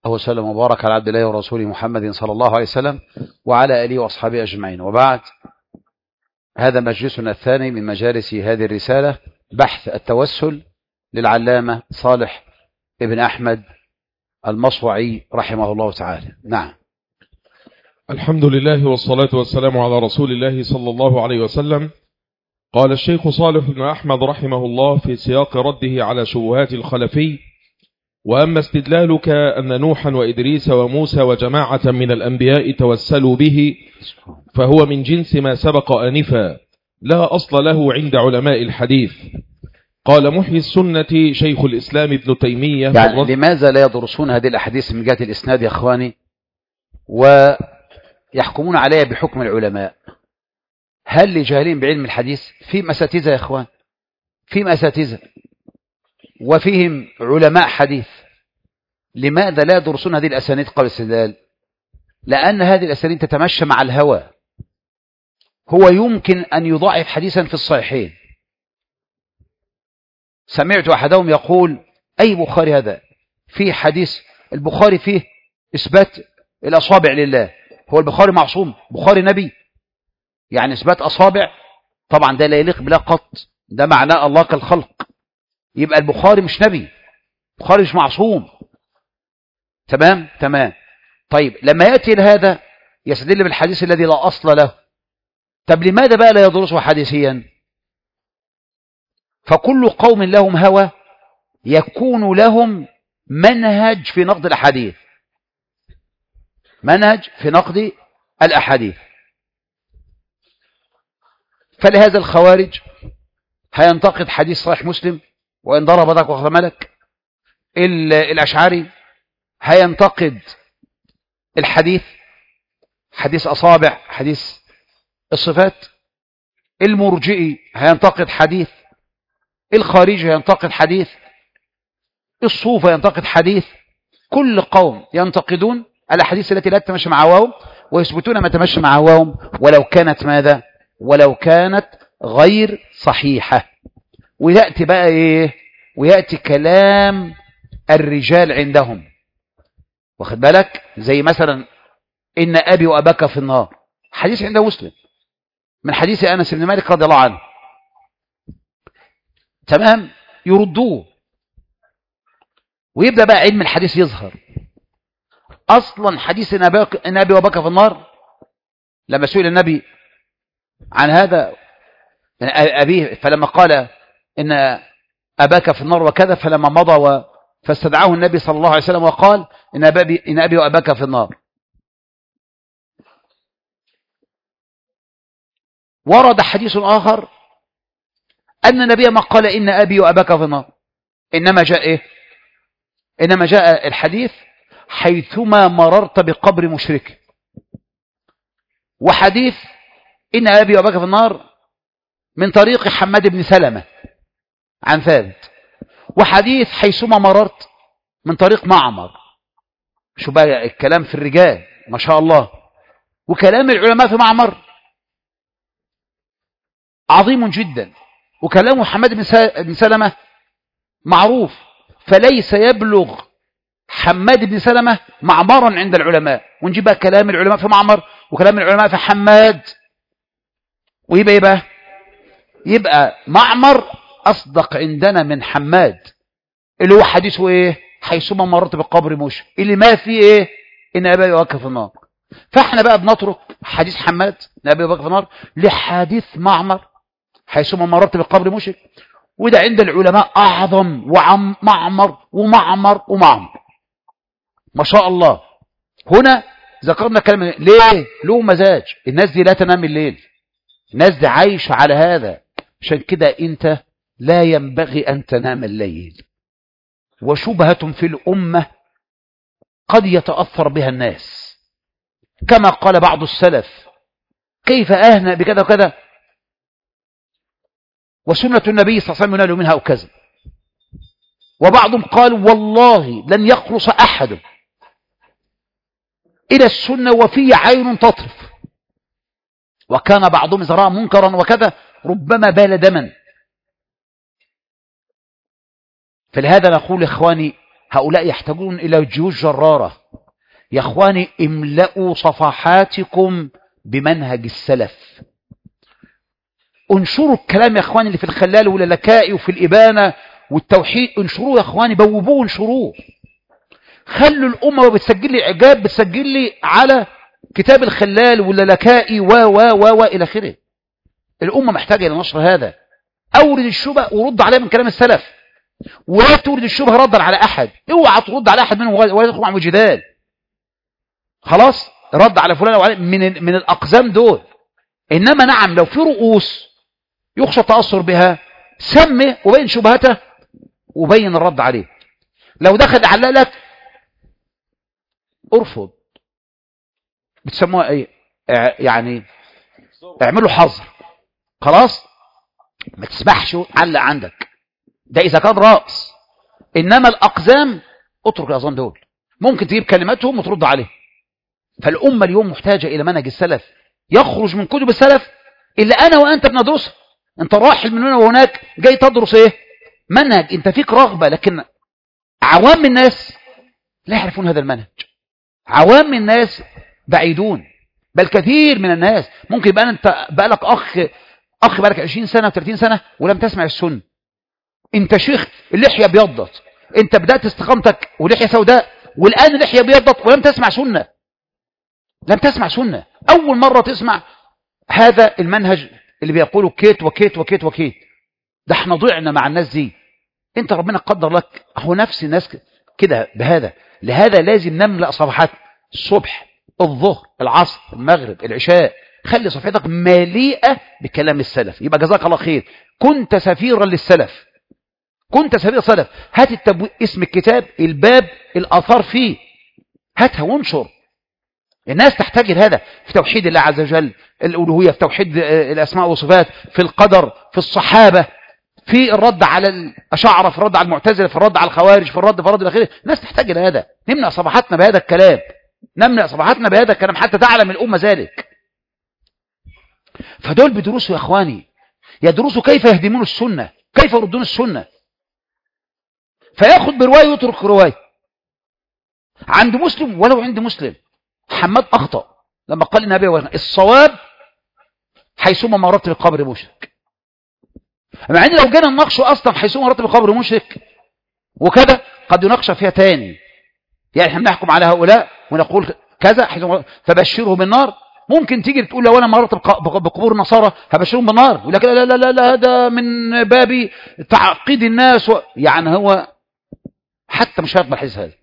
وسلم وبارك على عبد الله ورسوله محمد صلى الله عليه وسلم وعلى آله وأصحابه أجمعين وبعد هذا مجلسنا الثاني من مجالس هذه الرسالة بحث التوسل للعلامة صالح ابن أحمد المصوعي رحمه الله تعالى نعم الحمد لله والصلاة والسلام على رسول الله صلى الله عليه وسلم قال الشيخ صالح بن أحمد رحمه الله في سياق رده على شبهات الخلفي وأما استدلالك أن نوحا وإدريس وموسى وجماعة من الأنبياء توسلوا به فهو من جنس ما سبق آنفا لا أصل له عند علماء الحديث قال محيي السنة شيخ الإسلام ابن تيمية يعني لماذا لا يدرسون هذه الأحاديث من جهة الإسناد يا أخواني ويحكمون عليها بحكم العلماء هل لجاهلين بعلم الحديث في مساتذة يا أخوان في مساتذة وفيهم علماء حديث لماذا لا يدرسون هذه الأسانيد قبل الاستدلال لأن هذه الأسانيد تتمشى مع الهوى هو يمكن أن يضاعف حديثا في الصحيحين سمعت أحدهم يقول أي بخاري هذا في حديث البخاري فيه إثبات الأصابع لله هو البخاري معصوم بخاري نبي يعني إثبات أصابع طبعا ده لا يليق بلا قط ده معناه الله كالخلق يبقى البخاري مش نبي البخاري مش معصوم تمام تمام طيب لما يأتي لهذا يستدل بالحديث الذي لا أصل له طب لماذا بقى لا يدرسه حديثيا فكل قوم لهم هوى يكون لهم منهج في نقد الأحاديث منهج في نقد الأحاديث فلهذا الخوارج هينتقد حديث صحيح مسلم وإن ضرب ذاك وأخذ ملك الأشعري هينتقد الحديث حديث أصابع حديث الصفات المرجئي هينتقد حديث الخارجي هينتقد حديث الصوفة ينتقد حديث كل قوم ينتقدون الأحاديث التي لا تتمشى مع هواهم ويثبتون ما تمشى مع هواهم ولو كانت ماذا ولو كانت غير صحيحة ويأتي بقى إيه ويأتي كلام الرجال عندهم واخد بالك زي مثلا إن أبي وأباك في النار حديث عند مسلم من حديث أنس بن مالك رضي الله عنه تمام يردوه ويبدأ بقى علم الحديث يظهر أصلا حديث إن أبي وأباك في النار لما سئل النبي عن هذا أبيه فلما قال إن أباك في النار وكذا فلما مضى و فاستدعاه النبي صلى الله عليه وسلم وقال إن أبي, إن أبي وأباك في النار ورد حديث آخر أن النبي ما قال إن أبي وأباك في النار إنما جاء إيه إنما جاء الحديث حيثما مررت بقبر مشرك وحديث إن أبي وأباك في النار من طريق حماد بن سلمة عن ثابت وحديث حيثما مررت من طريق معمر شو بقى الكلام في الرجال ما شاء الله وكلام العلماء في معمر عظيم جدا وكلام حماد بن سلمة معروف فليس يبلغ حماد بن سلمة معمرا عند العلماء ونجيب بقى كلام العلماء في معمر وكلام العلماء في حماد ويبقى ايه بقى يبقى معمر أصدق عندنا من حماد اللي هو حديثه ايه حيثما مررت بالقبر مش اللي ما فيه ايه ان ابي يوقف في النار فاحنا بقى بنترك حديث حماد ان ابي يوقف في النار لحديث معمر حيثما مررت بالقبر مشرك وده عند العلماء اعظم وعم معمر ومعمر ومعمر ما شاء الله هنا ذكرنا كلام ليه له مزاج الناس دي لا تنام الليل الناس دي عايشه على هذا عشان كده انت لا ينبغي أن تنام الليل وشبهة في الأمة قد يتأثر بها الناس كما قال بعض السلف كيف أهنأ بكذا وكذا وسنة النبي صلى الله عليه وسلم ينال منها أو كذا وبعضهم قال والله لن يخلص أحد إلى السنة وفي عين تطرف وكان بعضهم إذا رأى منكرا وكذا ربما بال دما فلهذا نقول إخواني هؤلاء يحتاجون إلى جيوش جرارة يا أخواني املأوا صفحاتكم بمنهج السلف انشروا الكلام يا أخواني اللي في الخلال واللكائي وفي الإبانة والتوحيد انشروه يا أخواني بوبوه وانشروه خلوا الأمة بتسجل لي إعجاب بتسجل لي على كتاب الخلال واللكائي و و و و إلى آخره الأمة محتاجة إلى نشر هذا أورد الشبه ورد عليه من كلام السلف ولا تورد الشبهة ردا على أحد اوعى ترد على أحد منهم ولا تدخل مع جدال خلاص رد على فلان وعلى من من الأقزام دول إنما نعم لو في رؤوس يخشى التأثر بها سمه وبين شبهته وبين الرد عليه لو دخل علق لك ارفض بتسموها ايه يعني اعملوا حظر خلاص ما تسمحش علق عندك ده اذا كان رأس انما الاقزام اترك الاقزام دول ممكن تجيب كلماتهم وترد عليه فالامه اليوم محتاجه الى منهج السلف يخرج من كتب السلف اللي انا وانت بندرسها انت راحل من هنا وهناك جاي تدرس ايه منهج انت فيك رغبه لكن عوام الناس لا يعرفون هذا المنهج عوام الناس بعيدون بل كثير من الناس ممكن يبقى انت بقى لك اخ اخ بقى لك 20 سنه و30 سنه ولم تسمع السنه انت شيخ اللحيه ابيضت انت بدات استقامتك ولحيه سوداء والان اللحيه ابيضت ولم تسمع سنه لم تسمع سنه اول مره تسمع هذا المنهج اللي بيقولوا كيت وكيت وكيت وكيت ده احنا ضعنا مع الناس دي انت ربنا قدر لك هو نفس الناس كده بهذا لهذا لازم نملأ صفحات الصبح الظهر العصر المغرب العشاء خلي صفحتك مليئة بكلام السلف يبقى جزاك الله خير كنت سفيرا للسلف كنت سفير السلف هات التبو... اسم الكتاب الباب الآثار فيه هاتها وانشر الناس تحتاج لهذا في توحيد الله عز وجل الألوهية في توحيد الأسماء والصفات في القدر في الصحابة في الرد على الأشاعرة في الرد على المعتزلة في الرد على الخوارج في الرد في الرد الأخير الناس تحتاج إلى هذا نمنع صفحاتنا بهذا الكلام نمنع صفحاتنا بهذا الكلام حتى تعلم الأمة ذلك فدول بدروسوا يا أخواني يدرسوا كيف يهدمون السنة كيف يردون السنة فياخد برواية ويترك رواية عند مسلم ولو عند مسلم حماد أخطأ لما قال النبي الصواب حيثما مرت القبر مشرك مع ان لو جينا نناقشه اصلا حيثما مرت القبر مشرك وكذا قد يناقش فيها تاني يعني احنا بنحكم على هؤلاء ونقول كذا فبشره بالنار ممكن تيجي تقول لو انا مرت بقبور النصارى هبشرهم بالنار يقول لك لا لا لا لا هذا من باب تعقيد الناس و... يعني هو حتى مش هيقبل الحديث هذا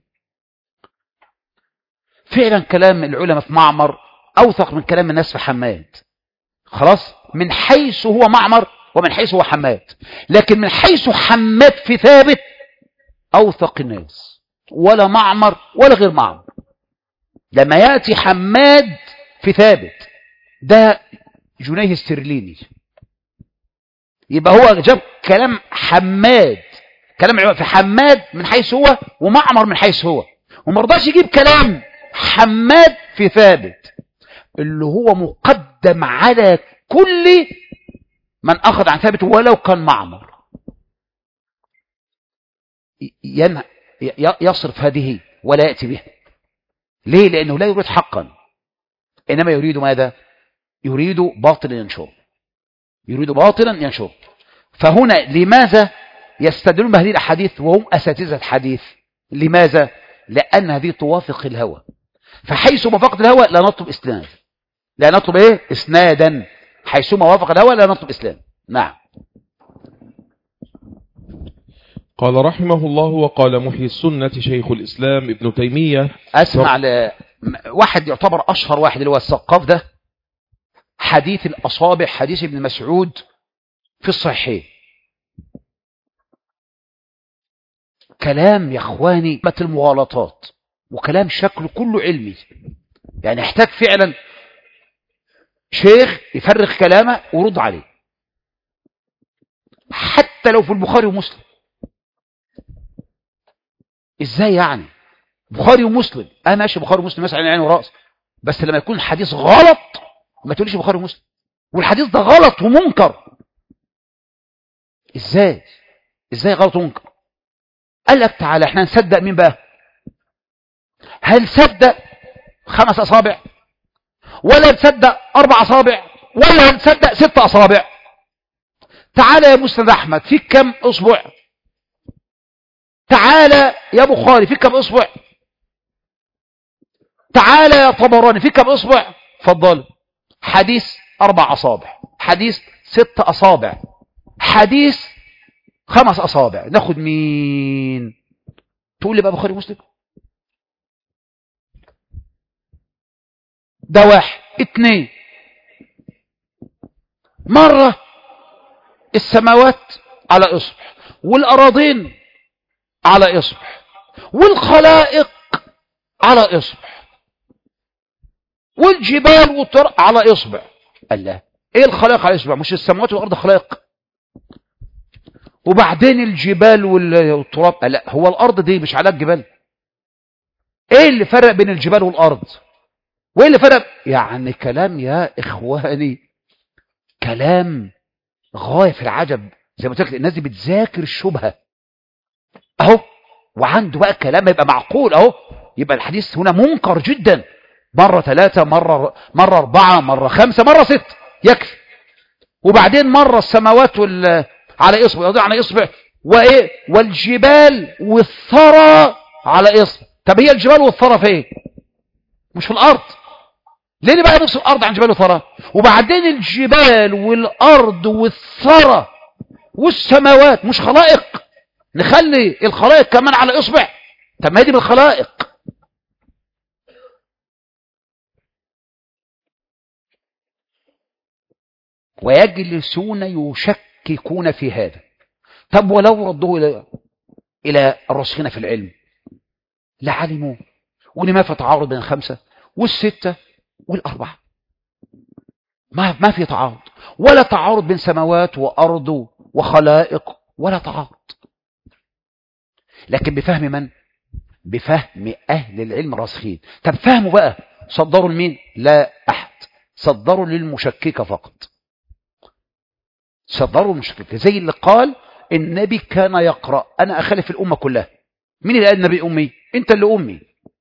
فعلا كلام العلماء في معمر اوثق من كلام الناس في حماد خلاص من حيث هو معمر ومن حيث هو حماد لكن من حيث حماد في ثابت اوثق الناس ولا معمر ولا غير معمر لما ياتي حماد في ثابت ده جنيه السرليني يبقى هو جاب كلام حماد كلام في حماد من حيث هو ومعمر من حيث هو وما رضاش يجيب كلام حماد في ثابت اللي هو مقدم على كل من أخذ عن ثابت ولو كان معمر ين... يصرف هذه ولا يأتي بها ليه لأنه لا يريد حقا إنما يريد ماذا يريد باطلا ينشر يريد باطلا ينشر فهنا لماذا يستدلون بهذه الأحاديث وهم أساتذة حديث لماذا لأن هذه توافق الهوى فحيث وافقت الهوى لا نطلب إسناد لا نطلب إيه إسنادا حيثما وافق الهوى لا نطلب إسلام نعم قال رحمه الله وقال محيي السنة شيخ الإسلام ابن تيمية أسمع ل... واحد يعتبر أشهر واحد اللي هو السقاف ده حديث الأصابع حديث ابن مسعود في الصحيحين كلام يا اخواني مت المغالطات وكلام شكله كله علمي يعني يحتاج فعلا شيخ يفرغ كلامه ورد عليه حتى لو في البخاري ومسلم ازاي يعني بخاري ومسلم انا ماشي بخاري ومسلم مثلا عين وراس بس لما يكون الحديث غلط ما تقوليش بخاري ومسلم والحديث ده غلط ومنكر ازاي ازاي غلط ومنكر قال لك تعالى احنا نصدق مين بقى هل صدق خمس اصابع ولا نصدق اربع اصابع ولا نصدق ست اصابع تعالى يا مسند احمد فيك كم اصبع تعالى يا بخاري فيك كم اصبع تعالى يا طبراني فيك كم اصبع فضل حديث اربع اصابع حديث ست اصابع حديث خمس اصابع ناخد مين تقول لي بقى بخاري مسلم ده واحد اتنين مرة السماوات على اصبع والاراضين على اصبع والخلائق على اصبع والجبال والطرق على اصبع الله ايه الخلائق على اصبع مش السماوات والارض خلائق وبعدين الجبال والتراب لا هو الارض دي مش على الجبال ايه اللي فرق بين الجبال والارض وايه اللي فرق يعني كلام يا اخواني كلام غايه في العجب زي ما قلت لك الناس دي بتذاكر الشبهه اهو وعنده بقى كلام يبقى معقول اهو يبقى الحديث هنا منكر جدا مرة ثلاثة مرة مرة أربعة مرة خمسة مرة ست يكفي وبعدين مرة السماوات وال على إصبع يضيع على إصبع وإيه والجبال والثرى على إصبع طب هي الجبال والثرى فين مش في الأرض ليه بقى نفس الأرض عن جبال وثرى وبعدين الجبال والأرض والثرى والسماوات مش خلائق نخلي الخلائق كمان على إصبع طب ما هي دي بالخلائق ويجلسون يشككون في هذا طب ولو ردوه إلى إلى الراسخين في العلم لعلموا ولما في تعارض بين الخمسة والستة والأربعة ما ما في تعارض ولا تعارض بين سماوات وأرض وخلائق ولا تعارض لكن بفهم من بفهم أهل العلم الراسخين طب فهموا بقى صدروا لمين لا أحد صدروا للمشككة فقط صدروا المشككة زي اللي قال النبي كان يقرأ أنا أخالف الأمة كلها مين اللي قال النبي أمي أنت اللي أمي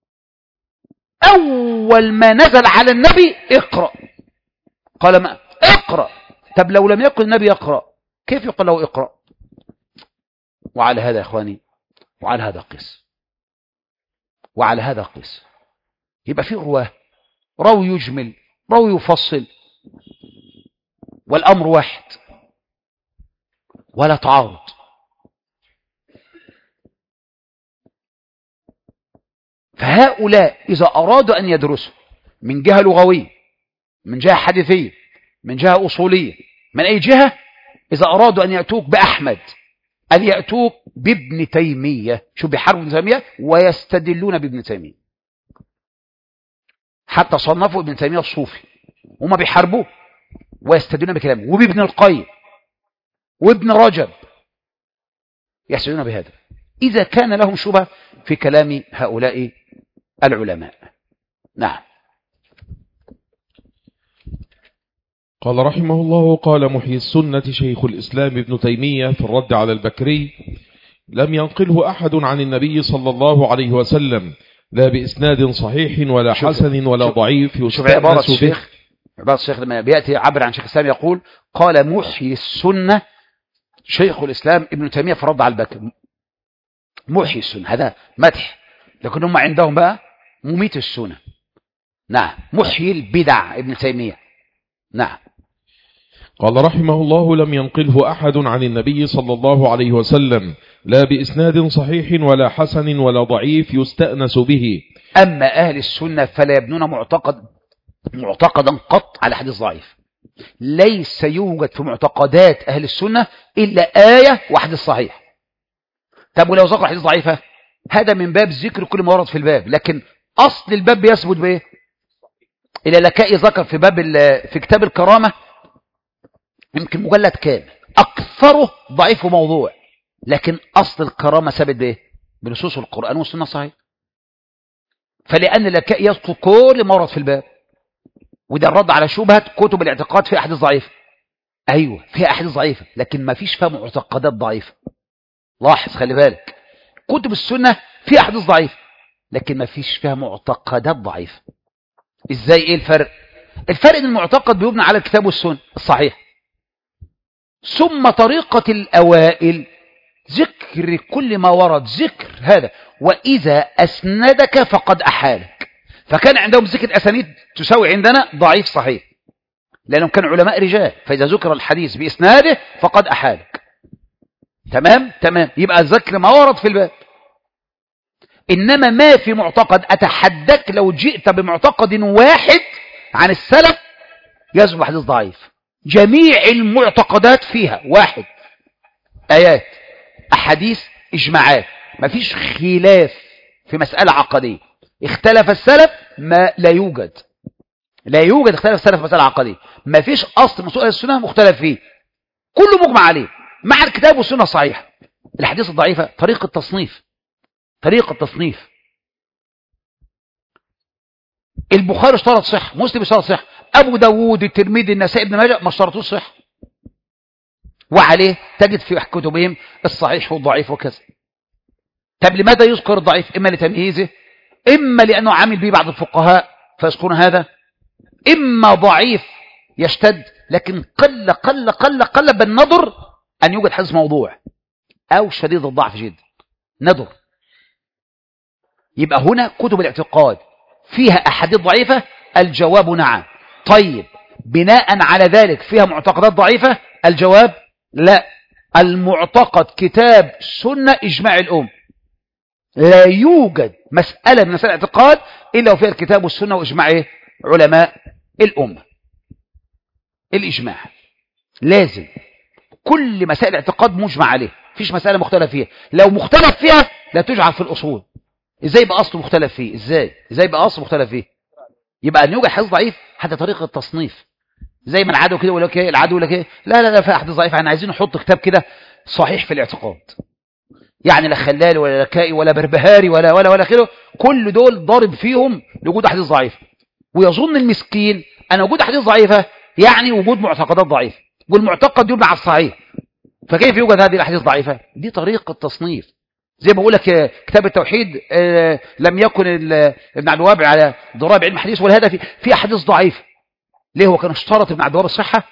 أول ما نزل على النبي اقرأ قال ما اقرأ طب لو لم يقل النبي يقرأ كيف يقول له اقرأ وعلى هذا يا إخواني وعلى هذا قس وعلى هذا قس يبقى في رواه راوي يجمل راوي يفصل والأمر واحد ولا تعارض فهؤلاء إذا أرادوا أن يدرسوا من جهة لغوية من جهة حديثية من جهة أصولية من أي جهة إذا أرادوا أن يأتوك بأحمد أن يأتوك بابن تيمية شو بيحاربوا ابن تيمية ويستدلون بابن تيمية حتى صنفوا ابن تيمية الصوفي وما بيحاربوه ويستدلون بكلامه وبابن القيم وابن رجب يحسنون بهذا إذا كان لهم شبه في كلام هؤلاء العلماء نعم قال رحمه الله قال محيي السنة شيخ الإسلام ابن تيمية في الرد على البكري لم ينقله أحد عن النبي صلى الله عليه وسلم لا بإسناد صحيح ولا شوف- حسن ولا شوف- ضعيف شوف عبارة يستأنس به الشيخ عبارة الشيخ لما بيأتي عبر عن شيخ الإسلام يقول قال محيي السنة شيخ الإسلام ابن تيمية في الرد على البكر محيي السنة هذا مدح لكن هم عندهم بقى مميت السنة نعم محيي البدع ابن تيمية نعم قال رحمه الله لم ينقله أحد عن النبي صلى الله عليه وسلم لا بإسناد صحيح ولا حسن ولا ضعيف يستأنس به أما أهل السنة فلا يبنون معتقد معتقدا قط على حديث ضعيف ليس يوجد في معتقدات أهل السنة إلا آية وحديث صحيح طب ولو ذكر حديث ضعيفة هذا من باب ذكر كل ما ورد في الباب لكن أصل الباب بيثبت بإيه إلى لكائي ذكر في باب ال- في كتاب الكرامة يمكن مجلد كامل أكثره ضعيف وموضوع لكن أصل الكرامة ثابت بإيه بنصوص القرآن والسنة صحيح فلأن لكائي يذكر كل ما ورد في الباب وده الرد على شبهة كتب الاعتقاد في أحاديث ضعيفة أيوة فيها أحاديث ضعيفة لكن ما فيش فيها معتقدات ضعيفة لاحظ خلي بالك كتب السنة فيها أحاديث ضعيفة لكن ما فيش فيها معتقدات ضعيفة إزاي إيه الفرق الفرق إن المعتقد بيبنى على الكتاب والسنة الصحيح ثم طريقة الأوائل ذكر كل ما ورد ذكر هذا وإذا أسندك فقد أحالك فكان عندهم ذكر أسانيد تساوي عندنا ضعيف صحيح لأنهم كانوا علماء رجال فإذا ذكر الحديث بإسناده فقد أحالك تمام تمام يبقى ذكر ما ورد في الباب إنما ما في معتقد أتحدك لو جئت بمعتقد واحد عن السلف يصبح حديث ضعيف جميع المعتقدات فيها واحد آيات أحاديث إجماعات مفيش خلاف في مسألة عقدية اختلف السلف ما لا يوجد لا يوجد اختلاف السلف في مسألة عقدية مفيش أصل من سؤال السنة مختلف فيه كله مجمع عليه مع الكتاب والسنة الصحيحة الحديث الضعيفة طريقة تصنيف طريقة تصنيف البخاري اشترط صح مسلم اشترط صح ابو داوود الترمذي النسائي ابن ماجه ما اشترطوش صح وعليه تجد في كتبهم الصحيح والضعيف وكذا طب لماذا يذكر الضعيف اما لتمييزه اما لانه عامل به بعض الفقهاء فيذكرون هذا اما ضعيف يشتد لكن قل قل قل قل بالنظر ان يوجد حديث موضوع او شديد الضعف جدا ندر يبقى هنا كتب الاعتقاد فيها أحاديث ضعيفة الجواب نعم طيب بناء على ذلك فيها معتقدات ضعيفة الجواب لا المعتقد كتاب سنة إجماع الأم لا يوجد مسألة من مسائل الاعتقاد إلا وفيها الكتاب والسنة وإجماع إيه؟ علماء الأمة الإجماع لازم كل مسائل الاعتقاد مجمع عليه فيش مسألة مختلف فيها لو مختلف فيها لا تجعل في الأصول ازاي يبقى اصله مختلف فيه ازاي ازاي يبقى اصله مختلف فيه يبقى ان يوجد حديث ضعيف حتى طريقه التصنيف زي ما العدو كده يقول لك ايه العدو يقول لك ايه لا لا لا في حديث ضعيف احنا عايزين نحط كتاب كده صحيح في الاعتقاد يعني لا خلال ولا لكائي ولا بربهاري ولا ولا ولا كده كل دول ضارب فيهم لوجود احاديث ضعيفه ويظن المسكين ان وجود احاديث ضعيفه يعني وجود معتقدات ضعيفه والمعتقد يبنى على الصحيح فكيف يوجد هذه الاحاديث ضعيفه دي طريقه تصنيف زي ما بقول لك كتاب التوحيد لم يكن ابن عبد الوهاب على ضراب علم الحديث ولا هذا في في احاديث ضعيفه ليه هو كان اشترط ابن عبد الوهاب الصحه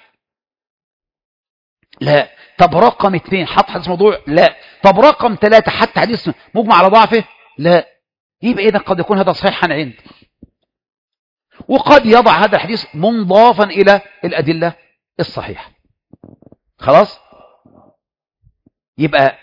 لا طب رقم اثنين حط حديث موضوع لا طب رقم ثلاثة حتى حديث مجمع على ضعفه لا يبقى اذا قد يكون هذا صحيحا عند وقد يضع هذا الحديث منضافا الى الادله الصحيحه خلاص يبقى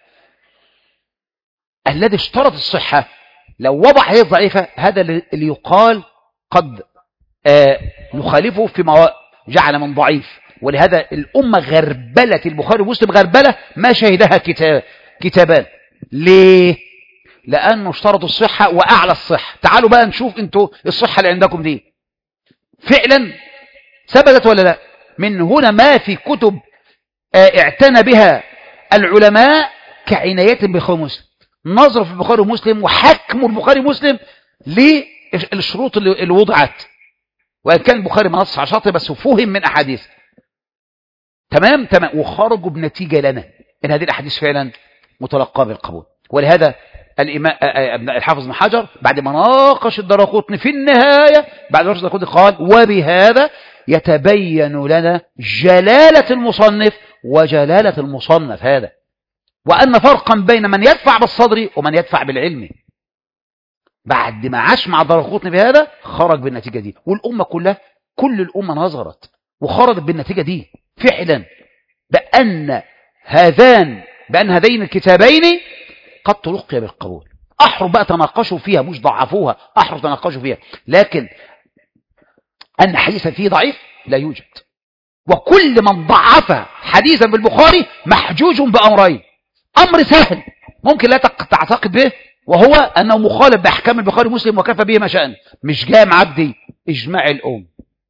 الذي اشترط الصحة لو وضع حديث ضعيفة هذا اللي يقال قد آه نخالفه فيما جعل من ضعيف ولهذا الأمة غربلة البخاري ومسلم غربلة ما شهدها كتاب كتابان ليه؟ لأنه اشترط الصحة وأعلى الصحة تعالوا بقى نشوف انتوا الصحة اللي عندكم دي فعلا ثبتت ولا لا من هنا ما في كتب آه اعتنى بها العلماء كعناية بخير مسلم نظر في البخاري ومسلم وحكم البخاري ومسلم للشروط اللي وضعت وإن كان البخاري ما نص على شرط بس فهم من أحاديث تمام تمام وخرجوا بنتيجة لنا إن هذه الأحاديث فعلا متلقاة بالقبول ولهذا الإمام الحافظ بن حجر بعد ما ناقش الدراقطني في النهاية بعد ما ناقش الدراقطني قال وبهذا يتبين لنا جلالة المصنف وجلالة المصنف هذا وأن فرقا بين من يدفع بالصدر ومن يدفع بالعلم بعد ما عاش مع درقوطني بهذا خرج بالنتيجة دي والأمة كلها كل الأمة نظرت وخرجت بالنتيجة دي فعلا بأن هذان بأن هذين الكتابين قد تلقي بالقبول أحرف بقى تناقشوا فيها مش ضعفوها أحرف تناقشوا فيها لكن أن حديثا فيه ضعيف لا يوجد وكل من ضعف حديثا بالبخاري محجوج بأمرين أمر سهل ممكن لا تعتقد به وهو أنه مخالف بأحكام البخاري ومسلم وكفى به ما شأن مش جام عبدي إجماع الأم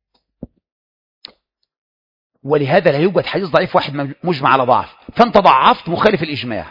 ولهذا لا يوجد حديث ضعيف واحد مجمع على ضعف فأنت ضعفت مخالف الإجماع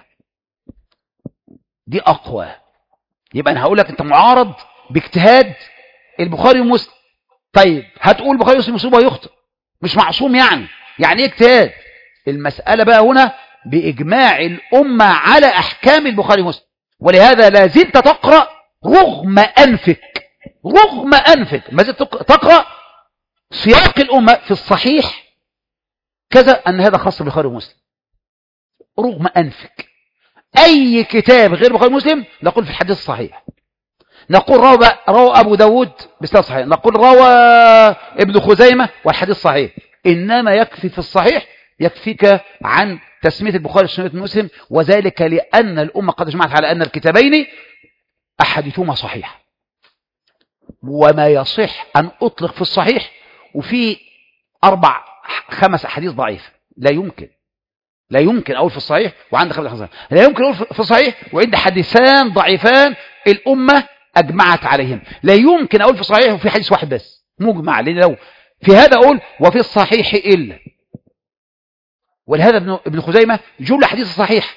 دي أقوى يبقى أنا هقول لك أنت معارض باجتهاد البخاري ومسلم طيب هتقول البخاري ومسلم يصيب ويخطئ مش معصوم يعني يعني ايه اجتهاد المسألة بقى هنا بإجماع الأمة على أحكام البخاري ومسلم ولهذا لا زلت تقرأ رغم أنفك رغم أنفك ما زلت تقرأ سياق الأمة في الصحيح كذا أن هذا خاص بخارج مسلم رغم أنفك أي كتاب غير بخاري مسلم نقول في الحديث الصحيح نقول روى, روى أبو داود بسناد صحيح نقول روى ابن خزيمة والحديث صحيح إنما يكفي في الصحيح يكفيك عن تسمية البخاري وسنة مسلم وذلك لأن الأمة قد اجمعت على أن الكتابين أحدثهما صحيح وما يصح أن أطلق في الصحيح وفي أربع خمس أحاديث ضعيفة لا يمكن لا يمكن أقول في الصحيح وعند خمس حسن لا يمكن أقول في الصحيح وعند حديثان ضعيفان الأمة أجمعت عليهم لا يمكن أقول في الصحيح وفي حديث واحد بس مجمع لأن لو في هذا أقول وفي الصحيح إلا ولهذا ابن ابن خزيمة جملة حديث صحيح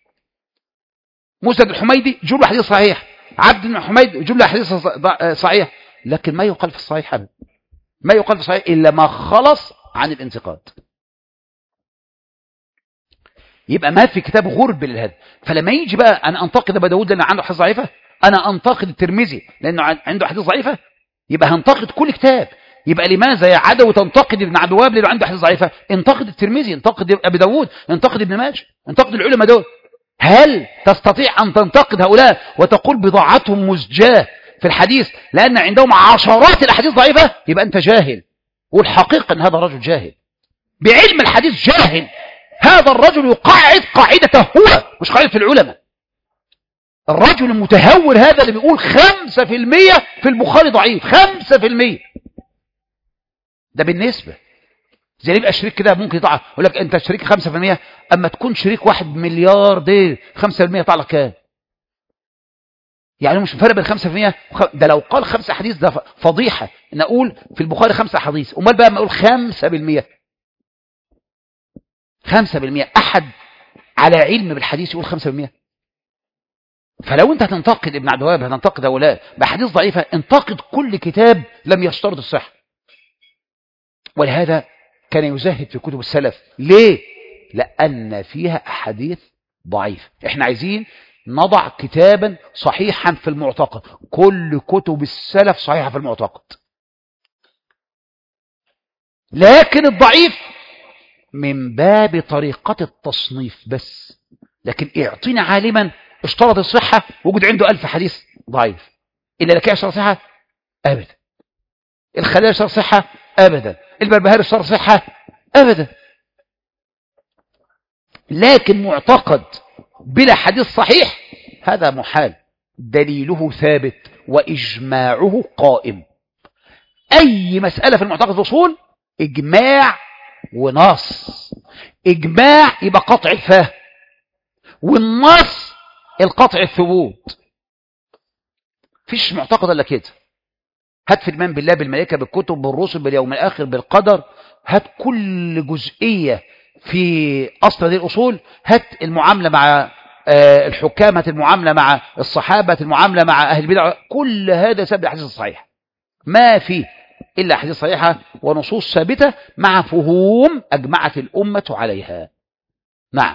موسى الحميدي جملة حديث صحيح عبد بن حميد جملة حديث صحيح لكن ما يقال في الصحيح أبدا ما يقال في الصحيح إلا ما خلص عن الانتقاد يبقى ما في كتاب غرب للهذا فلما يجي بقى أنا أنتقد أبا داود لأنه عنده حديث ضعيفة أنا أنتقد الترمذي لأنه عنده حديث ضعيفة يبقى هنتقد كل كتاب يبقى لماذا يا عدو تنتقد ابن عبد الوهاب لانه عنده حديث ضعيفه انتقد الترمذي انتقد ابي داود انتقد ابن ماجه انتقد العلماء دول هل تستطيع ان تنتقد هؤلاء وتقول بضاعتهم مزجاه في الحديث لان عندهم عشرات الاحاديث ضعيفه يبقى انت جاهل والحقيقه ان هذا رجل جاهل بعلم الحديث جاهل هذا الرجل يقاعد قاعدته هو مش قاعده العلماء الرجل المتهور هذا اللي بيقول خمسة في المية في البخاري ضعيف خمسة في المية ده بالنسبة زي يبقى شريك كده ممكن يطلع يقول لك انت شريك 5% اما تكون شريك واحد مليار دي 5% يطلع لك كام يعني مش فرق بين 5% وخ... ده لو قال خمسة حديث ده فضيحة نقول في البخاري خمسة حديث امال بقى ما اقول 5% 5% احد على علم بالحديث يقول 5% فلو انت هتنتقد ابن عبد الوهاب هتنتقد هؤلاء بحديث ضعيفة انتقد كل كتاب لم يشترط الصحة ولهذا كان يزهد في كتب السلف ليه؟ لأن فيها أحاديث ضعيفة احنا عايزين نضع كتابا صحيحا في المعتقد كل كتب السلف صحيحة في المعتقد لكن الضعيف من باب طريقة التصنيف بس لكن اعطينا عالما اشترط الصحة وجد عنده ألف حديث ضعيف إلا لك اشترط صحة أبدا الخليل اشترط صحة أبدا البربهاري اشترط صحة أبدا لكن معتقد بلا حديث صحيح هذا محال دليله ثابت وإجماعه قائم أي مسألة في المعتقد الأصول إجماع ونص إجماع يبقى قطع الفهم والنص القطع الثبوت فيش معتقد الا كده هات في الايمان بالله بالملائكه بالكتب بالرسل باليوم الاخر بالقدر هات كل جزئيه في اصل هذه الاصول هات المعامله مع الحكام هات المعامله مع الصحابه المعامله مع اهل البدع كل هذا سبب الاحاديث الصحيحه ما فيه الا احاديث صحيحه ونصوص ثابته مع فهوم اجمعت الامه عليها نعم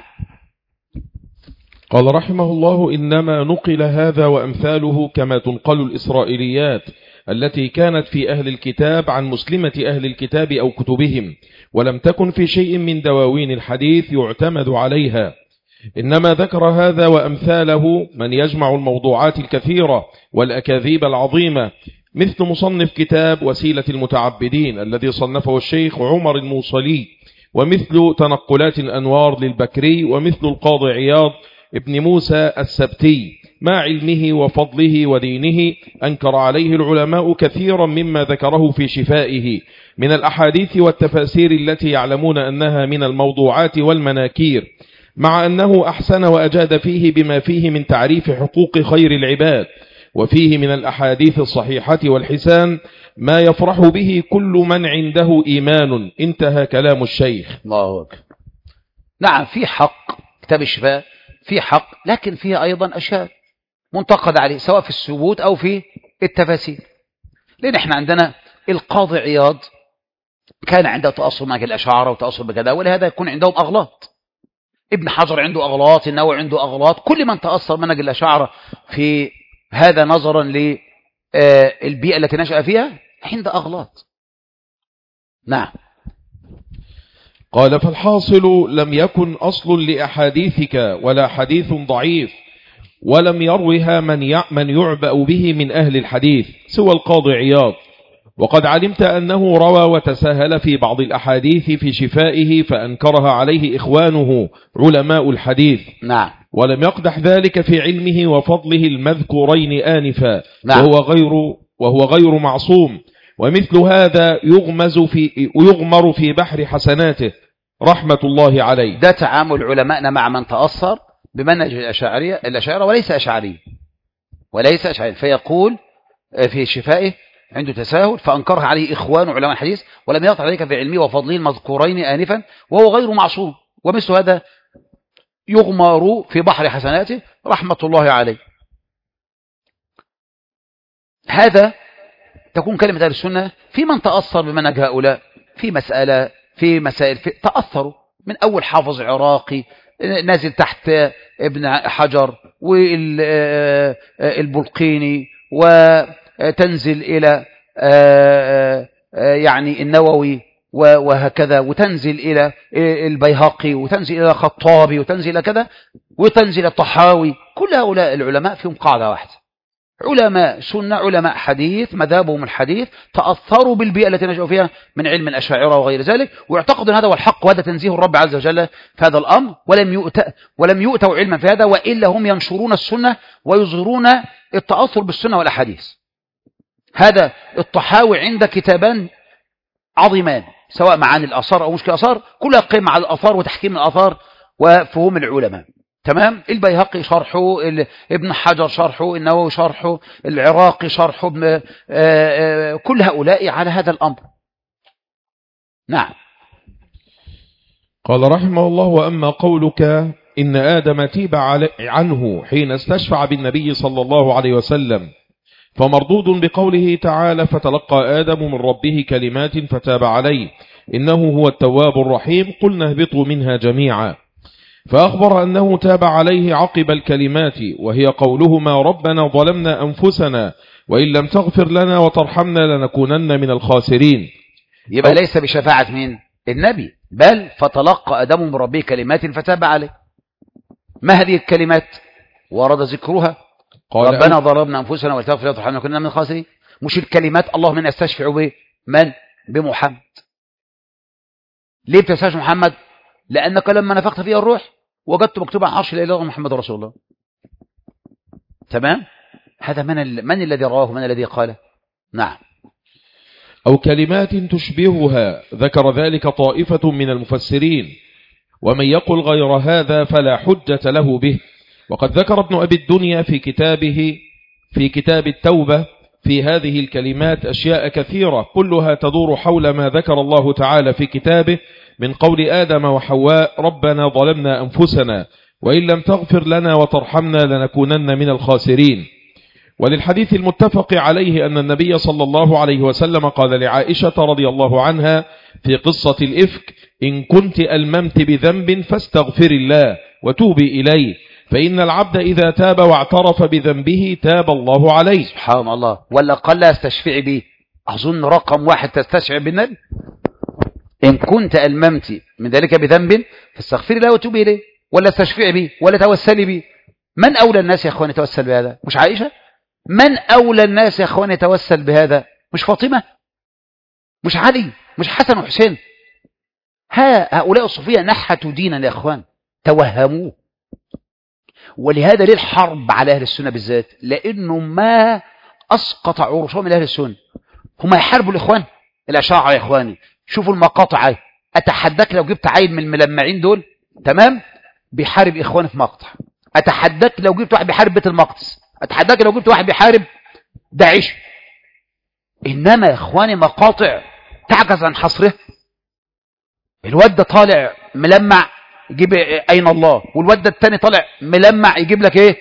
قال رحمه الله إنما نقل هذا وأمثاله كما تنقل الإسرائيليات التي كانت في أهل الكتاب عن مسلمة أهل الكتاب أو كتبهم ولم تكن في شيء من دواوين الحديث يعتمد عليها إنما ذكر هذا وأمثاله من يجمع الموضوعات الكثيرة والأكاذيب العظيمة مثل مصنف كتاب وسيلة المتعبدين الذي صنفه الشيخ عمر الموصلي ومثل تنقلات الأنوار للبكري ومثل القاضي عياض ابن موسى السبتي مع علمه وفضله ودينه أنكر عليه العلماء كثيرا مما ذكره في شفائه من الأحاديث والتفاسير التي يعلمون أنها من الموضوعات والمناكير مع أنه أحسن وأجاد فيه بما فيه من تعريف حقوق خير العباد وفيه من الأحاديث الصحيحة والحسان ما يفرح به كل من عنده إيمان انتهى كلام الشيخ الله أكبر نعم في حق كتاب الشفاء في حق لكن فيها أيضا أشياء منتقد عليه سواء في الثبوت أو في التفاسير لأن احنا عندنا القاضي عياض كان عنده تأصل مع الأشاعرة وتأصل بكذا ولهذا يكون عندهم أغلاط ابن حجر عنده أغلاط النووي عنده أغلاط كل من تأثر منهج الأشاعرة في هذا نظرا للبيئة التي نشأ فيها عند أغلاط نعم قال فالحاصل لم يكن أصل لأحاديثك ولا حديث ضعيف ولم يروها من من يعبأ به من أهل الحديث سوى القاضي عياض وقد علمت أنه روى وتساهل في بعض الأحاديث في شفائه فأنكرها عليه إخوانه علماء الحديث نعم ولم يقدح ذلك في علمه وفضله المذكورين آنفا نعم. وهو غير وهو غير معصوم ومثل هذا يغمز في يغمر في بحر حسناته رحمة الله عليه ده تعامل علمائنا مع من تأثر بمنهج الأشاعرية الأشاعرة وليس أشعري وليس أشعري فيقول في شفائه عنده تساهل فأنكرها عليه إخوان علماء الحديث ولم يقطع ذلك في علمه وفضله المذكورين آنفا وهو غير معصوم ومثل هذا يغمر في بحر حسناته رحمة الله عليه هذا تكون كلمة أهل السنة في من تأثر بمنهج هؤلاء في مسألة في مسائل في تأثروا من أول حافظ عراقي نازل تحت ابن حجر والبلقيني وتنزل إلى يعني النووي وهكذا وتنزل إلى البيهقي وتنزل إلى خطابي وتنزل إلى كذا وتنزل الطحاوي كل هؤلاء العلماء فيهم قاعدة واحدة علماء سنة علماء حديث مذابهم الحديث تأثروا بالبيئة التي نشأوا فيها من علم الأشاعرة وغير ذلك واعتقدوا أن هذا هو الحق وهذا تنزيه الرب عز وجل في هذا الأمر ولم يؤت ولم يؤتوا علما في هذا وإلا هم ينشرون السنة ويظهرون التأثر بالسنة والأحاديث هذا الطحاوي عند كتابان عظيمان سواء معاني الآثار أو مشكلة الآثار كلها قيمة على الآثار وتحكيم الآثار وفهوم العلماء تمام البيهقي شرحه ابن حجر شرحه النووي شرحه العراقي شرحه ابن كل هؤلاء على هذا الأمر نعم قال رحمه الله وأما قولك إن آدم تيب عنه حين استشفع بالنبي صلى الله عليه وسلم فمردود بقوله تعالى فتلقى آدم من ربه كلمات فتاب عليه إنه هو التواب الرحيم قلنا اهبطوا منها جميعا فأخبر أنه تاب عليه عقب الكلمات وهي قولهما ربنا ظلمنا أنفسنا وإن لم تغفر لنا وترحمنا لنكونن من الخاسرين يبقى ليس بشفاعة مين النبي بل فتلقى آدم من ربه كلمات فتاب عليه ما هذه الكلمات ورد ذكرها قال ربنا ظلمنا أنفسنا ولا تغفر لنا كنا من الخاسرين مش الكلمات اللهم إنا استشفع به من بمحمد ليه بتستشفع محمد لأنك لما نفخت فيها الروح وجدت مكتوبا عرش لا إله إلا محمد رسول الله تمام هذا من ال... من الذي رواه من الذي قاله نعم أو كلمات تشبهها ذكر ذلك طائفة من المفسرين ومن يقل غير هذا فلا حجة له به وقد ذكر ابن أبي الدنيا في كتابه في كتاب التوبة في هذه الكلمات أشياء كثيرة كلها تدور حول ما ذكر الله تعالى في كتابه من قول آدم وحواء ربنا ظلمنا أنفسنا وإن لم تغفر لنا وترحمنا لنكونن من الخاسرين وللحديث المتفق عليه أن النبي صلى الله عليه وسلم قال لعائشة رضي الله عنها في قصة الإفك إن كنت ألممت بذنب فاستغفر الله وتوبي إليه فإن العبد إذا تاب واعترف بذنبه تاب الله عليه سبحان الله ولا قال لا استشفع به أظن رقم واحد تستشعر بالنبي إن كنت ألممت من ذلك بذنب فاستغفر الله وتوبي إليه ولا استشفع به ولا توسلي به من أولى الناس يا أخوان يتوسل بهذا مش عائشة من أولى الناس يا أخوان يتوسل بهذا مش فاطمة مش علي مش حسن وحسين ها هؤلاء الصوفية نحتوا دينا يا أخوان توهموه ولهذا ليه الحرب على أهل السنة بالذات لأنه ما أسقط عروشهم من أهل السنة هم يحاربوا الإخوان الأشاعرة يا إخواني شوفوا المقاطع أتحداك لو جبت عيل من الملمعين دول تمام بيحارب إخواني في مقطع أتحداك لو جبت واحد بيحارب بيت المقدس أتحداك لو جبت واحد بيحارب داعش إنما يا إخواني مقاطع تعجز عن حصرها الواد ده طالع ملمع يجيب أين الله والواد ده التاني طالع ملمع يجيب لك إيه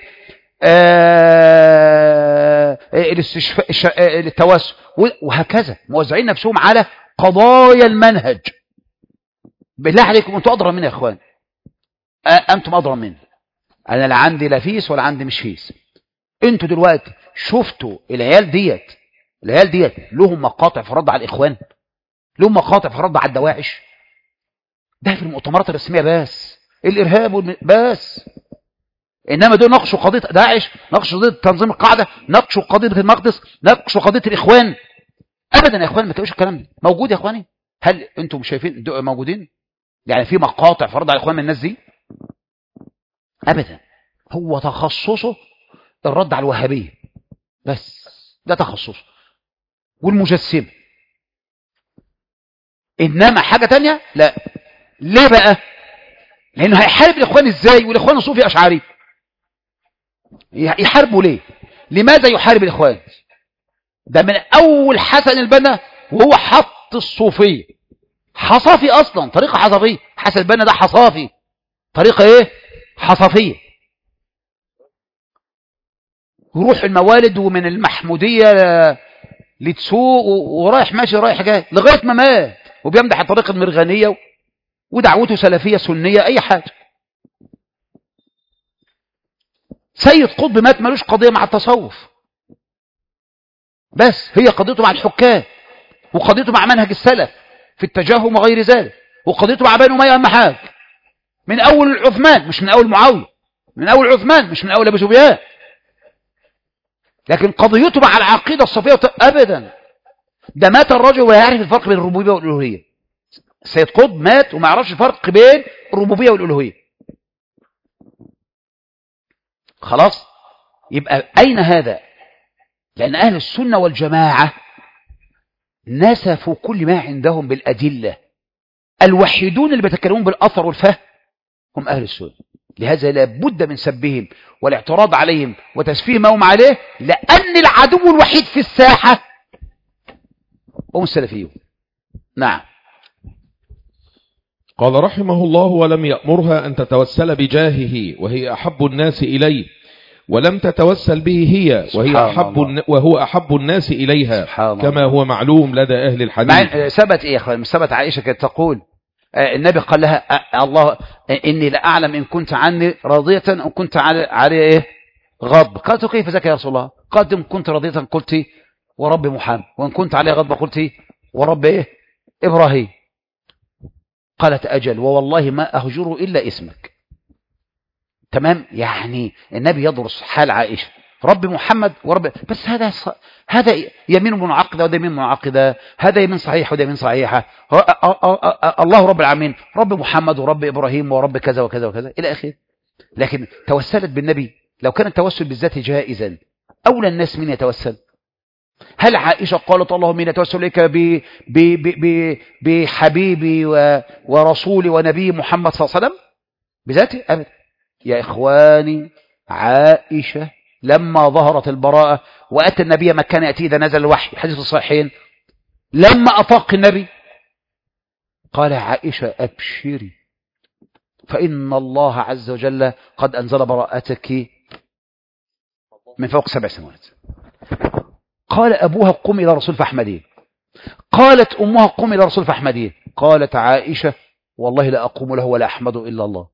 آه الاستشفاء التوسل وهكذا موزعين نفسهم على قضايا المنهج بالله عليكم انتوا أدرى مني يا إخوان أنتم أضرب مني أنا لا عندي لا فيس ولا عندي مش فيس أنتوا دلوقتي شفتوا العيال ديت العيال ديت لهم مقاطع في الرد على الإخوان لهم مقاطع في الرد على الدواعش ده في المؤتمرات الرسمية بس الإرهاب والم... بس إنما دول ناقشوا قضية داعش ناقشوا قضية تنظيم القاعدة ناقشوا قضية المقدس ناقشوا قضية الإخوان أبدا يا إخوان ما تقولش الكلام ده موجود يا إخواني هل أنتم شايفين موجودين يعني في مقاطع فرض على الإخوان من الناس دي أبدا هو تخصصه الرد على الوهابية بس ده تخصصه والمجسمة إنما حاجة تانية لا ليه بقى لأنه هيحارب الإخوان إزاي والإخوان الصوفي أشعري يحاربوا ليه لماذا يحارب الإخوان ده من أول حسن البنا وهو حط الصوفية حصافي أصلا طريقة حصافية حسن البنا ده حصافي طريقة إيه حصافية يروح الموالد ومن المحمودية لتسوق ورايح ماشي رايح جاي لغاية ما مات وبيمدح الطريقة المرغنية ودعوته سلفية سنية أي حاجة سيد قطب مات ملوش قضية مع التصوف بس هي قضيته مع الحكام وقضيته مع منهج السلف في التجاهم وغير ذلك وقضيته مع بني أمية أهم حاجة من أول عثمان مش من أول معاوية من أول عثمان مش من أول أبو سفيان لكن قضيته مع العقيدة الصفية أبدا ده مات الرجل ولا يعرف الفرق بين الربوبية والألوهية سيد قطب مات وما يعرفش الفرق بين الربوبية والألوهية خلاص يبقى أين هذا لأن أهل السنة والجماعة نسفوا كل ما عندهم بالأدلة الوحيدون اللي بيتكلمون بالأثر والفهم هم أهل السنة لهذا لابد من سبهم والاعتراض عليهم وتسفيه ما هم عليه لأن العدو الوحيد في الساحة هم السلفيون نعم قال رحمه الله ولم يأمرها أن تتوسل بجاهه وهي أحب الناس إليه ولم تتوسل به هي وهي أحب وهو أحب الناس إليها كما هو معلوم لدى أهل الحديث ثبت إيه يا أخوان ثبت عائشة كانت تقول النبي قال لها الله إني لأعلم إن كنت عني راضية أو كنت علي إيه غضب قالت كيف ذاك يا رسول الله قالت إن كنت راضية قلت ورب محمد وإن كنت علي غضب قلت ورب إيه إبراهيم قالت أجل ووالله ما أهجر إلا اسمك تمام يعني النبي يدرس حال عائشة رب محمد ورب بس هذا ص... هذا يمين منعقدة وده يمين منعقدة هذا يمين صحيح وده يمين صحيحة الله رب العالمين رب محمد ورب إبراهيم ورب كذا وكذا وكذا إلى آخره لكن توسلت بالنبي لو كان التوسل بالذات جائزا أولى الناس من يتوسل هل عائشة قالت اللهم إني أتوسل إليك بحبيبي ورسولي ونبي محمد صلى الله عليه وسلم بذاته أبدا يا إخواني عائشة لما ظهرت البراءة وأتى النبي ما كان يأتي إذا نزل الوحي حديث الصحيحين لما أطاق النبي قال عائشة أبشري فإن الله عز وجل قد أنزل براءتك من فوق سبع سنوات قال أبوها قم إلى رسول فأحمدين قالت أمها قم إلى رسول فأحمدين قالت عائشة والله لا أقوم له ولا أحمده إلا الله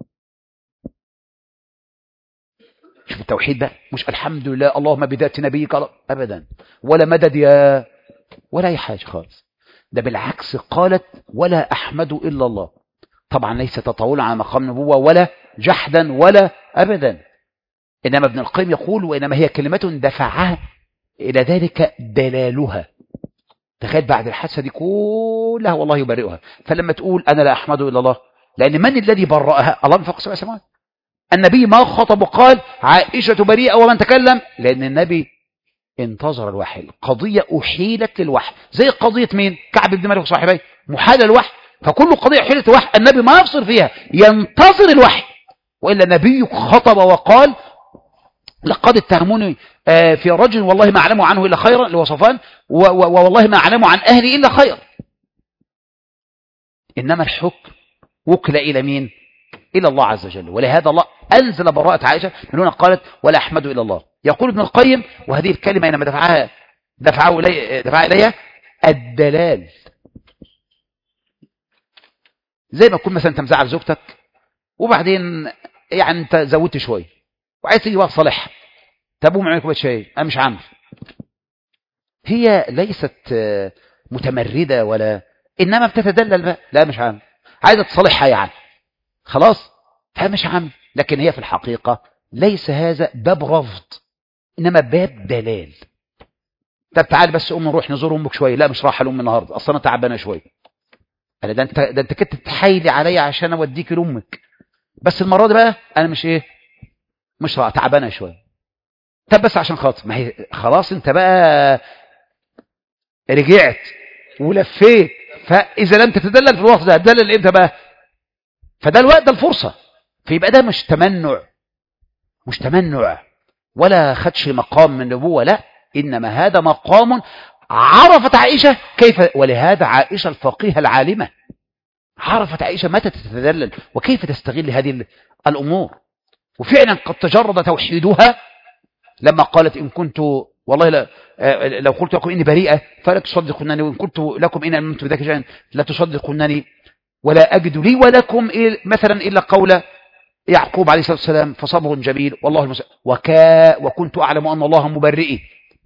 شوف التوحيد بقى مش الحمد لله اللهم بذات نبيك أبدا ولا مدد يا ولا أي حاجة خالص ده بالعكس قالت ولا أحمد إلا الله طبعا ليس تطاولا على مقام النبوة ولا جحدا ولا أبدا إنما ابن القيم يقول وإنما هي كلمة دفعها إلى ذلك دلالها تخيل بعد الحادثة دي كلها والله يبرئها فلما تقول أنا لا أحمد إلا الله لأن من الذي برأها الله من فوق سبع سماوات النبي ما خطب وقال عائشة بريئة ومن تكلم لأن النبي انتظر الوحي القضية أحيلت للوحي زي قضية مين كعب بن مالك وصاحبيه محال الوحي فكل قضية أحيلت الوحي النبي ما يفصل فيها ينتظر الوحي وإلا النبي خطب وقال لقد اتهموني في رجل والله ما أعلم عنه إلا خيرا لوصفان والله ما أعلم عن أهلي إلا خيرا إنما الحكم وكل إلى مين إلى الله عز وجل ولهذا الله أنزل براءة عائشة من هنا قالت ولا أحمد إلى الله يقول ابن القيم وهذه الكلمة إنما دفعها دفعه إلي دفعها إليها الدلال زي ما تكون مثلا أنت مزعل زوجتك وبعدين يعني انت زودت شويه وعايز تيجي بقى تصالحها طب قوم اعمل كوبايه شاي انا مش عامل هي ليست آه، متمرده ولا انما بتتدلل بقى لا مش عامل عايزه تصالحها يعني خلاص فمش عامل لكن هي في الحقيقه ليس هذا باب رفض انما باب دلال طب تعال بس قوم نروح نزور امك شويه لا مش رايحه لامي النهارده اصل انا تعبانه شويه قال ده انت ده انت كنت تحايلي عليا عشان اوديكي لامك بس المره دي بقى انا مش ايه مش رايحه تعبانه شويه طب بس عشان خاطر ما هي خلاص انت بقى رجعت ولفيت فاذا لم تتدلل في الوقت ده هتدلل امتى بقى فده الوقت ده الفرصه فيبقى ده مش تمنع مش تمنع ولا خدش مقام من النبوه لا انما هذا مقام عرفت عائشه كيف ولهذا عائشه الفقيهه العالمه عرفت عائشه متى تتدلل وكيف تستغل هذه ال- الامور وفعلا قد تجرد توحيدها لما قالت إن كنت والله لا آه، لو قلت لكم إني بريئة فلا تصدقونني وإن قلت لكم إن أمنت بذلك شيئا لا تصدقونني ولا أجد لي ولكم إيه- مثلا إلا قول يعقوب عليه الصلاة والسلام فصبر جميل والله المس... وكا وكنت أعلم أن الله مبرئي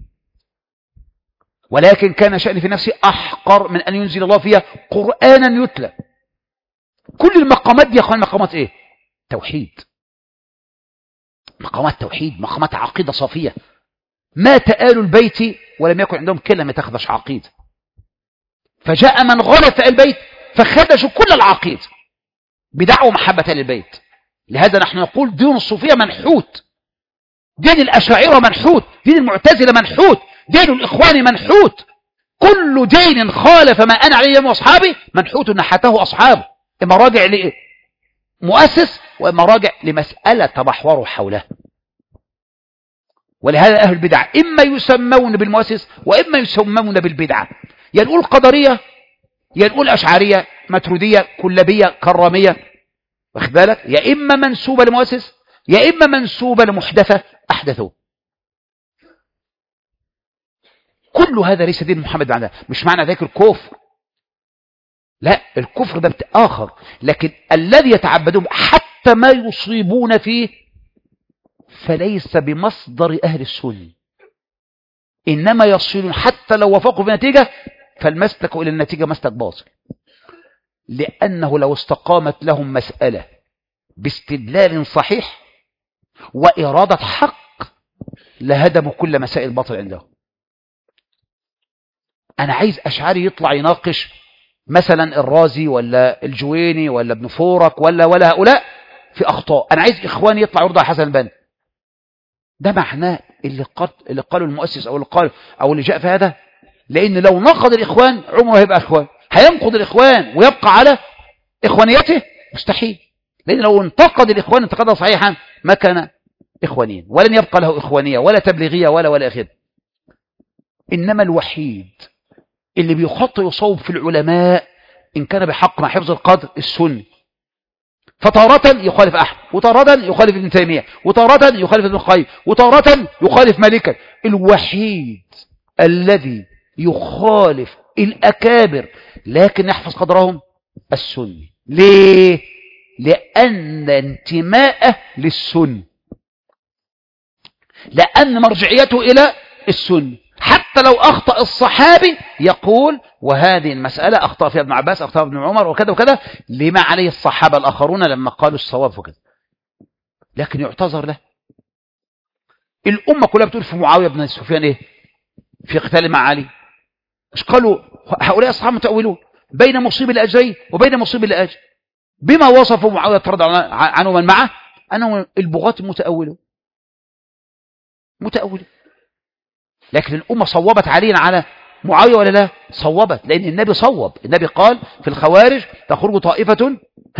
ولكن كان شأني في نفسي أحقر من أن ينزل الله فيها قرآنا يتلى كل المقامات دي يا أخوان مقامات إيه توحيد مقامات توحيد مقامات عقيدة صافية مات آل البيت ولم يكن عندهم كلمة تخدش عقيدة فجاء من غلط آل البيت فخدشوا كل العقيدة بدعوة محبة آل البيت لهذا نحن نقول دين الصوفية منحوت دين الأشاعرة منحوت دين المعتزلة منحوت دين الإخوان منحوت كل دين خالف ما أنا عليه يوم أصحابي منحوت نحته أصحابه إما راجع لمؤسس وإما راجع لمسألة تبحوروا حولها ولهذا أهل البدع إما يسمون بالمؤسس وإما يسمون بالبدعة يا نقول قدرية يا نقول أشعرية مترودية كلبية كرامية واخد بالك يا إما منسوبة لمؤسس يا إما منسوبة لمحدثة أحدثوه كل هذا ليس دين محمد بعد مش معنى ذلك الكفر لا الكفر ده آخر لكن الذي يتعبدون حتى ما يصيبون فيه فليس بمصدر أهل السنة إنما يصلون حتى لو وفقوا في نتيجة فالمسلك إلى النتيجة مسلك باطل لأنه لو استقامت لهم مسألة باستدلال صحيح وإرادة حق لهدموا كل مسائل الباطل عندهم أنا عايز أشعري يطلع يناقش مثلا الرازي ولا الجويني ولا ابن فورك ولا ولا هؤلاء في أخطاء أنا عايز إخواني يطلع يرضى حسن البنا ده معناه اللي, قال اللي قاله المؤسس أو اللي قال أو اللي جاء في هذا لأن لو نقض الإخوان عمره هيبقى إخوان هينقض الإخوان ويبقى على إخوانيته مستحيل لأن لو انتقد الإخوان انتقادا صحيحا ما كان إخوانيا ولن يبقى له إخوانية ولا تبليغية ولا ولا آخر إنما الوحيد اللي بيخط يصوب في العلماء إن كان بحق مع حفظ القدر السني فتارة يخالف أحمد وتارة يخالف ابن تيمية وتارة يخالف ابن القيم وتارة يخالف مالكا الوحيد الذي يخالف الأكابر لكن يحفظ قدرهم السني ليه؟ لأن انتماءه للسنة لأن مرجعيته إلى السنة حتى لو أخطأ الصحابي يقول وهذه المسألة أخطأ فيها ابن عباس أخطأ ابن عمر وكذا وكذا لما عليه الصحابة الآخرون لما قالوا الصواب وكذا لكن يعتذر له الأمة كلها بتقول في معاوية بن سفيان إيه في قتال مع علي مش قالوا هؤلاء أصحاب متأولون بين مصيب الأجرين وبين مصيب الأجر بما وصفوا معاوية ترضى عنه من معه أنهم البغاة المتأولون متأولون لكن الأمة صوبت علينا على معاوية ولا لا صوبت لأن النبي صوب النبي قال في الخوارج تخرج طائفة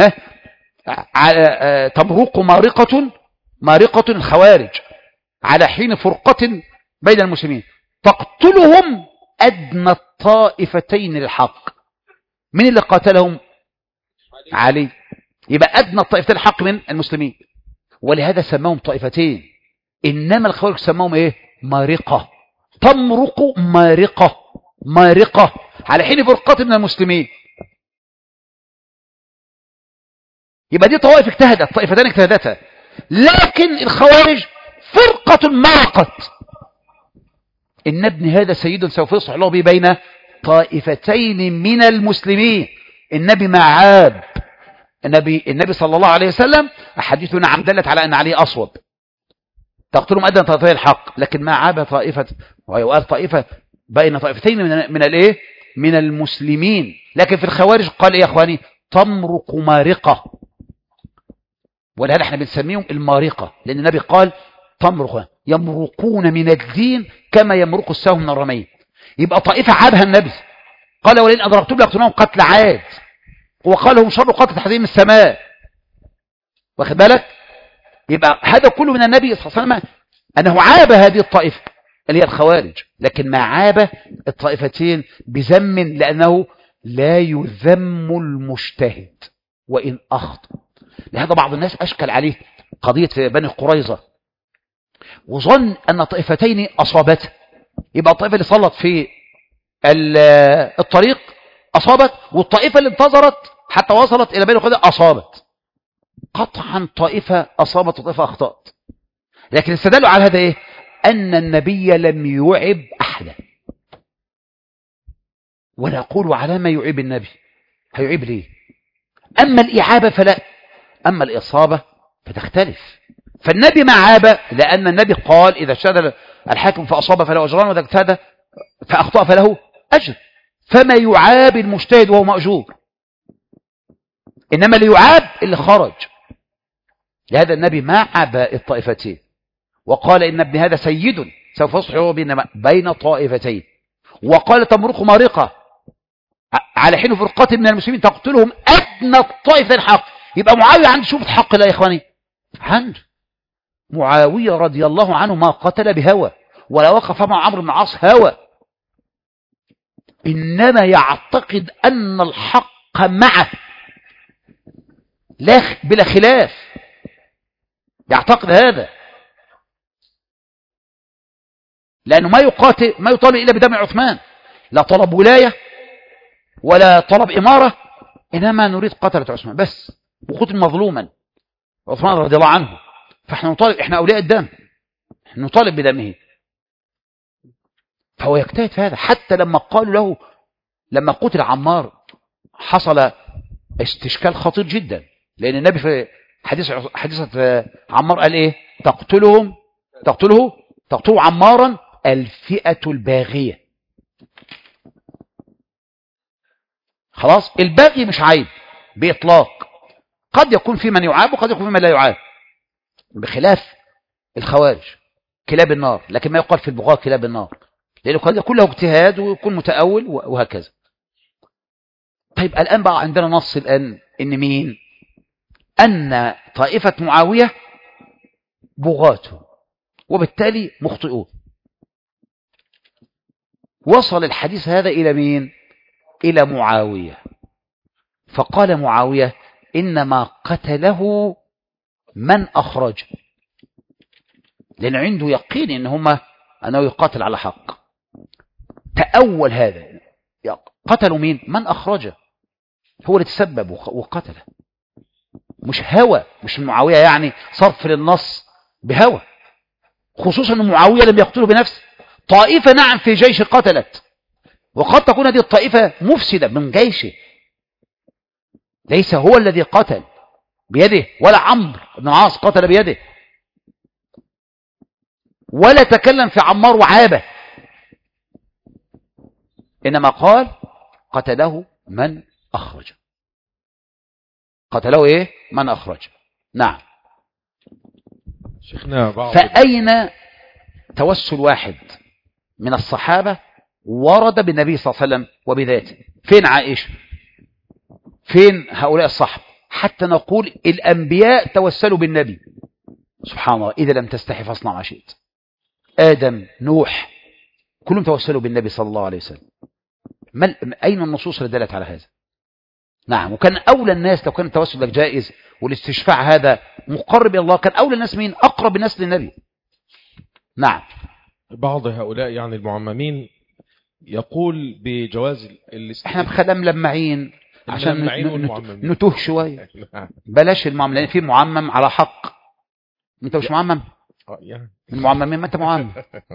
ها تمرق مارقة مارقة الخوارج على حين فرقة بين المسلمين تقتلهم أدنى الطائفتين للحق من اللي قاتلهم علي يبقى أدنى الطائفتين الحق من المسلمين ولهذا سماهم طائفتين إنما الخوارج سماهم إيه مارقة تمرق مارقة مارقة على حين فرقة من المسلمين يبقى دي طوائف اجتهدت طائفتان اجتهدتا لكن الخوارج فرقة مرقت إن ابن هذا سيد سوف يصلح له بين طائفتين من المسلمين النبي معاب النبي, النبي صلى الله عليه وسلم أحاديث نعم دلت على أن عليه أصوب تقتلهم أدنى طائفتي الحق لكن ما عاب طائفة وقال طائفة بين طائفتين من, من الايه من المسلمين لكن في الخوارج قال ايه يا اخواني تمرق مارقة ولهذا احنا بنسميهم المارقة لان النبي قال تمرق يمرقون من الدين كما يمرق السهم من الرمي يبقى طائفة عابها النبي قال ولئن أدركتم لأقتلهم قتل عاد وقال هم شر قتل تحديم السماء واخد بالك يبقى هذا كله من النبي صلى الله عليه وسلم أنه عاب هذه الطائفة اللي هي الخوارج لكن ما عاب الطائفتين بذم لأنه لا يذم المجتهد وإن أخطأ لهذا بعض الناس أشكل عليه قضية في بني قريظة وظن أن طائفتين أصابته يبقى الطائفة اللي صلت في الطريق أصابت والطائفة اللي انتظرت حتى وصلت إلى بني قريظة أصابت قطعا طائفة أصابت وطائفة أخطأت لكن استدلوا على هذا إيه أن النبي لم يعب أحدا ونقول على ما يعيب النبي هيعيب ليه أما الإعابة فلا أما الإصابة فتختلف فالنبي ما عاب لأن النبي قال إذا اجتهد الحاكم فأصاب فله أجران وإذا اجتهد فأخطأ فله أجر فما يعاب المجتهد وهو مأجور إنما اللي يعاب اللي خرج لهذا النبي ما عاب الطائفتين وقال إن ابن هذا سيد سوف يصلح بين طائفتين وقال تمرق مارقة على حين فرقة من المسلمين تقتلهم أدنى الطائفة الحق يبقى معاوية عنده شوفة حق لا يا إخواني عنده معاوية رضي الله عنه ما قتل بهوى ولا وقف مع عمرو بن العاص هوى إنما يعتقد أن الحق معه لا بلا خلاف يعتقد هذا لأنه ما يقاتل ما يطالب إلا بدم عثمان لا طلب ولاية ولا طلب إمارة إنما نريد قتلة عثمان بس وقتل مظلوما عثمان رضي الله عنه فاحنا نطالب احنا أولياء الدم نطالب بدمه فهو يجتهد في هذا حتى لما قالوا له لما قتل عمار حصل استشكال خطير جدا لأن النبي في حديث حديثة عمار قال ايه تقتلهم تقتله تقتلوا عمارا الفئة الباغية خلاص الباغي مش عيب بإطلاق قد يكون في من يعاب وقد يكون في من لا يعاب بخلاف الخوارج كلاب النار لكن ما يقال في البغاء كلاب النار لأنه قد يكون له اجتهاد ويكون متأول وهكذا طيب الآن بقى عندنا نص الآن إن مين أن طائفة معاوية بغاته وبالتالي مخطئون وصل الحديث هذا إلى مين إلى معاوية فقال معاوية إنما قتله من أخرج لأن عنده يقين إن هم أنه يقاتل على حق تأول هذا قتلوا مين من أخرجه هو اللي تسبب وقتله مش هوى مش معاوية يعني صرف للنص بهوى خصوصا أن معاوية لم يقتله بنفسه طائفة نعم في جيش قتلت وقد تكون هذه الطائفة مفسدة من جيشه ليس هو الذي قتل بيده ولا عمرو بن عاص قتل بيده ولا تكلم في عمار وعابه إنما قال قتله من أخرج قتله إيه من أخرج نعم شيخنا بعض فأين توسل واحد من الصحابة ورد بالنبي صلى الله عليه وسلم وبذاته فين عائشة فين هؤلاء الصحب حتى نقول الأنبياء توسلوا بالنبي سبحان الله إذا لم تستحي فاصنع ما شئت آدم نوح كلهم توسلوا بالنبي صلى الله عليه وسلم ما أين النصوص اللي دلت على هذا نعم وكان أولى الناس لو كان التوسل لك جائز والاستشفاع هذا مقرب إلى الله كان أولى الناس مين أقرب الناس للنبي نعم بعض هؤلاء يعني المعممين يقول بجواز احنا بخدم لمعين عشان الملمعين ن- ن- والمعممين. نتوه شوية نعم. بلاش المعمم لأن في معمم على حق أنت مش معمم آه، يعني. المعممين ما أنت معمم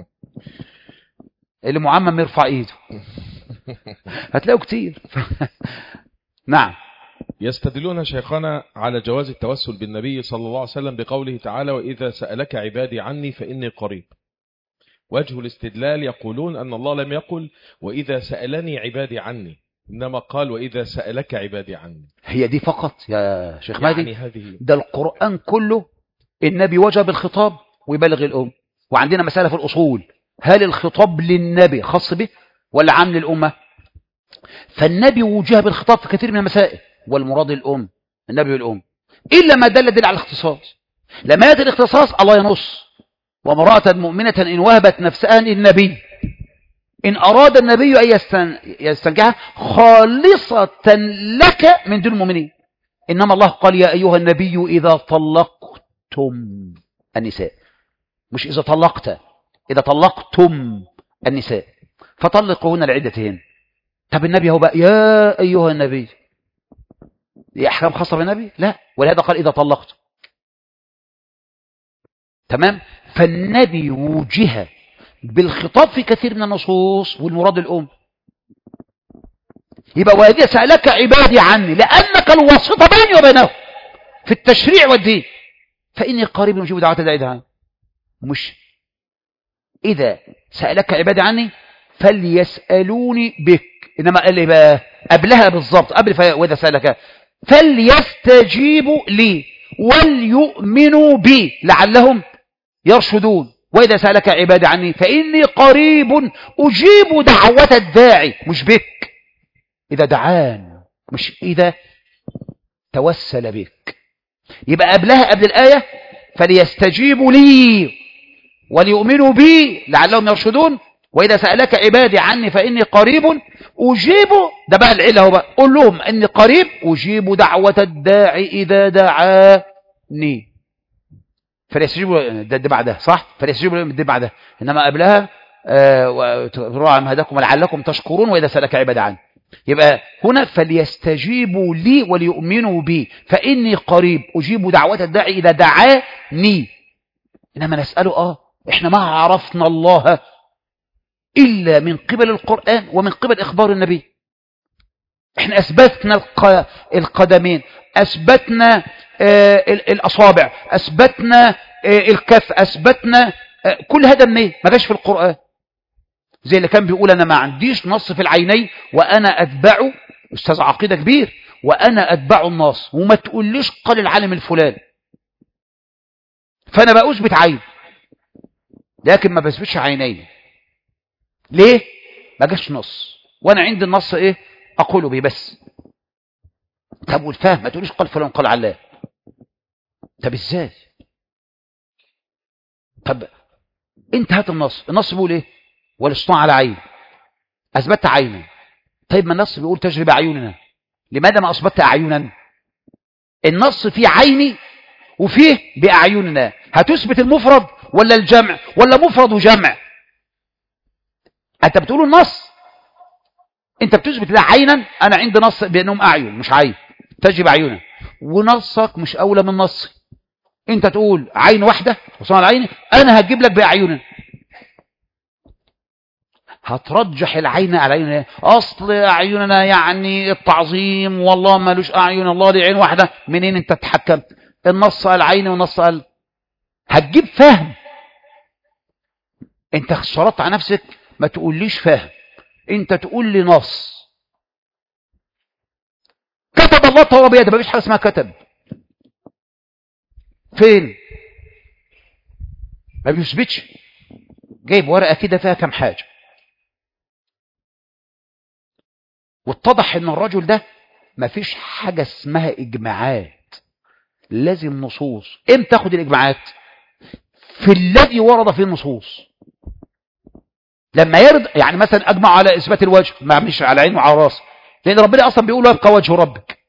اللي معمم يرفع إيده هتلاقوا كتير نعم يستدلون شيخنا على جواز التوسل بالنبي صلى الله عليه وسلم بقوله تعالى وإذا سألك عبادي عني فإني قريب وجه الاستدلال يقولون أن الله لم يقل وإذا سألني عبادي عني إنما قال وإذا سألك عبادي عني هي دي فقط يا شيخ مهدي يعني هذه ده القرآن كله النبي وجب الخطاب ويبلغ الأم وعندنا مسألة في الأصول هل الخطاب للنبي خاص به ولا عام للأمة فالنبي وجه بالخطاب في كثير من المسائل والمراد الأم النبي والأم إلا ما دل دل على الاختصاص لما يأتي الاختصاص الله ينص وامرأة مؤمنة إن وهبت نفسها للنبي إن أراد النبي أن يستن- يستنكحها خالصة لك من دون المؤمنين إنما الله قال يا أيها النبي إذا طلقتم النساء مش إذا طلقت إذا طلقتم النساء فطلقوهن لعدتهن طب النبي هو بقى يا أيها النبي دي أحكام خاصة بالنبي لا ولهذا قال إذا طلقتم تمام فالنبي وجه بالخطاب في كثير من النصوص والمراد الأم يبقى وهذه سألك عبادي عني لأنك الواسطة بيني وبينهم في التشريع والدين فإني قريب نجيب دعوة داعي عني مش إذا سألك عبادي عني فليسألوني بك إنما قال لي بقى قبلها بالضبط قبل ف... وإذا سألك فليستجيبوا لي وليؤمنوا بي لعلهم يرشدون وإذا سألك عبادي عني فإني قريب أجيب دعوة الداعي مش بك إذا دعان مش إذا توسل بك يبقى قبلها قبل الآية فليستجيبوا لي وليؤمنوا بي لعلهم يرشدون وإذا سألك عبادي عني فإني قريب أجيب ده بقى العلة هو بقى قول لهم إني قريب أجيب دعوة الداعي إذا دعاني فليستجيبوا ده, ده بعدها صح فليستجيبوا ده بعدها إنما قبلها آه وراعم هداكم ولعلكم تشكرون وإذا سألك عبادي عني يبقى هنا فليستجيبوا لي وليؤمنوا بي فإني قريب أجيب دعوة الداعي إذا دعاني إنما نسأله آه إحنا ما عرفنا الله إلا من قبل القرآن ومن قبل إخبار النبي إحنا أثبتنا الق... القدمين أثبتنا آه الأصابع أثبتنا آه الكف أثبتنا آه كل هذا منين ما جاش في القرآن زي اللي كان بيقول أنا ما عنديش نص في العينين وأنا أتبعه أستاذ عقيدة كبير وأنا أتبع النص وما تقوليش قال العالم الفلاني فأنا بقى أثبت عين لكن ما بثبتش عينين ليه ما جاش نص وانا عندي النص ايه اقوله به بس طب والفهم ما تقوليش قال فلان قال علاه طب ازاي طب انت هات النص النص بيقول ايه والاصطناع على عين اثبتت عينا طيب ما النص بيقول تجربة اعيننا لماذا ما اثبتت اعينا النص فيه عيني وفيه باعيننا هتثبت المفرد ولا الجمع ولا مفرد وجمع انت بتقول النص انت بتثبت لا عينا انا عندي نص بانهم اعين مش عين تجب عيونا ونصك مش اولى من نصي انت تقول عين واحده وصنع العين انا هجيب لك باعيننا هترجح العين على عين اصل اعيننا يعني التعظيم والله مالوش اعين الله دي عين واحده منين انت تتحكم النص قال عين والنص قال هتجيب فهم انت شرطت على نفسك ما تقوليش فاهم انت تقول لي نص كتب الله التوراة بيده مفيش حاجه اسمها كتب فين ما بيثبتش جايب ورقه كده فيها كام حاجه واتضح ان الرجل ده مفيش حاجه اسمها اجماعات لازم نصوص امتى تاخد الاجماعات في الذي ورد فيه النصوص لما يرد يعني مثلا اجمع على اثبات الوجه ما مش على عين وعلى راس لان ربنا اصلا بيقول يبقى وجه ربك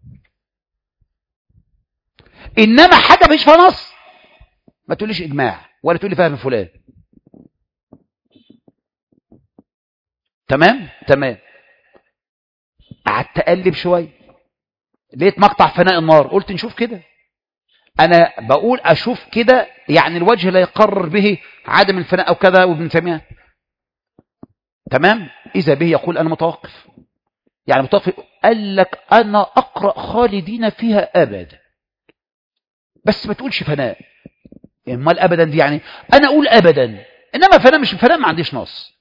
انما حاجه مش فيها نص ما تقوليش اجماع ولا تقولي فهم فلان تمام تمام قعدت اقلب شويه لقيت مقطع فناء النار قلت نشوف كده انا بقول اشوف كده يعني الوجه لا يقرر به عدم الفناء او كذا وابن تيميه تمام اذا به يقول انا متوقف يعني متوقف قال لك انا اقرا خالدين فيها ابدا بس ما تقولش فناء امال ابدا دي يعني انا اقول ابدا انما فناء مش فناء ما عنديش نص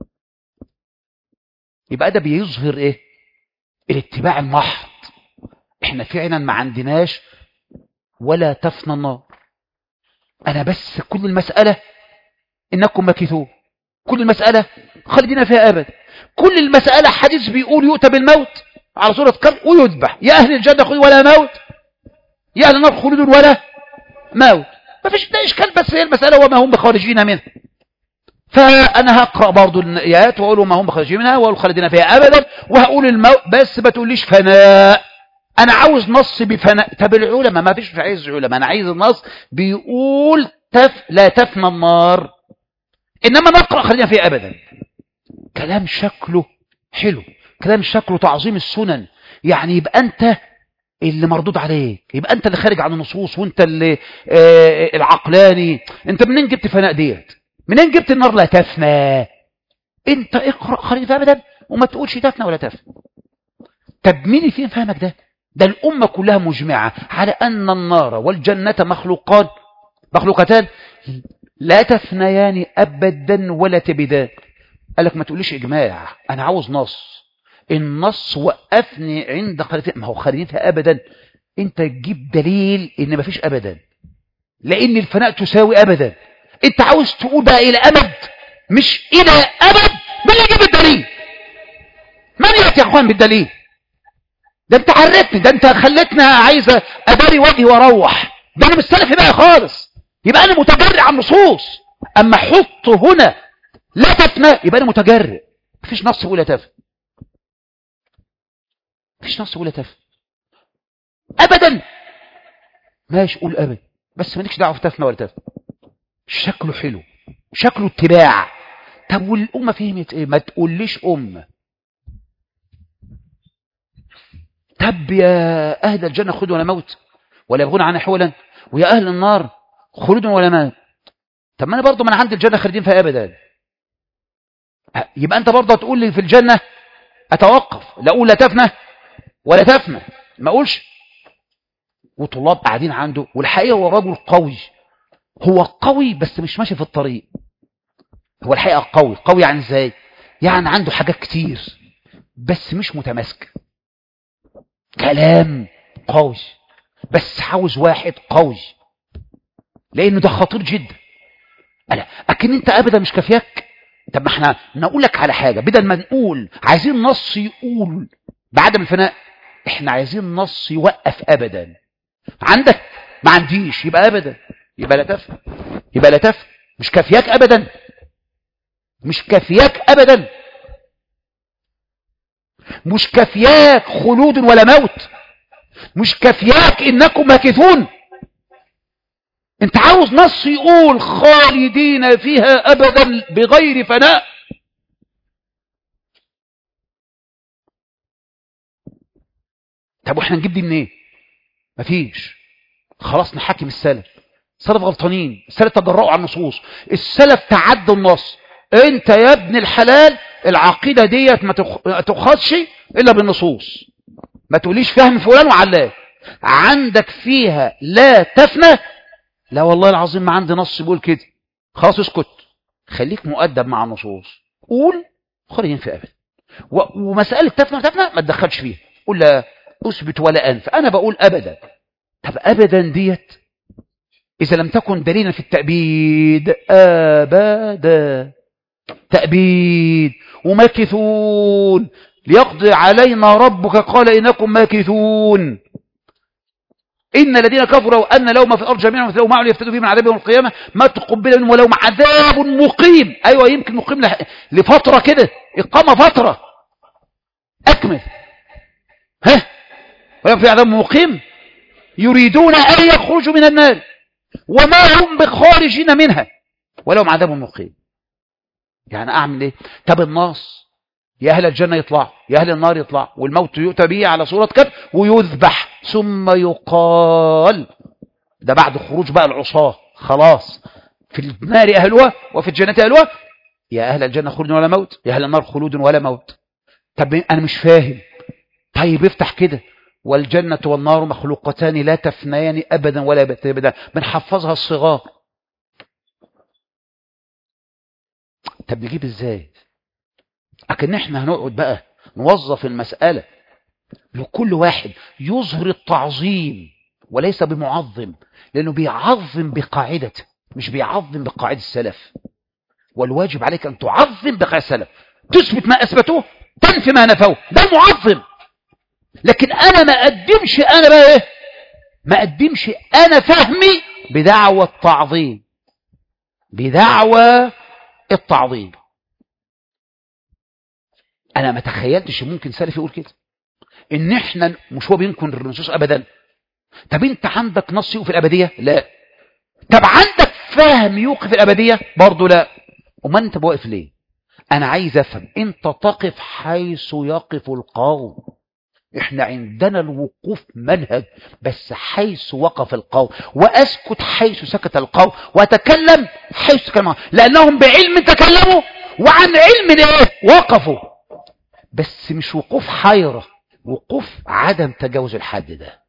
يبقى ده بيظهر ايه الاتباع المحض احنا فعلا ما عندناش ولا تفنى النار انا بس كل المسألة انكم مكثون كل المسألة خالدين فيها ابدا كل المسألة حديث بيقول يؤتى بالموت على صورة كلب ويذبح يا اهل الجنة خلود ولا موت يا اهل النار خلود ولا موت ما فيش ده اشكال بس هي المسألة وما هم بخارجين منها فانا هقرا برضو الايات واقول ما هم بخارجين منها واقول خالدين فيها ابدا وهقول الموت بس ما تقوليش فناء انا عاوز نص بفناء طب العلماء ما فيش عايز علماء انا عايز النص بيقول تف لا تفنى النار انما نقرا خلينا فيه ابدا كلام شكله حلو كلام شكله تعظيم السنن يعني يبقى انت اللي مردود عليك يبقى انت اللي خارج عن النصوص وانت اللي آه العقلاني انت منين جبت فناء ديت منين جبت النار لا تفنى انت اقرا خلينا فيه ابدا وما تقولش تفنى ولا تفنى طب مين اللي فين فهمك ده ده الأمة كلها مجمعة على أن النار والجنة مخلوقان مخلوقتان لا تفنيان أبدا ولا تبدان قال لك ما تقوليش إجماع أنا عاوز نص النص وقفني عند خالدين ما هو خالدينها أبدا أنت تجيب دليل إن ما فيش أبدا لأن الفناء تساوي أبدا أنت عاوز تقول بقى إلى أبد مش إلى أبد من يجيب الدليل من يأتي يا أخوان بالدليل ده انت عرفتني ده انت خلتنا عايزه اداري وجهي واروح ده انا مش سلفي بقى خالص يبقى انا متجرئ على النصوص اما احط هنا لا تفنى يبقى انا متجرئ مفيش نص يقول لا تفنى مفيش نص يقول لا تفنى ابدا ماشي قول ابدا بس مالكش دعوه في تفنى ولا تفنى شكله حلو شكله اتباع طب والامه فهمت ايه ما تقوليش امه تب يا أهل الجنة خلود ولا موت ولا يبغون عنها حولا ويا أهل النار خلود ولا موت طب ما أنا برضه من عند الجنة خالدين فيها أبدا يبقى أنت برضه تقول لي في الجنة أتوقف لا أقول لا تفنى ولا تفنى ما أقولش وطلاب قاعدين عنده والحقيقة هو رجل قوي هو قوي بس مش ماشي في الطريق هو الحقيقة قوي قوي يعني ازاي يعني عنده حاجات كتير بس مش متماسكه كلام قوي بس عاوز واحد قوي لانه ده خطير جدا ألا اكن انت ابدا مش كافياك طب ما احنا نقول لك على حاجه بدل ما نقول عايزين نص يقول بعدم الفناء احنا عايزين نص يوقف ابدا عندك ما عنديش يبقى ابدا يبقى لا تفهم يبقى لا تفهم مش كافياك ابدا مش كافياك ابدا مش كافياك خلود ولا موت مش كافياك انكم ماكثون انت عاوز نص يقول خالدين فيها ابدا بغير فناء طب واحنا نجيب دي منين مفيش خلاص نحاكم السلف السلف غلطانين السلف تجرؤوا على النصوص السلف تعدوا النص انت يا ابن الحلال العقيدة ديت ما تخصش الا بالنصوص ما تقوليش فهم فلان وعلاه عندك فيها لا تفنى لا والله العظيم ما عندي نص بيقول كده خلاص اسكت خليك مؤدب مع النصوص قول خلينا في ابدا ومسألة تفنى تفنى ما تدخلش فيها قول لا اثبت ولا انف انا بقول ابدا طب ابدا ديت اذا لم تكن دليلا في التأبيد ابدا تأبيد وماكثون ليقضي علينا ربك قال إنكم ماكثون إن الذين كفروا أن لو ما في الأرض جميعا مثلوا معه ليفتدوا به من عذاب يوم القيامة ما تقبل منهم ولهم عذاب مقيم أيوة يمكن مقيم لفترة كده إقامة فترة أكمل ها ولهم في عذاب مقيم يريدون أن يخرجوا من النار وما هم بخارجين منها ولهم عذاب مقيم يعني اعمل ايه طب النص يا أهل الجنة يطلع يا أهل النار يطلع والموت يؤتى به على صورة كب ويذبح ثم يقال ده بعد خروج بقى العصاة خلاص في النار أهلها وفي الجنة أهلها يا أهل الجنة خلود ولا موت يا أهل النار خلود ولا موت طب أنا مش فاهم طيب افتح كده والجنة والنار مخلوقتان لا تفنيان أبدا ولا أبدا بنحفظها الصغار طب نجيب ازاي لكن احنا هنقعد بقى نوظف المسألة لكل واحد يظهر التعظيم وليس بمعظم لأنه بيعظم بقاعدته مش بيعظم بقاعدة السلف والواجب عليك أن تعظم بقاعدة السلف تثبت ما أثبتوه تنفي ما نفوه ده المعظم لكن أنا ما أقدمش أنا بقى إيه ما أقدمش أنا فهمي بدعوى التعظيم بدعوى التعظيم انا ما تخيلتش ممكن سلف يقول كده ان احنا مش هو بينكر النصوص ابدا طب انت عندك نص يوقف الابديه لا طب عندك فهم يوقف الابديه برضه لا امال انت واقف ليه انا عايز افهم انت تقف حيث يقف القوم احنا عندنا الوقوف منهج بس حيث وقف القوم واسكت حيث سكت القوم واتكلم حيث تكلم لانهم بعلم تكلموا وعن علم ايه وقفوا بس مش وقوف حيرة وقوف عدم تجاوز الحد ده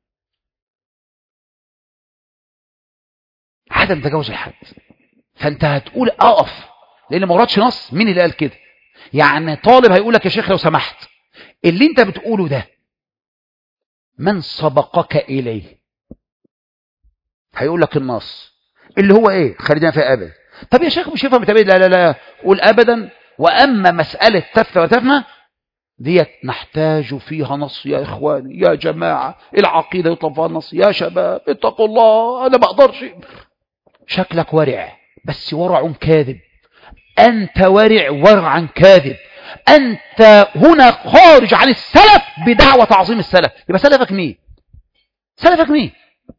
عدم تجاوز الحد فانت هتقول اقف لان ما وردش نص مين اللي قال كده يعني طالب هيقول لك يا شيخ لو سمحت اللي انت بتقوله ده من سبقك إليه هيقول لك النص اللي هو ايه خلينا في ابدا طب يا شيخ مش يفهم تبعيد لا لا لا قول ابدا واما مساله تثنى وتفنى ديت نحتاج فيها نص يا اخواني يا جماعه العقيده يطلب فيها النص يا شباب اتقوا الله انا ما اقدرش شكلك ورع بس ورع كاذب انت ورع ورعا كاذب أنت هنا خارج عن السلف بدعوة تعظيم السلف يبقى سلفك مين سلفك مين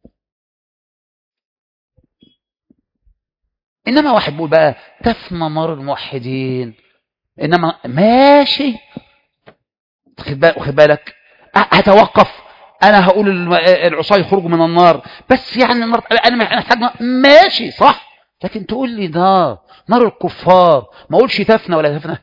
إنما واحد بيقول بقى تفنى نار الموحدين إنما ماشي خد بالك هتوقف أنا هقول العصاة يخرجوا من النار بس يعني النار أنا محتاج ماشي صح لكن تقول لي نار نار الكفار ما أقولش تفنى ولا تفنى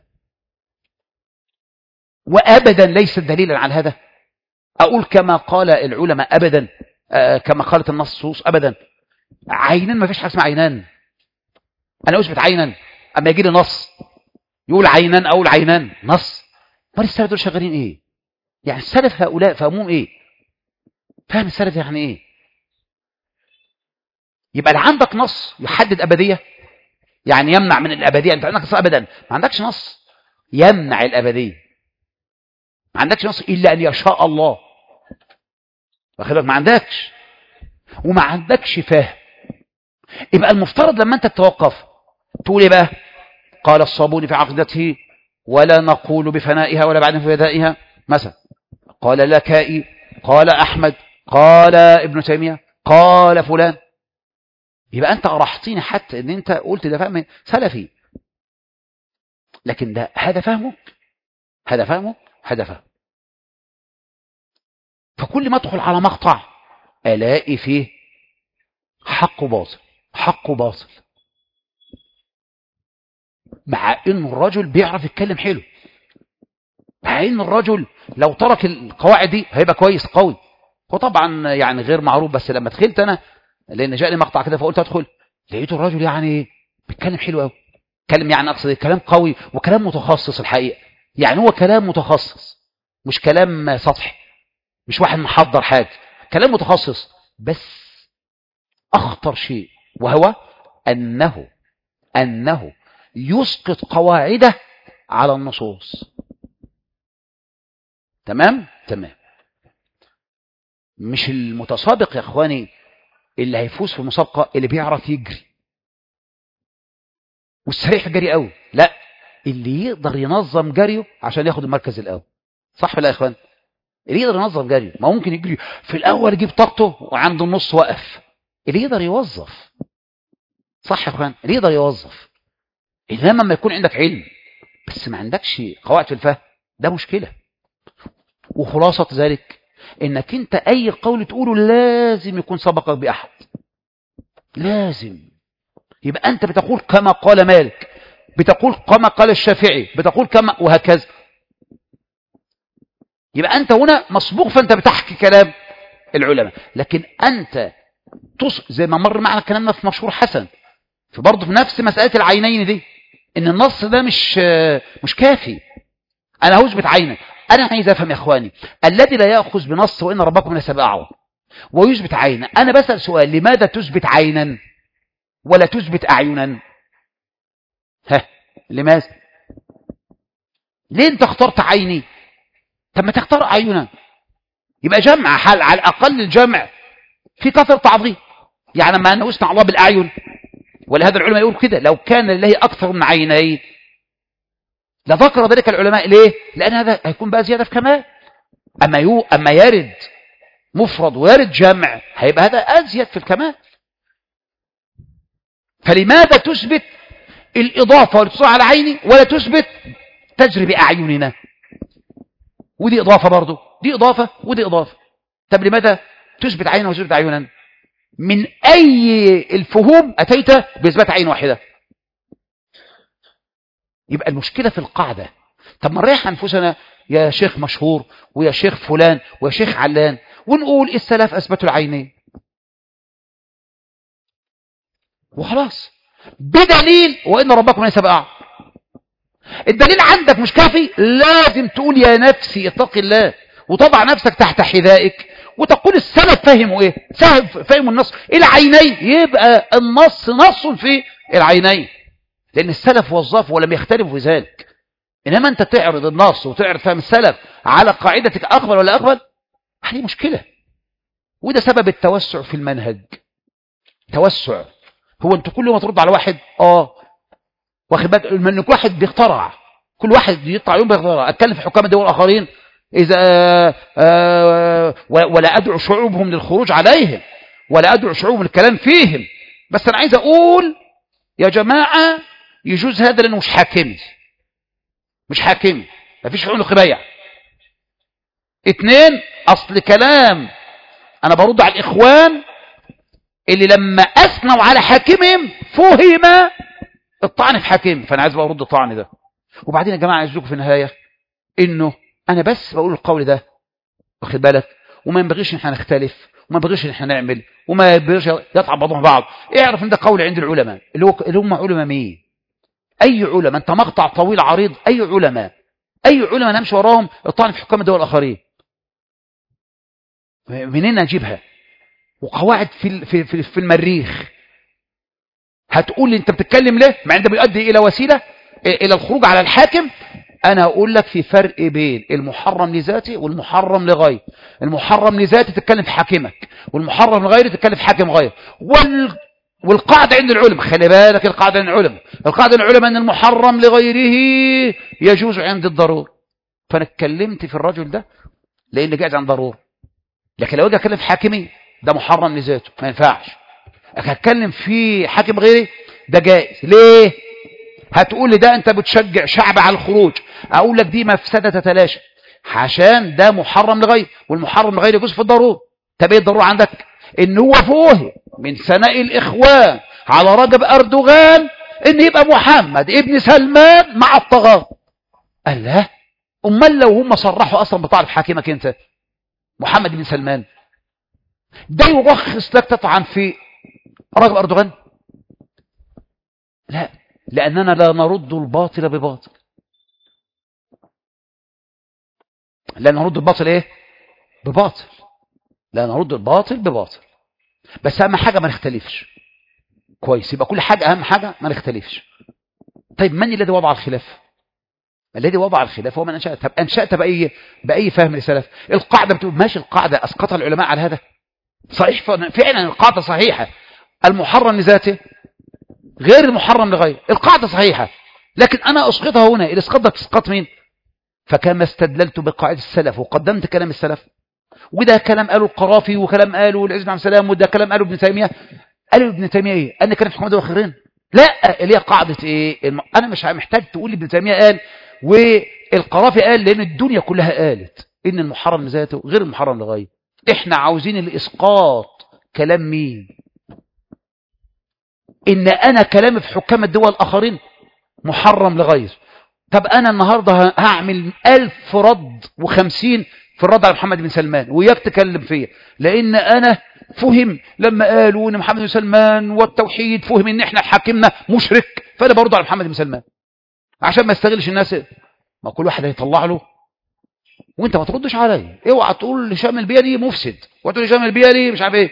وأبدا ليس دليلا على هذا أقول كما قال العلماء أبدا كما قالت النصوص أبدا عينان ما فيش حاجة اسمها عينان أنا أثبت عينا أما يجي لي نص يقول عينان أقول عينان نص ما السلف دول شغالين إيه يعني السلف هؤلاء فهمهم إيه فهم السلف يعني إيه يبقى اللي عندك نص يحدد أبدية يعني يمنع من الأبدية أنت عندك نص أبدا ما عندكش نص يمنع الأبدية ما عندكش نص إلا أن يشاء الله واخد ما عندكش وما عندكش فهم يبقى المفترض لما أنت تتوقف تقول إيه بقى قال الصابوني في عقدته ولا نقول بفنائها ولا بعد فدائها مثلا قال لكائي قال أحمد قال ابن تيمية قال فلان يبقى أنت أرحتني حتى أن أنت قلت ده فهم سلفي لكن ده هذا فهمك هذا فهمك هذا فهم فكل ما ادخل على مقطع الاقي فيه حق باطل حق باطل مع ان الرجل بيعرف يتكلم حلو مع ان الرجل لو ترك القواعد دي هيبقى كويس قوي هو طبعا يعني غير معروف بس لما دخلت انا لان جاء لي مقطع كده فقلت ادخل لقيته الرجل يعني بيتكلم حلو قوي كلام يعني اقصد كلام قوي وكلام متخصص الحقيقه يعني هو كلام متخصص مش كلام سطحي مش واحد محضر حاجة كلام متخصص بس أخطر شيء وهو أنه أنه يسقط قواعده على النصوص تمام تمام مش المتسابق يا اخواني اللي هيفوز في المسابقة اللي بيعرف يجري والسريع في الجري قوي لا اللي يقدر ينظم جريه عشان ياخد المركز الاول صح ولا يا اخوان اللي يقدر ينظم جريه ما ممكن يجري في الاول يجيب طاقته وعنده النص وقف اللي يقدر يوظف صح يا اخوان اللي يقدر يوظف انما لما يكون عندك علم بس ما عندكش قواعد في الفهم ده مشكلة وخلاصة ذلك انك انت اي قول تقوله لازم يكون سبقك باحد لازم يبقى انت بتقول كما قال مالك بتقول كما قال الشافعي بتقول كما وهكذا يبقى انت هنا مسبوق فانت بتحكي كلام العلماء لكن انت تص... زي ما مر معنا كلامنا في مشهور حسن في برضه في نفس مسألة العينين دي ان النص ده مش مش كافي انا هثبت عينا انا عايز افهم يا اخواني الذي لا ياخذ بنص وان ربكم لسبع اعظم ويثبت عينا انا بسال سؤال لماذا تثبت عينا ولا تثبت اعينا ها لماذا ليه انت اخترت عيني طب ما تختار اعينا يبقى جمع حال على الاقل الجمع في كثره تعظيم يعني لما انا اسمع الله بالاعين ولهذا العلماء يقول كده لو كان لله اكثر من عينين لذكر ذلك العلماء ليه لان هذا هيكون بقى زياده في كمال اما يو اما يرد مفرد ويرد جمع هيبقى هذا ازيد في الكمال فلماذا تثبت الاضافه ولا على عيني ولا تثبت تجري باعيننا ودي اضافه برضه دي اضافه ودي اضافه طب لماذا تثبت عينا وتثبت عينا من اي الفهوم اتيت باثبات عين واحده يبقى المشكله في القاعده طب ما نريح انفسنا يا شيخ مشهور ويا شيخ فلان ويا شيخ علان ونقول السلف اثبتوا العينين وخلاص بدليل وان ربكم ليس باعظم الدليل عندك مش كافي لازم تقول يا نفسي اتق الله وتضع نفسك تحت حذائك وتقول السلف فهموا ايه فهموا النص العينين يبقى النص نص في العينين لان السلف وظفوا ولم يختلفوا في ذلك انما انت تعرض النص وتعرض فهم السلف على قاعدتك اقبل ولا اقبل هذه مشكله وده سبب التوسع في المنهج توسع هو انت كل ما ترد على واحد اه واخد بالك من كل واحد بيخترع كل واحد يطلع يوم بيخترع اتكلم في حكام الدول الاخرين اذا آآ آآ ولا ادعو شعوبهم للخروج عليهم ولا ادعو شعوبهم للكلام فيهم بس انا عايز اقول يا جماعه يجوز هذا لانه مش حاكمي مش حاكمي مفيش عنق بيع اتنين اصل كلام انا برد على الاخوان اللي لما اثنوا على حاكمهم فهم الطعن في حاكم فانا عايز بقى ارد الطعن ده وبعدين يا جماعه عايز في النهايه انه انا بس بقول القول ده واخد بالك وما ينبغيش ان احنا نختلف وما ينبغيش ان احنا نعمل وما ينبغيش يطع بعضهم بعض اعرف ان ده قول عند العلماء اللي, هو اللي هم علماء مين اي علماء انت مقطع طويل عريض اي علماء اي علماء نمشي وراهم الطعن في حكام الدول الاخرين منين اجيبها وقواعد في في في, في المريخ هتقول لي انت بتتكلم ليه مع ان ده بيؤدي الى وسيله الى الخروج على الحاكم انا اقول لك في فرق بين المحرم لذاته والمحرم لغيره المحرم لذاته تتكلم في حاكمك والمحرم لغيره تتكلم في حاكم غيره وال... والقاعده عند العلماء خلي بالك القاعده عند العلماء القاعده عند العلماء ان المحرم لغيره يجوز عند الضرورة فانا اتكلمت في الرجل ده لان قاعد عن ضروره لكن لو اجي اتكلم في حاكمي ده محرم لذاته ما ينفعش هتكلم في حاكم غيري ده جائز ليه هتقول لي ده انت بتشجع شعب على الخروج اقول لك دي مفسده تتلاشى عشان ده محرم لغير والمحرم لغير يجوز في الضروره طب ايه الضروره عندك ان هو فوه من ثناء الاخوان على رجب اردوغان ان يبقى محمد ابن سلمان مع الطغاة قال لا امال لو هم صرحوا اصلا بتعرف حاكمك انت محمد بن سلمان ده يرخص لك تطعن في رجب أردوغان لا لأننا لا نرد الباطل بباطل لا نرد الباطل ايه بباطل لا نرد الباطل بباطل بس أهم حاجة ما نختلفش كويس يبقى كل حاجة أهم حاجة ما نختلفش طيب من الذي وضع الخلاف الذي وضع الخلاف هو من أنشأت طب أنشأت بأي, بأي فهم لسلف القاعدة بتقول ماشي القاعدة أسقطها العلماء على هذا صحيح فعلا القاعدة صحيحة المحرم لذاته غير المحرم لغيره القاعدة صحيحة لكن أنا أسقطها هنا الإسقاط ده تسقط مين فكما استدللت بقاعدة السلف وقدمت كلام السلف وده كلام قاله القرافي وكلام قاله العز بن عبد السلام وده كلام قاله ابن تيمية قالوا ابن تيمية ايه أن كان في محمد واخرين لا اللي هي قاعدة ايه الم... أنا مش محتاج تقول ابن تيمية قال والقرافي قال لأن الدنيا كلها قالت إن المحرم لذاته غير المحرم لغاية إحنا عاوزين الإسقاط كلام مين إن أنا كلامي في حكام الدول الآخرين محرم لغير طب أنا النهاردة هعمل ألف رد وخمسين في الرد على محمد بن سلمان وياك تكلم فيا لأن أنا فهم لما قالوا ان محمد بن سلمان والتوحيد فهم ان احنا حاكمنا مشرك فانا برضه على محمد بن سلمان عشان ما استغلش الناس ما كل واحد هيطلع له وانت ما تردش عليا اوعى تقول لشام البيلي مفسد وتقول لشام البيلي مش عارف ايه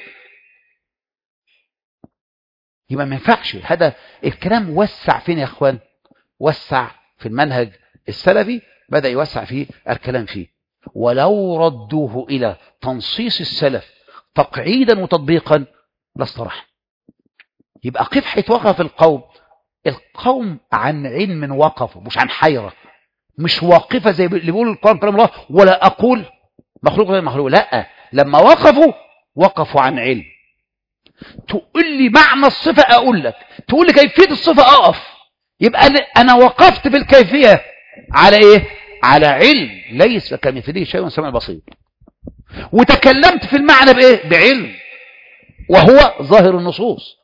يبقى ما ينفعش هذا الكلام وسع فين يا اخوان وسع في المنهج السلفي بدا يوسع فيه الكلام فيه ولو ردوه الى تنصيص السلف تقعيدا وتطبيقا لاستراح يبقى كيف هيتوقف القوم القوم عن علم وقفوا مش عن حيرة مش واقفة زي اللي بيقول القرآن كلام الله ولا أقول مخلوق غير مخلوق لا لما وقفوا وقفوا عن علم تقول لي معنى الصفة أقول لك تقول لي كيفية الصفة أقف يبقى أنا وقفت في الكيفية على إيه على علم ليس كمثله شيء سمع البصير وتكلمت في المعنى بإيه بعلم وهو ظاهر النصوص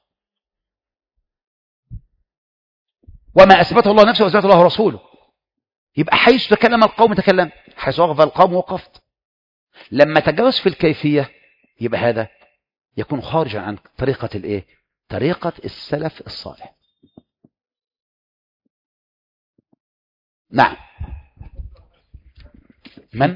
وما أثبته الله نفسه وأثبته الله رسوله يبقى حيث تكلم القوم تكلم حيث وقف القوم وقفت لما تجاوز في الكيفية يبقى هذا يكون خارجا عن طريقة الايه طريقة السلف الصالح نعم من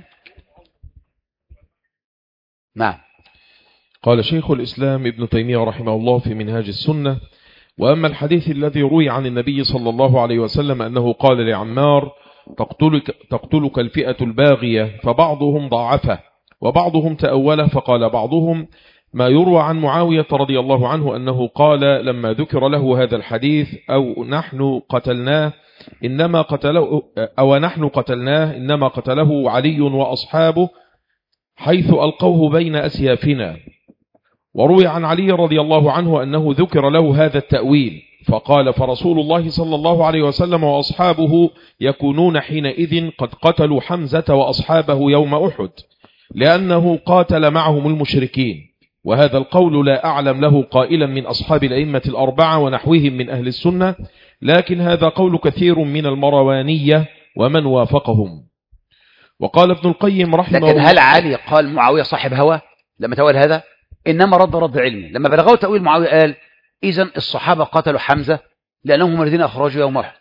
نعم قال شيخ الإسلام ابن تيمية رحمه الله في منهاج السنة وأما الحديث الذي روي عن النبي صلى الله عليه وسلم أنه قال لعمار تقتلك, تقتلك الفئة الباغية فبعضهم ضعفه وبعضهم تأوله فقال بعضهم ما يروى عن معاوية رضي الله عنه أنه قال لما ذكر له هذا الحديث أو نحن قتلناه إنما قتله أو نحن قتلناه إنما قتله علي وأصحابه حيث ألقوه بين أسيافنا وروي عن علي رضي الله عنه أنه ذكر له هذا التأويل فقال فرسول الله صلى الله عليه وسلم وأصحابه يكونون حينئذ قد قتلوا حمزة وأصحابه يوم أحد لأنه قاتل معهم المشركين وهذا القول لا أعلم له قائلا من أصحاب الأئمة الأربعة ونحوهم من أهل السنة لكن هذا قول كثير من المروانية ومن وافقهم وقال ابن القيم رحمه لكن هل علي قال معاوية صاحب هوى لما تقول هذا إنما رد رد علمي لما بلغوا تأويل معاوية قال إذا الصحابة قتلوا حمزة لأنهم هم الذين أخرجوا يوم أحد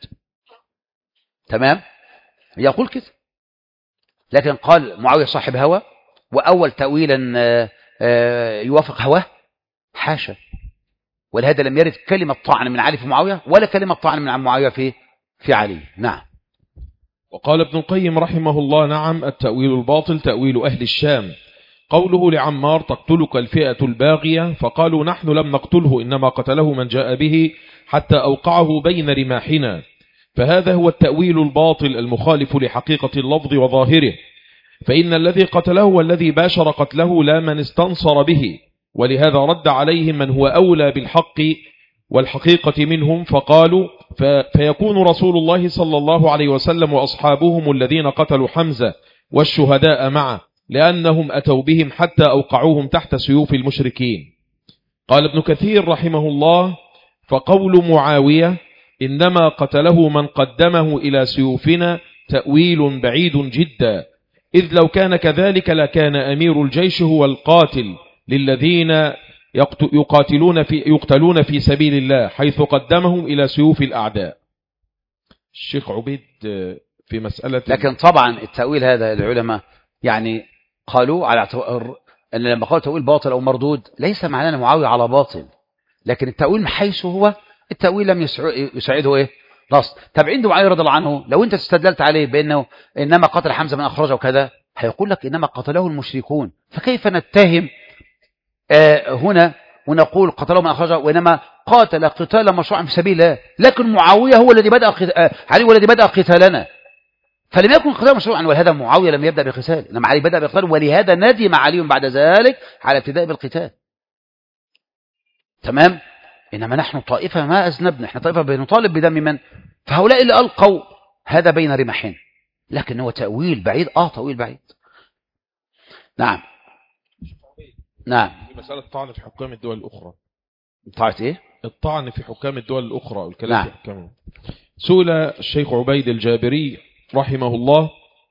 تمام يقول كده لكن قال معاوية صاحب هوى وأول تأويلا يوافق هواه حاشا ولهذا لم يرد كلمة طعن من علي في معاوية ولا كلمة طعن من معاوية في في علي نعم وقال ابن القيم رحمه الله نعم التأويل الباطل تأويل أهل الشام قوله لعمار تقتلك الفئة الباغية فقالوا نحن لم نقتله إنما قتله من جاء به حتى أوقعه بين رماحنا فهذا هو التأويل الباطل المخالف لحقيقة اللفظ وظاهره فإن الذي قتله والذي باشر قتله لا من استنصر به ولهذا رد عليهم من هو أولى بالحق والحقيقة منهم فقالوا فيكون رسول الله صلى الله عليه وسلم وأصحابهم الذين قتلوا حمزة والشهداء معه لأنهم أتوا بهم حتى أوقعوهم تحت سيوف المشركين قال ابن كثير رحمه الله فقول معاوية إنما قتله من قدمه إلى سيوفنا تأويل بعيد جدا إذ لو كان كذلك لكان أمير الجيش هو القاتل للذين يقاتلون في يقتلون في سبيل الله حيث قدمهم إلى سيوف الأعداء الشيخ عبيد في مسألة لكن طبعا التأويل هذا العلماء يعني قالوا على اعتبار أن لما قالوا تأويل باطل أو مردود ليس معناه أن معاوية على باطل لكن التأويل من حيث هو التأويل لم يساعده إيه نص طب عنده معاوية رضي الله عنه لو أنت استدللت عليه بأنه إنما قتل حمزة من أخرجه وكذا هيقول لك إنما قتله المشركون فكيف نتهم آه هنا ونقول قتله من أخرجه وإنما قاتل قتالا مشروعا في سبيل الله لكن معاوية هو الذي بدأ آه علي هو الذي بدأ قتالنا فلم يكن قتال مشروعا ولهذا معاوية لم يبدأ بقتال إنما علي بدأ بقتال ولهذا ندم علي بعد ذلك على ابتداء بالقتال تمام إنما نحن طائفة ما أذنبنا احنا طائفة بنطالب بدم من فهؤلاء اللي ألقوا هذا بين رمحين لكن هو تأويل بعيد آه تأويل بعيد نعم نعم في مسألة طعن في حكام الدول الأخرى طاعت إيه الطعن في حكام الدول الأخرى والكلام نعم. في حكامهم سئل الشيخ عبيد الجابري رحمه الله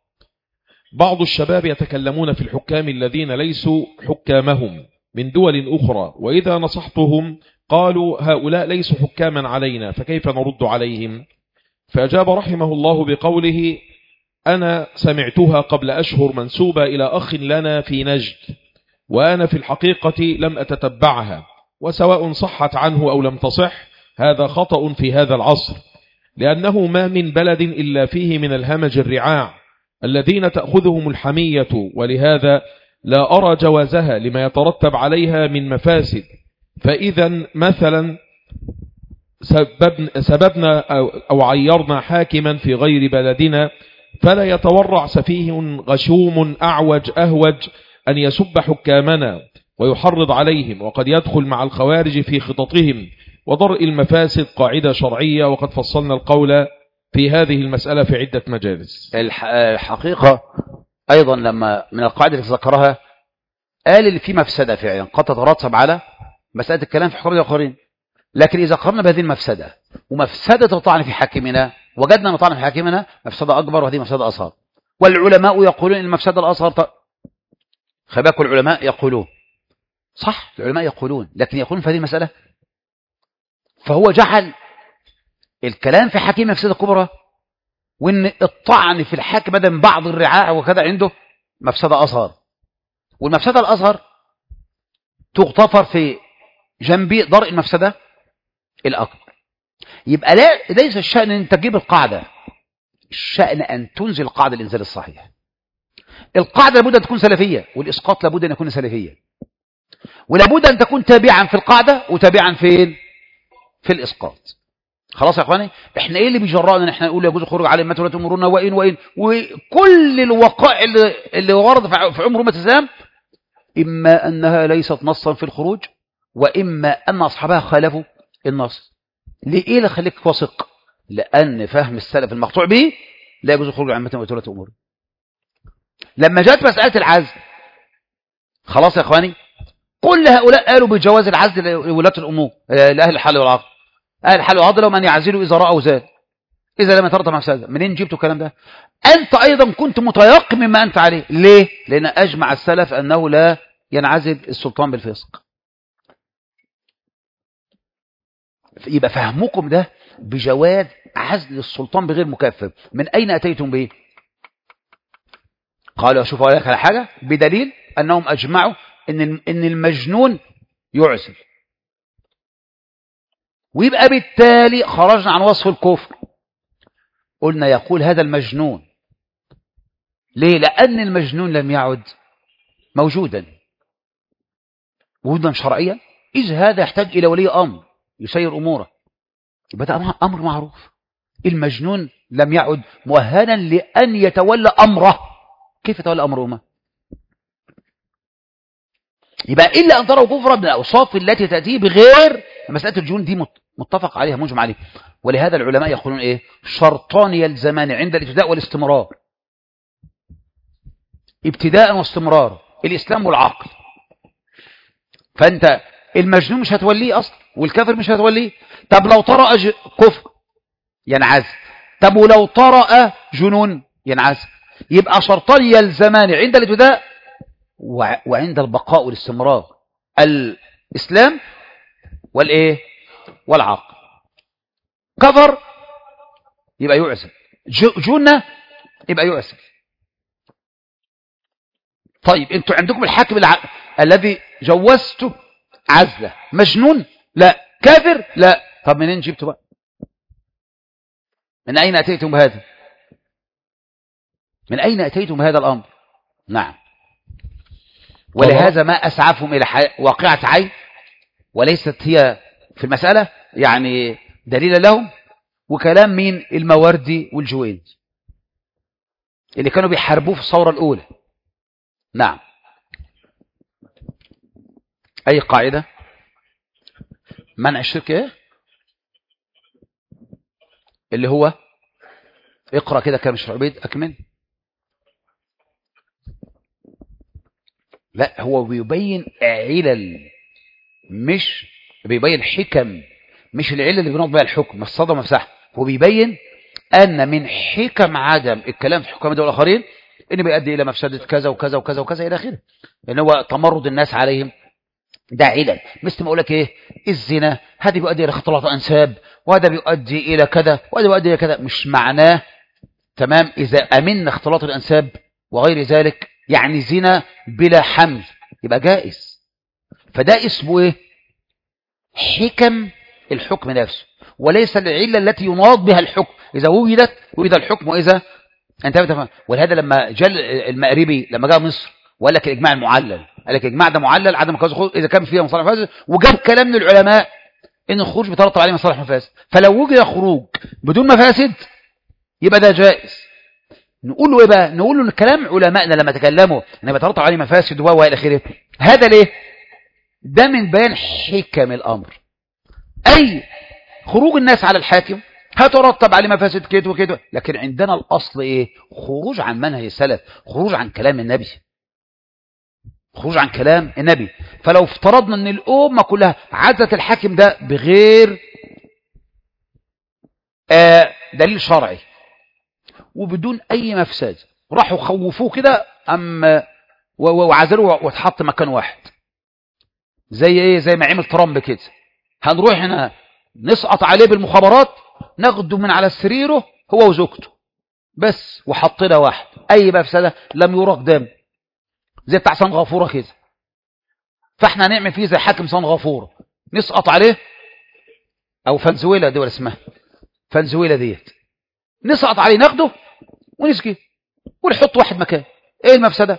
بعض الشباب يتكلمون في الحكام الذين ليسوا حكامهم من دول أخرى وإذا نصحتهم قالوا هؤلاء ليسوا حكاما علينا فكيف نرد عليهم فأجاب رحمه الله بقوله أنا سمعتها قبل أشهر منسوبة إلى أخ لنا في نجد وأنا في الحقيقة لم أتتبعها وسواء صحت عنه أو لم تصح هذا خطأ في هذا العصر لأنه ما من بلد إلا فيه من الهمج الرعاع الذين تأخذهم الحمية ولهذا لا أرى جوازها لما يترتب عليها من مفاسد فإذا مثلا سببنا, سببنا أو, أو عيرنا حاكما في غير بلدنا فلا يتورع سفيه غشوم أعوج أهوج أن يسب حكامنا ويحرض عليهم وقد يدخل مع الخوارج في خططهم وضرء المفاسد قاعدة شرعية وقد فصلنا القول في هذه المسألة في عدة مجالس الح- الحقيقة أيضا لما من القاعدة التي ذكرها قال اللي في مفسدة فعلا قد تترتب على مسألة الكلام في حكم الآخرين لكن إذا قررنا بهذه المفسدة ومفسدة الطعن في حاكمنا وجدنا أن طعن في حاكمنا مفسدة أكبر وهذه مفسدة أصغر والعلماء يقولون إن المفسدة الأصغر ط... خباك العلماء يقولون صح العلماء يقولون لكن يقولون في هذه المسألة فهو جعل الكلام في حكيم مفسدة كبرى وان الطعن في الحاكم بدل من بعض الرعاع وكذا عنده مفسدة أصغر والمفسدة الأصغر تغتفر في جنب ضرء المفسدة الأكبر يبقى لا ليس الشأن أن تجيب القاعدة الشأن أن تنزل القاعدة الإنزال الصحيح القاعدة لابد أن تكون سلفية والإسقاط لابد أن يكون سلفية ولابد أن تكون تابعا في القاعدة وتابعا فين في الإسقاط خلاص يا اخواني احنا ايه اللي بيجرأنا ان احنا نقول يجوز الخروج على متى ولا تمرون وإن وإن وكل الوقائع اللي, اللي ورد في ع- في عمر أمة الإسلام إما أنها ليست نصا في الخروج وإما أن أصحابها خالفوا النص ليه ايه اللي خليك واثق لأن فهم السلف المقطوع به لا يجوز الخروج عن متى ولا أمور لما جاءت مسألة العزل خلاص يا اخواني كل هؤلاء قالوا بجواز العزل لولاة الأمور آه، لأهل الحل والعقد أهل الحل والعقد لهم أن يعزلوا إذا رأوا ذلك إذا لم يترتب مفسدة منين جبتوا الكلام ده أنت أيضا كنت متيقن مما أنت عليه ليه لأن أجمع السلف أنه لا ينعزل السلطان بالفسق يبقى فهمكم ده بجواز عزل السلطان بغير مكفر من أين أتيتم به قالوا شوفوا لك على حاجة بدليل أنهم أجمعوا إن إن المجنون يعزل ويبقى بالتالي خرجنا عن وصف الكفر قلنا يقول هذا المجنون ليه لأن المجنون لم يعد موجودا وجودا شرعيا إذ هذا يحتاج إلى ولي أمر يسير أموره يبقى ده أمر معروف المجنون لم يعد مؤهلا لأن يتولى أمره كيف يتولى أمره يبقى إلا أن تروا كفرا من الأوصاف التي تأتي بغير مسألة الجنون دي متفق عليها مجمع عليه ولهذا العلماء يقولون إيه شرطان يلزمان عند الابتداء والاستمرار ابتداء واستمرار الإسلام والعقل فأنت المجنون مش هتوليه أصلا والكافر مش هتوليه طب لو طرأ ج... كفر ينعزل طب ولو طرأ جنون ينعزل يبقى شرطان يلزمان عند الابتداء و... وعند البقاء والاستمرار الإسلام والإيه والعقل كفر يبقى يعزل جنة يبقى يعزل طيب انتوا عندكم الحاكم الع... الذي جوزته عزله مجنون لا كافر لا طب منين جبته بقى من أين أتيتم بهذا من أين أتيتم بهذا الأمر نعم ولهذا ما أسعفهم إلى حي... واقعة عين وليست هي في المسألة يعني دليلا لهم وكلام مين المواردي والجويني اللي كانوا بيحاربوه في الثورة الأولى نعم أي قاعدة منع الشرك إيه؟ اللي هو اقرأ كده كلام الشيخ عبيد أكمل لا هو بيبين علل مش بيبين حكم مش العلة اللي بينط بها الحكم الصدى مفسح هو بيبين أن من حكم عدم الكلام في حكام الدول الآخرين إن بيؤدي إلى مفسدة كذا وكذا وكذا وكذا إلى آخره إن هو تمرد الناس عليهم ده علل مثل ما أقول لك إيه الزنا هذا بيؤدي إلى اختلاط أنساب وهذا بيؤدي إلى كذا وهذا بيؤدي إلى كذا مش معناه تمام إذا أمن اختلاط الأنساب وغير ذلك يعني زنا بلا حمل يبقى جائز فده اسمه إيه حكم الحكم نفسه وليس العلة التي يناط بها الحكم إذا وجدت وجد الحكم وإذا انت تفهم ولهذا لما جاء المأربي لما جاء مصر وقال لك الإجماع المعلل قال لك الإجماع ده معلل عدم كذا خروج إذا كان فيها مصالح مفاسد وجاب كلام من العلماء إن الخروج بيترتب عليه مصالح مفاسد فلو وجد خروج بدون مفاسد يبقى ده جائز نقول له ايه بقى نقول له ان كلام علمائنا لما تكلموا ان بيترتب عليه مفاسد و الى اخره هذا ليه ده من بيان حكم الامر اي خروج الناس على الحاكم هترتب عليه مفاسد كده وكده لكن عندنا الاصل ايه خروج عن منهج السلف خروج عن كلام النبي خروج عن كلام النبي فلو افترضنا ان الامه كلها عزت الحاكم ده بغير آه دليل شرعي وبدون اي مفسد راحوا خوفوه كده ام وعزلوه واتحط مكان واحد زي ايه زي ما عمل ترامب كده هنروح هنا نسقط عليه بالمخابرات ناخده من على سريره هو وزوجته بس وحطنا واحد اي مفسده لم يرق دم زي بتاع صن غافوره كده فاحنا هنعمل فيه زي حاكم صن غافوره نسقط عليه او فنزويلا دي ولا اسمها فنزويلا ديت نسقط عليه ناخده ونسكي ونحط واحد مكان ايه المفسده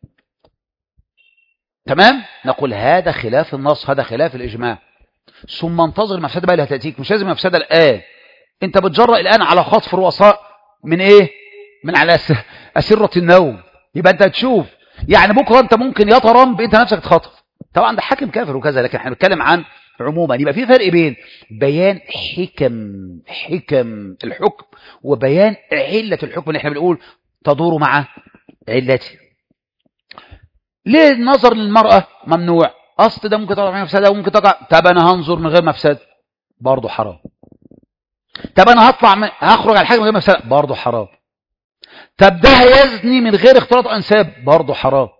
تمام نقول هذا خلاف النص هذا خلاف الاجماع ثم انتظر المفسده بقى اللي هتاتيك مش لازم مفسده الان انت بتجرأ الان على خطف الرؤساء من ايه من على اسره النوم يبقى انت هتشوف يعني بكره انت ممكن يا ترامب انت نفسك تخطف طبعا ده حاكم كافر وكذا لكن احنا بنتكلم عن عموما يبقى في فرق بين بيان حكم حكم الحكم وبيان علة الحكم اللي احنا بنقول تدور مع علته ليه النظر للمرأة ممنوع اصل ده ممكن تقع في مفسده وممكن تقع طب انا هنظر من غير مفسده برضه حرام طب انا هطلع من... هخرج على حاجه من غير مفسده برضه حرام طب ده هيزني من غير اختلاط انساب برضه حرام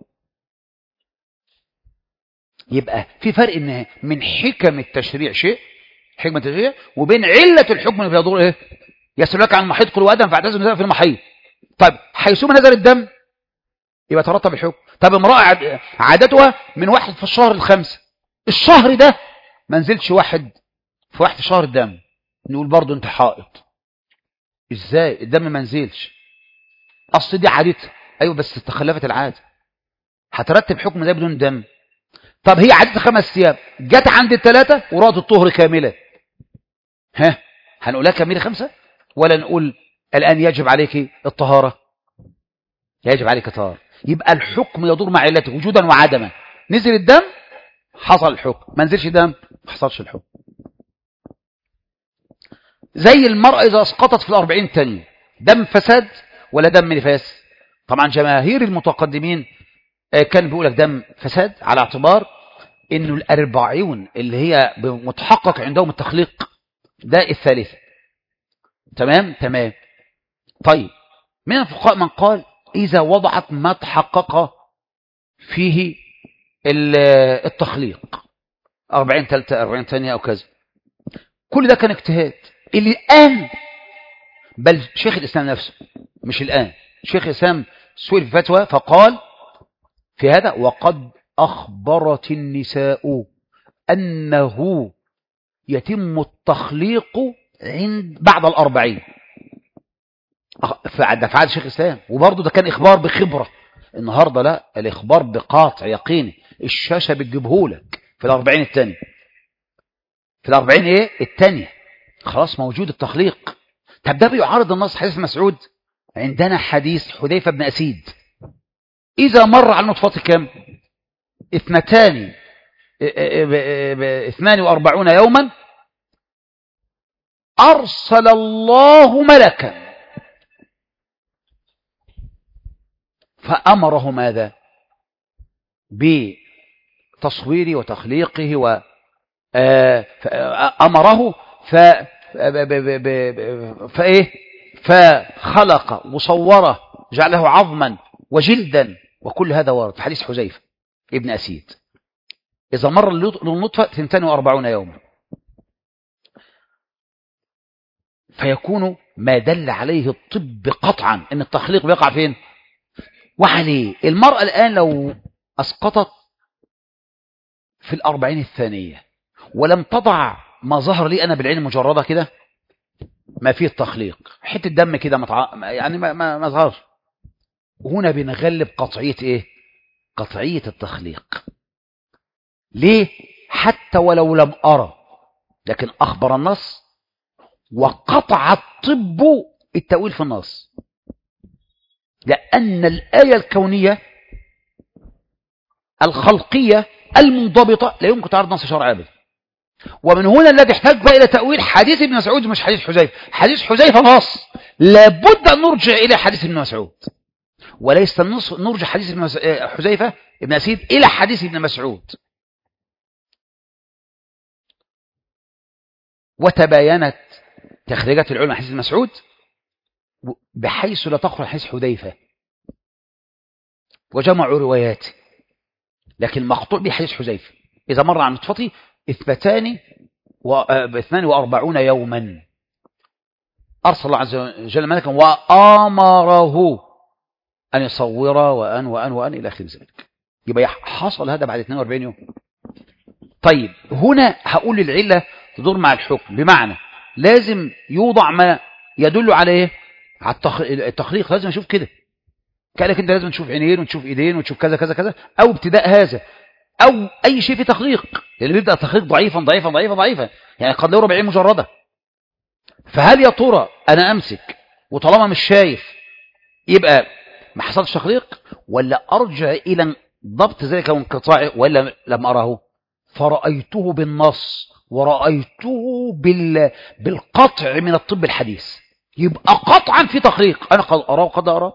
يبقى في فرق ان من حكم التشريع شيء حكمة التشريع وبين علة الحكم اللي بيدور ايه يسألك عن المحيط قل وادم فاعتزل النساء في المحيط طيب حيثما نزل الدم يبقى ترتب الحكم طب امرأة عادتها من واحد في الشهر الخمسة الشهر ده ما نزلش واحد في واحد في شهر الدم نقول برضه انت حائط ازاي الدم ما نزلش اصل دي عادتها ايوه بس تخلفت العاده هترتب حكم ده بدون دم طب هي عادتها خمس ايام جت عند الثلاثه ورات الطهر كامله ها هنقولها كامله خمسه ولا نقول الان يجب عليك الطهاره يجب عليك الطهاره يبقى الحكم يدور مع علته وجودا وعدما نزل الدم حصل الحكم ما نزلش دم ما حصلش الحكم زي المرأة إذا أسقطت في الأربعين الثانية دم فساد ولا دم نفاس طبعا جماهير المتقدمين كان بيقول لك دم فساد على اعتبار انه الاربعين اللي هي متحقق عندهم التخليق ده الثالثة تمام تمام طيب من الفقهاء من قال اذا وضعت ما تحقق فيه التخليق 40 ثالثة 40 ثانية او كذا كل ده كان اجتهاد اللي الان بل شيخ الاسلام نفسه مش الان شيخ الاسلام سئل في فتوى فقال في هذا وقد أخبرت النساء أنه يتم التخليق عند بعد الأربعين ده في عهد شيخ الإسلام وبرضه ده كان إخبار بخبرة النهاردة لا الإخبار بقاطع يقيني الشاشة بتجيبهولك في الأربعين الثانية في الأربعين إيه الثانية خلاص موجود التخليق طب ده بيعارض النص حديث مسعود عندنا حديث حذيفة بن أسيد إذا مر على النطفة كم اثنتان اثنان وأربعون يوما أرسل الله ملكا فأمره ماذا بتصويره وتخليقه و آه، فأمره ف فإيه فخلق وصوره جعله عظما وجلدا وكل هذا وارد في حديث حذيفة ابن أسيد إذا مر للنطفة 42 يوما فيكون ما دل عليه الطب قطعا ان التخليق بيقع فين وعليه المرأة الآن لو أسقطت في الأربعين الثانية ولم تضع ما ظهر لي أنا بالعين مجردة كده ما فيه التخليق حتة دم كده متع... يعني ما, ما, ما ظهرش هنا بنغلب قطعية إيه قطعية التخليق ليه حتى ولو لم أرى لكن أخبر النص وقطع الطب التأويل في النص لأن الآية الكونية الخلقية المنضبطة لا يمكن تعرض نص شرع أبدا ومن هنا الذي احتاج بقى إلى تأويل حديث ابن مسعود مش حديث حذيفة حديث حذيفة نص لابد أن نرجع إلى حديث ابن مسعود وليس النص نرجع حديث ابن حذيفة ابن أسيد إلى حديث ابن مسعود وتباينت تخريجات العلماء حديث مسعود بحيث لا تخرج حديث حذيفة وجمعوا روايات لكن مقطوع به حديث حذيفة إذا مر عن نطفتي اثبتان واثنان وأربعون يوما أرسل الله عز وجل ملكا وآمره أن يصور وأن وأن وأن إلى آخر ذلك يبقى حصل هذا بعد 42 يوم طيب هنا هقول العلة تدور مع الحكم بمعنى لازم يوضع ما يدل على ايه على التخليق لازم اشوف كده كانك انت لازم تشوف عينين وتشوف ايدين وتشوف كذا كذا كذا او ابتداء هذا او اي شيء في تخليق اللي بيبدا التخليق ضعيفا ضعيفا ضعيفا ضعيفا يعني قد له ربعين مجرده فهل يا ترى انا امسك وطالما مش شايف يبقى ما حصلش تخليق ولا ارجع الى ضبط ذلك وانقطاعه ولا لم اراه فرأيته بالنص ورأيته بال... بالقطع من الطب الحديث يبقى قطعا في تخريق أنا قد أرى وقد أرى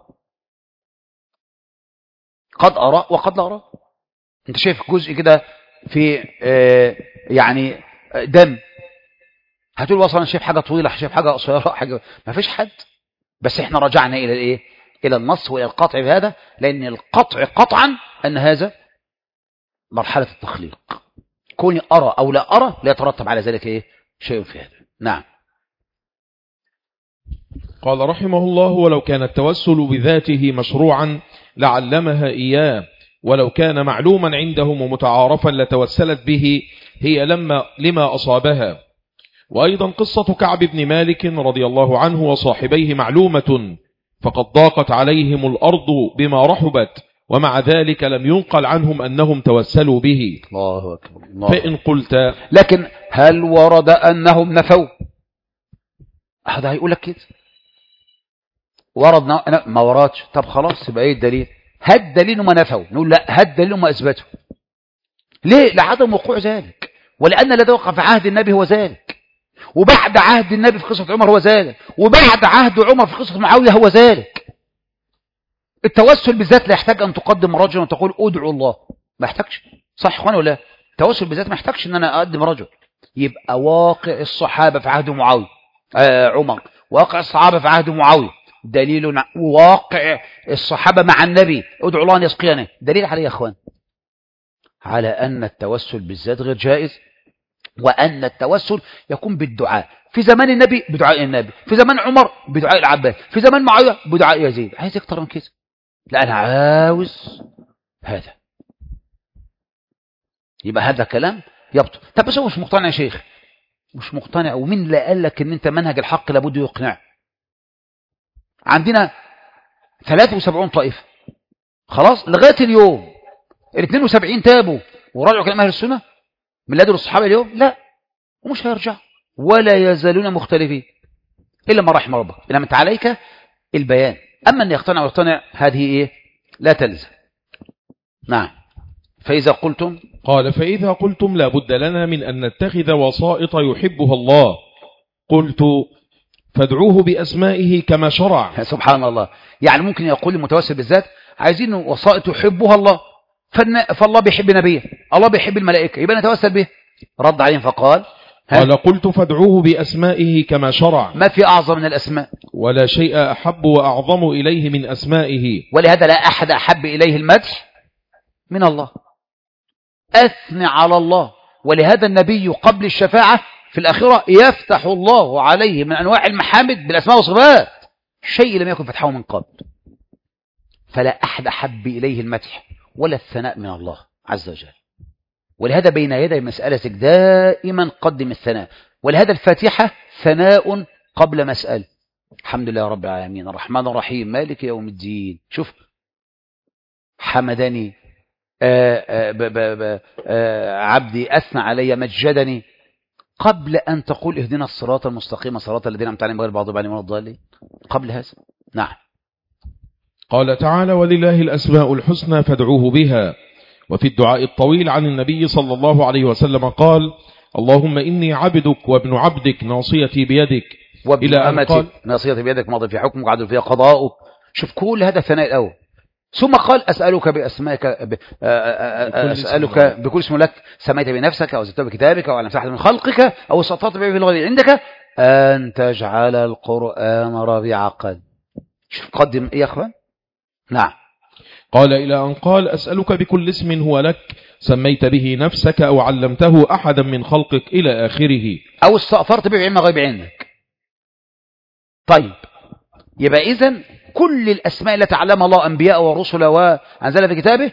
قد أرى وقد لا أرى أنت شايف جزء كده في آه يعني دم هتقول وصلا أنا شايف حاجة طويلة شايف حاجة قصيرة حاجة ما فيش حد بس احنا رجعنا إلى الإيه إلى النص وإلى القطع بهذا لأن القطع قطعا أن هذا مرحلة التخليق كوني أرى أو لا أرى لا يترتب على ذلك إيه شيء في هذا نعم قال رحمه الله ولو كان التوسل بذاته مشروعا لعلمها إياه ولو كان معلوما عندهم ومتعارفا لتوسلت به هي لما لما أصابها وأيضا قصة كعب بن مالك رضي الله عنه وصاحبيه معلومة فقد ضاقت عليهم الأرض بما رحبت ومع ذلك لم ينقل عنهم أنهم توسلوا به الله أكبر الله فإن قلت لكن هل ورد أنهم نفوا هذا هيقول لك كده ورد ن- ما وردش طب خلاص يبقى ايه الدليل هات دليل ما نفوا نقول لا هات دليل ما اثبتوا ليه لعدم وقوع ذلك ولان الذي وقع في عهد النبي هو ذلك وبعد عهد النبي في قصه عمر هو ذلك وبعد عهد عمر في قصه معاويه هو ذلك التوسل بالذات لا يحتاج ان تقدم رجل وتقول ادعو الله ما يحتاجش صح يا اخوان ولا لا؟ التوسل بالذات ما يحتاجش ان انا اقدم رجل يبقى واقع الصحابه في عهد معاويه آه عمر واقع الصحابه في عهد معاويه دليل ع- واقع الصحابه مع النبي ادعو الله ان يسقينا دليل عليه يا اخوان على ان التوسل بالذات غير جائز وان التوسل يكون بالدعاء في زمان النبي بدعاء النبي في زمان عمر بدعاء العباس في زمان معاويه بدعاء يزيد عايز اكتر من كده لا انا عاوز هذا يبقى هذا كلام يبطل طب بس هو مش مقتنع يا شيخ مش مقتنع ومين اللي قال لك ان انت منهج الحق لابد يقنع عندنا 73 طائفه خلاص لغايه اليوم ال 72 تابوا ورجعوا كلام اهل السنه من لدن الصحابه اليوم لا ومش هيرجعوا ولا يزالون مختلفين الا ما رحم ربك انما انت عليك البيان اما ان يقتنع ويقتنع هذه ايه لا تلزم نعم فاذا قلتم قال فإذا قلتم لا بد لنا من أن نتخذ وسائط يحبها الله قلت فادعوه بأسمائه كما شرع سبحان الله يعني ممكن يقول المتوسل بالذات عايزين وسائط يحبها الله فالن- فالله بيحب نبيه الله بيحب الملائكة يبقى نتوسل به رد عليهم فقال ها؟ قال قلت فادعوه بأسمائه كما شرع ما في أعظم من الأسماء ولا شيء أحب وأعظم إليه من أسمائه ولهذا لا أحد أحب إليه المدح من الله أثنى على الله ولهذا النبي قبل الشفاعة في الآخرة يفتح الله عليه من أنواع المحامد بالأسماء والصفات شيء لم يكن فتحه من قبل فلا أحد أحب إليه المدح ولا الثناء من الله عز وجل ولهذا بين يدي مسألتك دائما قدم الثناء ولهذا الفاتحة ثناء قبل مسألة الحمد لله رب العالمين الرحمن الرحيم مالك يوم الدين شوف حمدني آآ آآ ب ب ب آآ عبدي أثنى علي مجدني قبل أن تقول اهدنا الصراط المستقيم صراط الذين أنعمت عليهم غير المغضوب عليهم ولا الضالين قبل هذا نعم قال تعالى ولله الأسماء الحسنى فادعوه بها وفي الدعاء الطويل عن النبي صلى الله عليه وسلم قال اللهم إني عبدك وابن عبدك ناصيتي بيدك وابن إلى أن أمتي قال ناصية بيدك ماضي في حكمك وعدل فيها قضاؤك شوف كل هذا الثناء الأول ثم قال أسألك بأسمائك ب... آ- آ- آ- بكل اسم أسألك لك. بكل اسم لك سميت بنفسك أو زدت بكتابك أو على مساحة من خلقك أو استطعت به في الغد عندك أن تجعل القرآن ربيع قلب شوف قدم إيه يا أخوان نعم قال إلى أن قال أسألك بكل اسم هو لك سميت به نفسك أو علمته أحدا من خلقك إلى آخره أو استأثرت به بعلم غيب عندك طيب يبقى إذن كل الأسماء التي علمها الله أنبياء ورسل وأنزلها في كتابه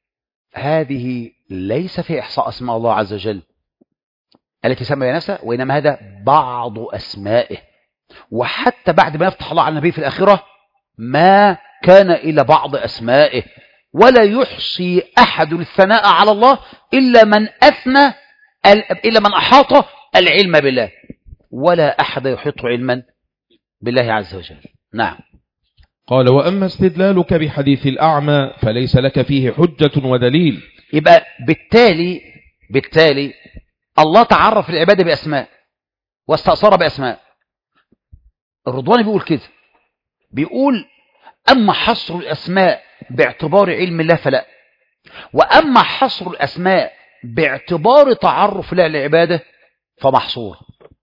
هذه ليس في إحصاء أسماء الله عز وجل التي سمى نفسها وإنما هذا بعض أسمائه وحتى بعد ما يفتح الله على النبي في الآخرة ما كان إلى بعض أسمائه ولا يحصي أحد الثناء على الله إلا من أثنى إلا من أحاط العلم بالله ولا أحد يحيط علما بالله عز وجل نعم قال وأما استدلالك بحديث الأعمى فليس لك فيه حجة ودليل يبقى بالتالي بالتالي الله تعرف العبادة بأسماء واستأثر بأسماء الرضواني بيقول كده بيقول أما حصر الأسماء باعتبار علم الله فلا وأما حصر الأسماء باعتبار تعرف الله للعبادة فمحصور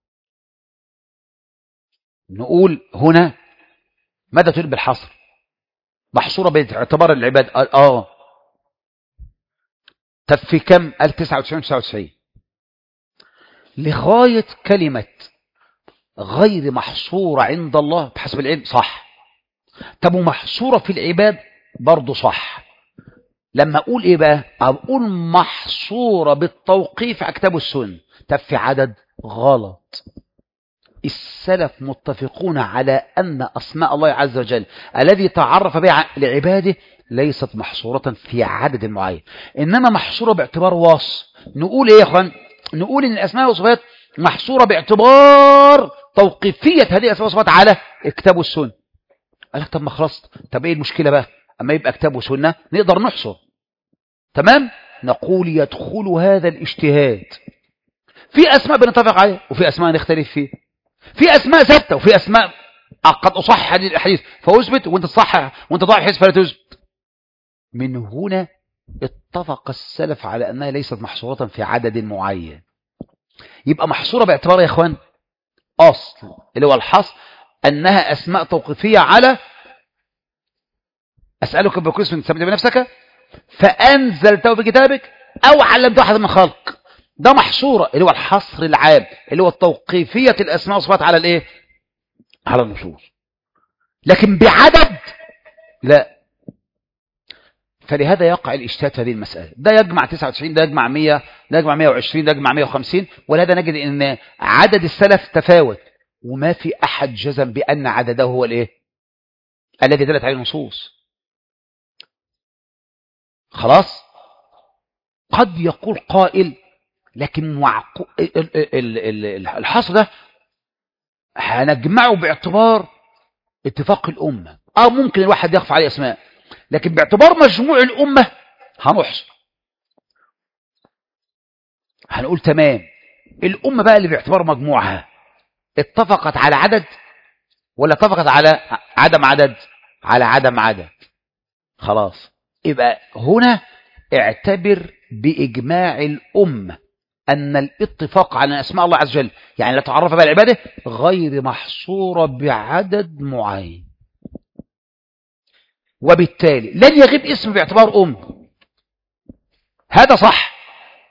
نقول هنا ماذا تريد بالحصر محصورة باعتبار العباد قال آه طب في كم قال 99 99 لغاية كلمة غير محصورة عند الله بحسب العلم صح طب ومحصورة في العباد برضه صح لما أقول إيه بقى أقول محصورة بالتوقيف على كتاب السنة طب في عدد غلط السلف متفقون على أن أسماء الله عز وجل الذي تعرف بها لعباده ليست محصورة في عدد معين إنما محصورة باعتبار وصف نقول إيه يا أخوان نقول إن الأسماء والصفات محصورة باعتبار توقيفية هذه الأسماء والصفات على الكتاب والسنة قال لك طب ما خلصت طب إيه المشكلة بقى أما يبقى كتاب وسنة نقدر نحصر تمام نقول يدخل هذا الاجتهاد في أسماء بنتفق عليها وفي أسماء نختلف فيها في أسماء ثابتة وفي أسماء قد أصحح هذه الأحاديث فأثبت وأنت تصحح وأنت ضاع حديث فلا تثبت من هنا اتفق السلف على أنها ليست محصورة في عدد معين يبقى محصورة باعتبار يا إخوان أصل اللي هو الحصر أنها أسماء توقيفية على أسألك بكل اسم تسمي بنفسك فأنزلته بكتابك أو علمته أحد من خلق ده محصورة اللي هو الحصر العام اللي هو التوقيفية الأسماء والصفات على الإيه على النصوص لكن بعدد لا فلهذا يقع الإشتات في هذه المسألة ده يجمع 99 ده يجمع 100 ده يجمع 120 ده يجمع 150 ولهذا نجد أن عدد السلف تفاوت وما في أحد جزم بأن عدده هو الإيه الذي دلت عليه النصوص خلاص قد يقول قائل لكن معقو... الحصر ده هنجمعه باعتبار اتفاق الأمة اه ممكن الواحد يخفى عليه اسماء لكن باعتبار مجموع الأمة هنحصر هنقول تمام الأمة بقى اللي باعتبار مجموعها اتفقت على عدد ولا اتفقت على عدم عدد على عدم عدد خلاص يبقى هنا اعتبر بإجماع الأمة أن الاتفاق على أسماء الله عز وجل يعني لا تعرف بها العبادة غير محصورة بعدد معين وبالتالي لن يغيب اسم باعتبار أم هذا صح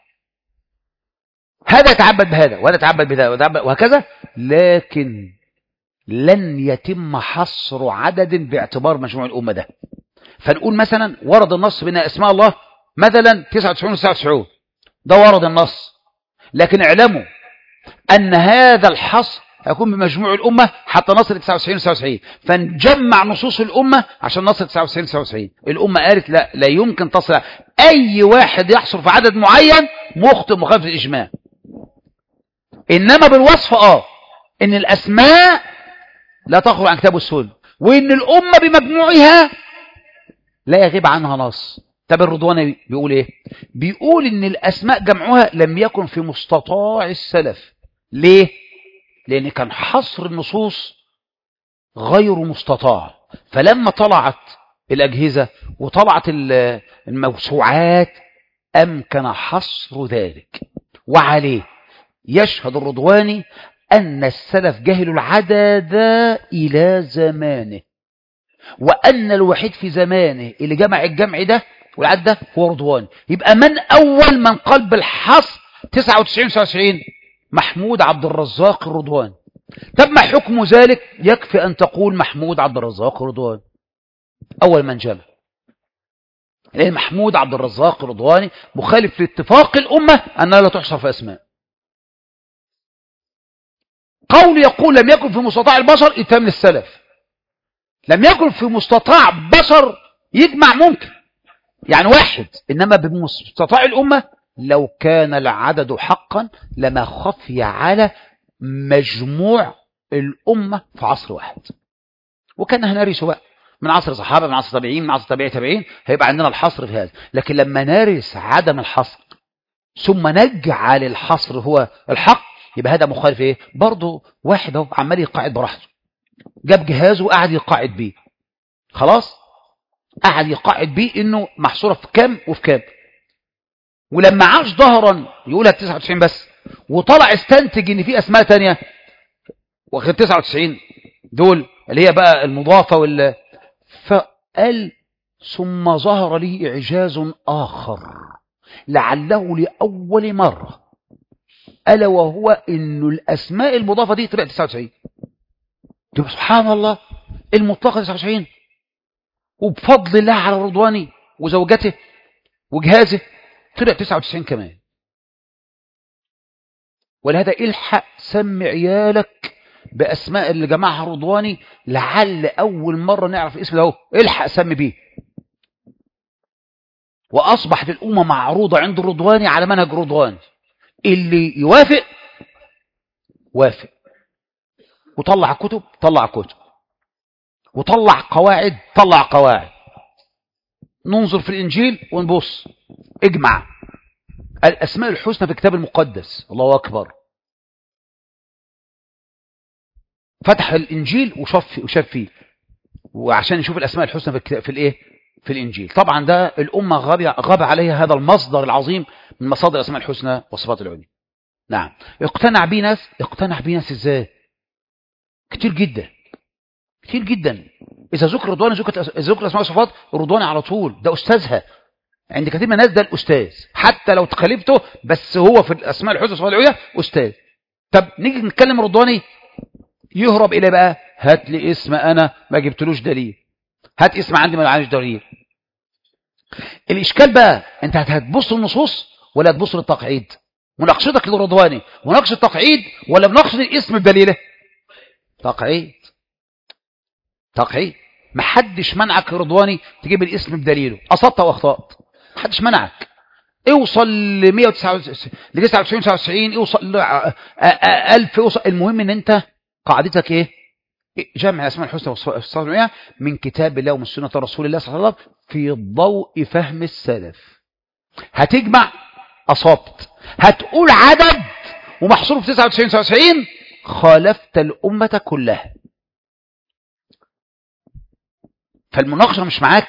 هذا يتعبد بهذا وهذا يتعبد بهذا وهكذا لكن لن يتم حصر عدد باعتبار مجموع الأمة ده فنقول مثلا ورد النص بأن أسماء الله مثلا 99 و 99 ده ورد النص لكن اعلموا أن هذا الحصر هيكون بمجموع الأمة حتى نصل 99 و 99 فنجمع نصوص الأمة عشان نصل 99 و 99 الأمة قالت لا لا يمكن تصل أي واحد يحصر في عدد معين مخطئ مخالف الإجماع إنما بالوصف آه إن الأسماء لا تخرج عن كتاب السنة وإن الأمة بمجموعها لا يغيب عنها نص طب الرضواني بيقول ايه بيقول ان الاسماء جمعها لم يكن في مستطاع السلف ليه لان كان حصر النصوص غير مستطاع فلما طلعت الاجهزه وطلعت الموسوعات امكن حصر ذلك وعليه يشهد الرضواني ان السلف جهلوا العدد الى زمانه وأن الوحيد في زمانه اللي جمع الجمع ده والعدد ده هو رضوان يبقى من أول من قال بالحصر 99 99 محمود عبد الرزاق الرضوان طب ما حكم ذلك يكفي أن تقول محمود عبد الرزاق الرضوان أول من جمع لأن محمود عبد الرزاق الرضواني مخالف لاتفاق الأمة أنها لا تحصر في أسماء قول يقول لم يكن في مستطاع البشر اتهم السلف لم يكن في مستطاع بشر يجمع ممكن يعني واحد إنما بمستطاع الأمة لو كان العدد حقا لما خفي على مجموع الأمة في عصر واحد وكان هنرثه بقى من عصر الصحابة من عصر التابعين من عصر التابعين تابعين هيبقى عندنا الحصر في هذا لكن لما نرث عدم الحصر ثم نجعل الحصر هو الحق يبقى هذا مخالف ايه برضه واحد اهو عمال يقاعد براحته جاب جهازه وقعد يقاعد بيه خلاص قعد يقاعد بيه انه محصوره في كام وفي كام ولما عاش ظهرا يقولها 99 بس وطلع استنتج ان في اسماء تانية وغير 99 دول اللي هي بقى المضافه وال فقال ثم ظهر لي اعجاز اخر لعله لاول مره الا وهو انه الاسماء المضافه دي طلعت 99 تبقى سبحان الله المطلقة 99 وبفضل الله على رضواني وزوجته وجهازه طلع 99 كمان ولهذا الحق سمي عيالك بأسماء اللي جمعها رضواني لعل أول مرة نعرف اسم ده اهو الحق سمي بيه وأصبحت الأمة معروضة عند الرضواني على منهج رضواني اللي يوافق وافق وطلع كتب طلع كتب وطلع قواعد طلع قواعد ننظر في الإنجيل ونبص اجمع الأسماء الحسنى في الكتاب المقدس الله أكبر فتح الإنجيل وشاف وشاف فيه وعشان يشوف الأسماء الحسنى في في الإيه في الإنجيل طبعا ده الأمة غاب غاب عليها هذا المصدر العظيم من مصادر الأسماء الحسنى والصفات العليا نعم اقتنع بيه ناس اقتنع بيه ناس ازاي كتير جدا كتير جدا إذا ذكر رضواني ذكر ذكر أسماء وصفات رضواني على طول ده أستاذها عند كثير من الناس ده الأستاذ حتى لو تخالفته بس هو في الأسماء الحسنى والصفات العليا أستاذ طب نيجي نتكلم رضواني يهرب إلى بقى هات لي اسم أنا ما جبتلوش دليل هات اسم عندي ما عنديش دليل الإشكال بقى أنت هتبص للنصوص ولا هتبص للتقعيد مناقشتك للرضواني مناقشة التقعيد ولا مناقشة الاسم بدليله تقعيد تقعيد محدش منعك رضواني تجيب الاسم بدليله أصبت وأخطأت محدش منعك اوصل ل 199 ل 99 99 اوصل ل 1000 اوصل المهم ان انت قاعدتك ايه جمع اسماء الحسنى والصفات من كتاب الله ومن سنه رسول الله صلى الله عليه وسلم في ضوء فهم السلف هتجمع اصبت هتقول عدد ومحصور في 99 99 خالفت الامه كلها فالمناقشه مش معاك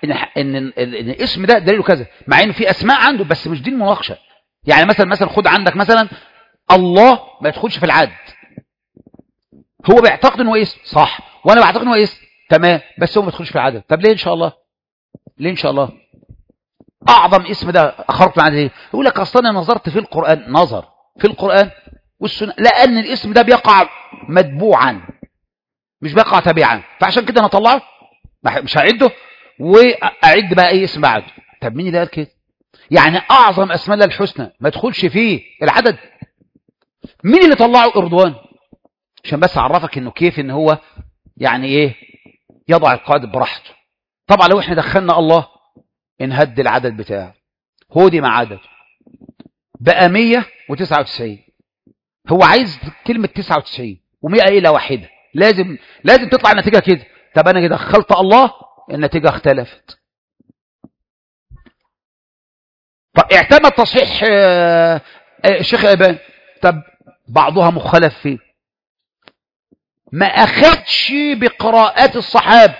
ان ان ان الاسم ده دليله كذا مع ان في اسماء عنده بس مش دي المناقشه يعني مثلا مثلا خد عندك مثلا الله ما يدخلش في العد هو بيعتقد انه اسم صح وانا بعتقد انه اسم تمام بس هو ما يدخلش في العدد طب ليه ان شاء الله ليه ان شاء الله اعظم اسم ده اخرت معاه ليه يقول لك اصلا انا نظرت في القران نظر في القران والسنه لان الاسم ده بيقع متبوعا مش بيقع تبعا فعشان كده انا اطلعه مش هعده واعد بقى اي اسم بعده طب مين اللي قال كده يعني اعظم اسماء الله الحسنى ما يدخلش فيه العدد مين اللي طلعه اردوان عشان بس اعرفك انه كيف ان هو يعني ايه يضع القاعده براحته طبعا لو احنا دخلنا الله انهد العدد بتاعه هو دي مع عدد بقى 199 هو عايز كلمة 99 و100 إلى واحدة لازم لازم تطلع النتيجة كده طب أنا كده دخلت الله النتيجة اختلفت طب اعتمد تصحيح آه، آه، الشيخ ابان طب بعضها مخالف فيه ما اخدش بقراءات الصحابه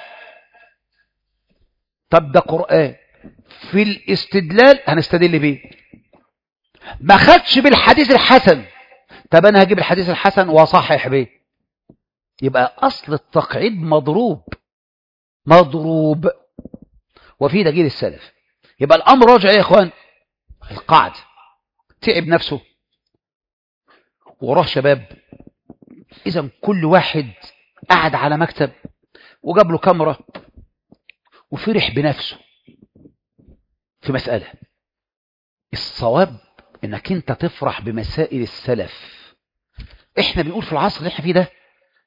طب ده قران في الاستدلال هنستدل بيه ما خدش بالحديث الحسن طب انا هجيب الحديث الحسن واصحح بيه يبقى اصل التقعيد مضروب مضروب وفي دليل السلف يبقى الامر راجع ايه يا اخوان القعد تعب نفسه وراه شباب اذا كل واحد قعد على مكتب وجاب له كاميرا وفرح بنفسه في مسألة الصواب انك انت تفرح بمسائل السلف احنا بنقول في العصر اللي احنا فيه ده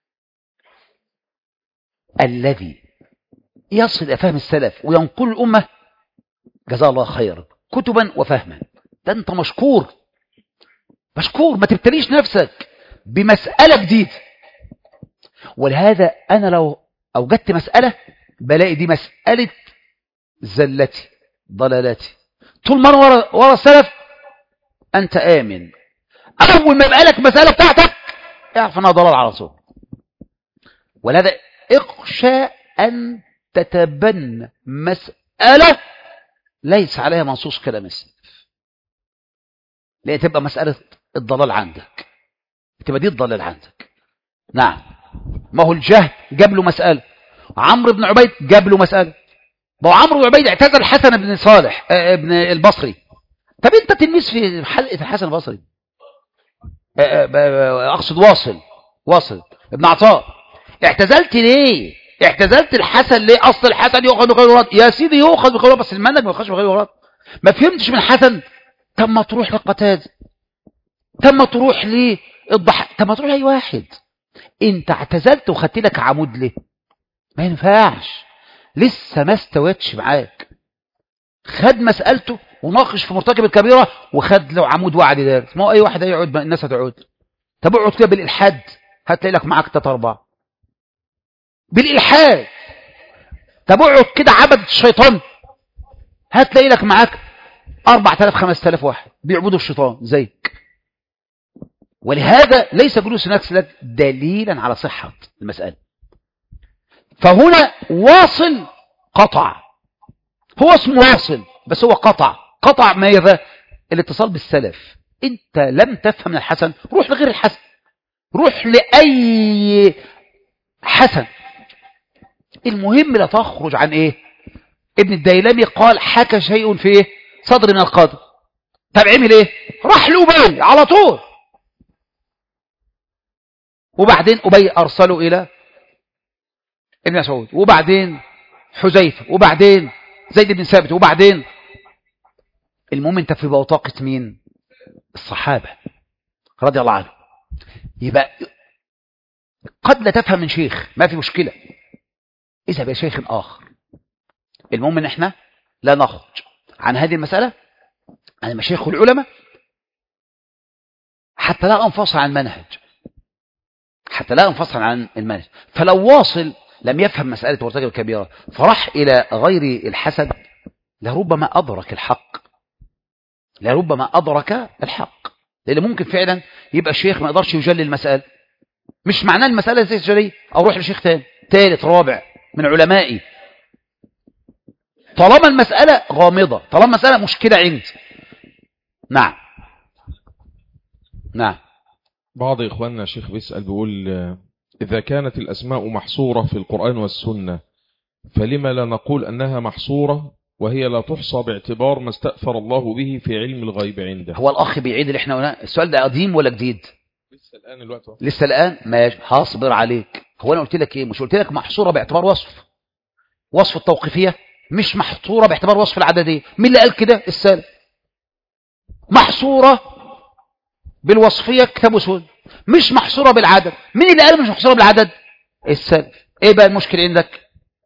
الذي يصل الى فهم السلف وينقل الامه جزاه الله خيرا كتبا وفهما ده انت مشكور مشكور ما تبتليش نفسك بمسألة جديدة ولهذا أنا لو أوجدت مسألة بلاقي دي مسألة زلتي ضلالتي طول ما أنا ورا, ورا السلف أنت آمن أول ما يبقى لك مسألة بتاعتك اعرف أنها ضلال على طول ولهذا اخشى أن تتبنى مسألة ليس عليها منصوص كلام السلف لأن تبقى مسألة الضلال عندك تبقى دي الضلال عندك نعم ما هو الجهل جاب له مسألة عمرو بن عبيد جاب له مسألة ما هو عمرو بن عبيد اعتزل حسن بن صالح آه، ابن البصري طب انت تلميذ في حلقة الحسن البصري آه، آه، اقصد واصل واصل ابن عطاء اعتزلت ليه اعتزلت الحسن ليه اصل الحسن يؤخذ بقول ورد يا سيدي يؤخذ بقول ورد بس المنهج ما يؤخذش بقول ورد ما فهمتش من حسن طب ما تروح لقتاده طب ما تروح ليه الضح طب ما تروح لاي واحد انت اعتزلت وخدت لك عمود ليه ما ينفعش لسه ما استوتش معاك خد مسألته وناقش في مرتكب الكبيرة وخد له عمود وعد دارس ما هو اي واحد هيقعد الناس هتقعد طب اقعد كده بالالحاد هتلاقي لك معاك تلاتة اربعة بالالحاد طب اقعد كده عبد الشيطان هتلاقي لك معاك 4000 5000 واحد بيعبدوا الشيطان زيك ولهذا ليس جلوس نفس لك دليلا على صحة المسألة فهنا واصل قطع هو اسمه واصل بس هو قطع قطع ماذا الاتصال بالسلف انت لم تفهم من الحسن روح لغير الحسن روح لأي حسن المهم لا تخرج عن ايه ابن الديلمي قال حكى شيء في ايه صدر من القدر طب عمل ايه راح لأبي على طول وبعدين أبي أرسله إلى ابن مسعود وبعدين حذيفة وبعدين زيد بن ثابت وبعدين المهم انت في بوتاقة مين الصحابة رضي الله عنه يبقى قد لا تفهم من شيخ ما في مشكلة اذهب يا شيخ آخر المهم ان احنا لا نخرج عن هذه المسألة عن المشايخ والعلماء حتى لا انفصل عن المنهج حتى لا انفصل عن المنهج فلو واصل لم يفهم مسألة مرتكب الكبيرة فراح إلى غير الحسد لربما أدرك الحق لربما أدرك الحق لأن ممكن فعلا يبقى الشيخ ما يقدرش يجلي المسألة مش معناه المسألة زي جلي أو روح لشيخ تاني ثالث رابع من علمائي طالما المسألة غامضة طالما المسألة مشكلة عندي نعم نعم بعض إخواننا شيخ بيسأل بيقول آه، إذا كانت الأسماء محصورة في القرآن والسنة فلما لا نقول أنها محصورة وهي لا تحصى باعتبار ما استأثر الله به في علم الغيب عنده هو الأخ بيعيد اللي احنا قلناه السؤال ده قديم ولا جديد لسه الآن الوقت أهو. لسه الآن ماشي هصبر عليك هو أنا قلت لك إيه مش قلت لك محصورة باعتبار وصف وصف التوقيفية مش محصورة باعتبار وصف العددية مين اللي قال كده السالف محصورة بالوصفية كتاب وسنة مش محصورة بالعدد مين اللي قال مش محصورة بالعدد السلف ايه بقى المشكلة عندك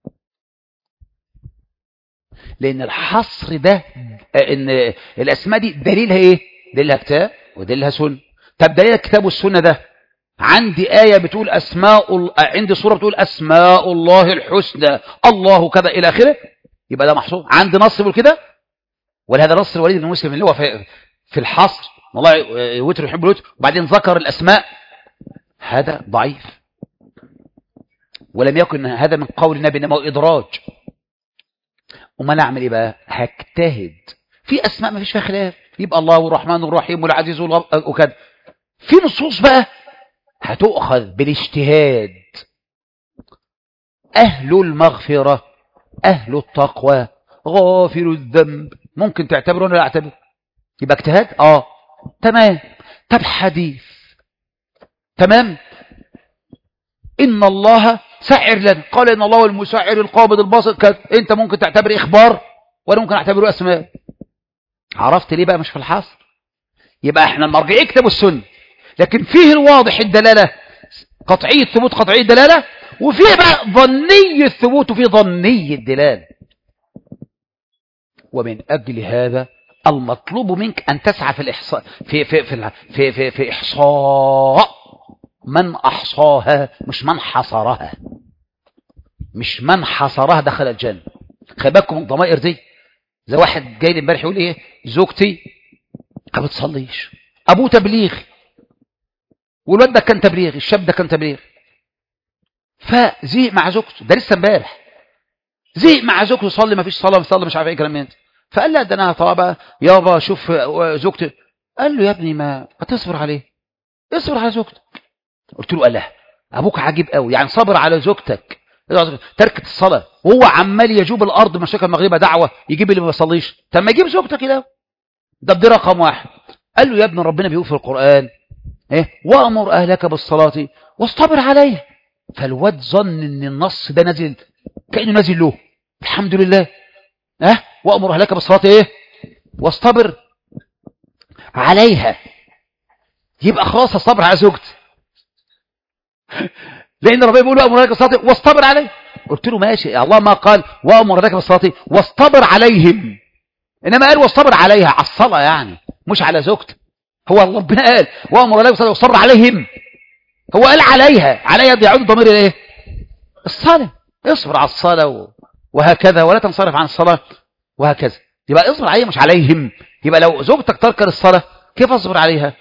لان الحصر ده آه، ان الاسماء دي دليلها ايه دليلها كتاب ودليلها سنة طب دليل الكتاب والسنة ده عندي آية بتقول أسماء ال- آه، عندي صورة بتقول أسماء الله الحسنى الله كذا إلى آخره يبقى ده محصور عندي نص بيقول كده ولا هذا نص الوليد بن مسلم اللي هو في, في الحصر والله آه، وتر يحب الوتر وبعدين ذكر الأسماء هذا ضعيف ولم يكن هذا من قول النبي إنما هو إدراج وما نعمل إيه بقى هجتهد في أسماء ما فيش فيها خلاف يبقى الله الرحمن الرحيم والعزيز والغ- وكذا في نصوص بقى هتؤخذ بالاجتهاد أهل المغفرة أهل التقوى غافر الذنب ممكن تعتبره ولا لا اعتبر يبقى اجتهاد اه تمام طب حديث تمام إن الله سعر لنا قال إن الله هو المسعر القابض الباسط كذا أنت ممكن تعتبر إخبار وأنا ممكن أعتبره أسماء عرفت ليه بقى مش في الحصر يبقى احنا المرجعية كتاب السنة لكن فيه الواضح الدلالة قطعي الثبوت قطعي الدلالة وفيه بقى ظني الثبوت وفيه ظني الدلالة ومن أجل هذا المطلوب منك أن تسعى في الإحصاء في في في الع- في في, في إحصاء من أحصاها مش من حصرها مش من حصرها دخل الجنة خلي بالكم من الضمائر دي زي واحد جاي لي امبارح يقول ايه زوجتي ما بتصليش ابوه تبليغ والواد ده كان تبليغ الشاب ده كان تبليغ فزهق مع زوجته ده لسه امبارح زهق مع زوجته صلي ما فيش صلاه بيصلي مش عارف ايه كلام من ده فقال لا ده انا طبعا يابا شوف زوجتي قال له يا ابني ما هتصبر عليه اصبر على زوجتك قلت له الله ابوك عجيب قوي يعني صبر على زوجتك تركت الصلاه وهو عمال يجوب الارض مشاكل المغربه دعوه يجيب اللي ما بيصليش طب ما يجيب زوجتك كده ده دي رقم واحد قال له يا ابن ربنا بيقول في القران ايه وامر اهلك بالصلاه واصطبر عليها فالواد ظن ان النص ده نازل كانه نازل له الحمد لله ها أه؟ وامر اهلك بالصلاه ايه واصطبر عليها يبقى خلاص الصبر على زوجتي لان ربنا بيقول وامر اهلك بالصلاه واصطبر عليه قلت له ماشي الله ما قال وامر اهلك بالصلاه واصطبر عليهم انما قال واصطبر عليها على الصلاه يعني مش على زوجته هو ربنا قال وامر اهلك بالصلاه واصطبر عليهم هو قال عليها عليها بيعود ضمير الايه الصلاه اصبر على الصلاه وهكذا ولا تنصرف عن الصلاه وهكذا يبقى اصبر عليها مش عليهم يبقى لو زوجتك ترك الصلاه كيف اصبر عليها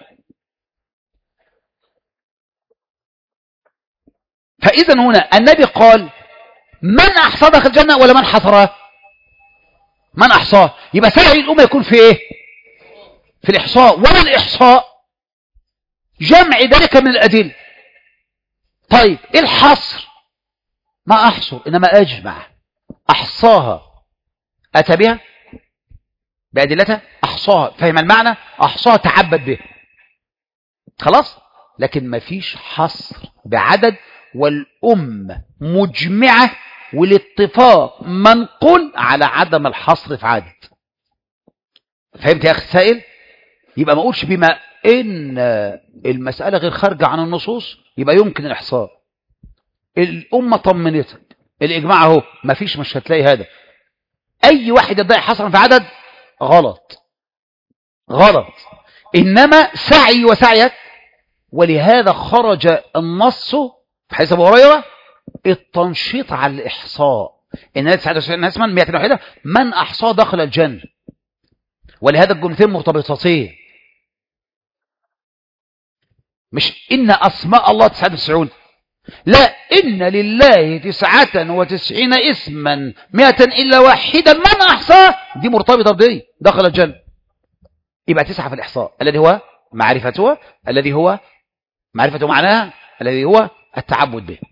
فاذا هنا النبي قال من احصى داخل الجنه ولا من حصرها من احصاه يبقى سعي الامه يكون في ايه في الاحصاء وما الاحصاء جمع ذلك من الادله طيب ايه الحصر ما احصر انما اجمع احصاها اتى بها بادلتها احصاها فهم المعنى احصاها تعبد به خلاص لكن ما فيش حصر بعدد والأمة مجمعة والاتفاق منقول على عدم الحصر في عدد فهمت يا أخي السائل يبقى ما أقولش بما إن المسألة غير خارجة عن النصوص يبقى يمكن الإحصاء الأمة طمنتك الإجماع اهو ما فيش مش هتلاقي هذا أي واحد يدعي حصرا في عدد غلط غلط إنما سعي وسعيك ولهذا خرج النص في حديث ابو هريره التنشيط على الاحصاء ان الناس من 100 واحده من احصى دخل الجنه ولهذا الجملتين مرتبطتين مش ان اسماء الله 99 لا إن لله تسعة وتسعين اسما مئة إلا واحدا من أحصاه دي مرتبطة بدي دخل الجنة يبقى تسعة في الإحصاء الذي هو معرفتها الذي هو معرفة معناها الذي هو التعبد به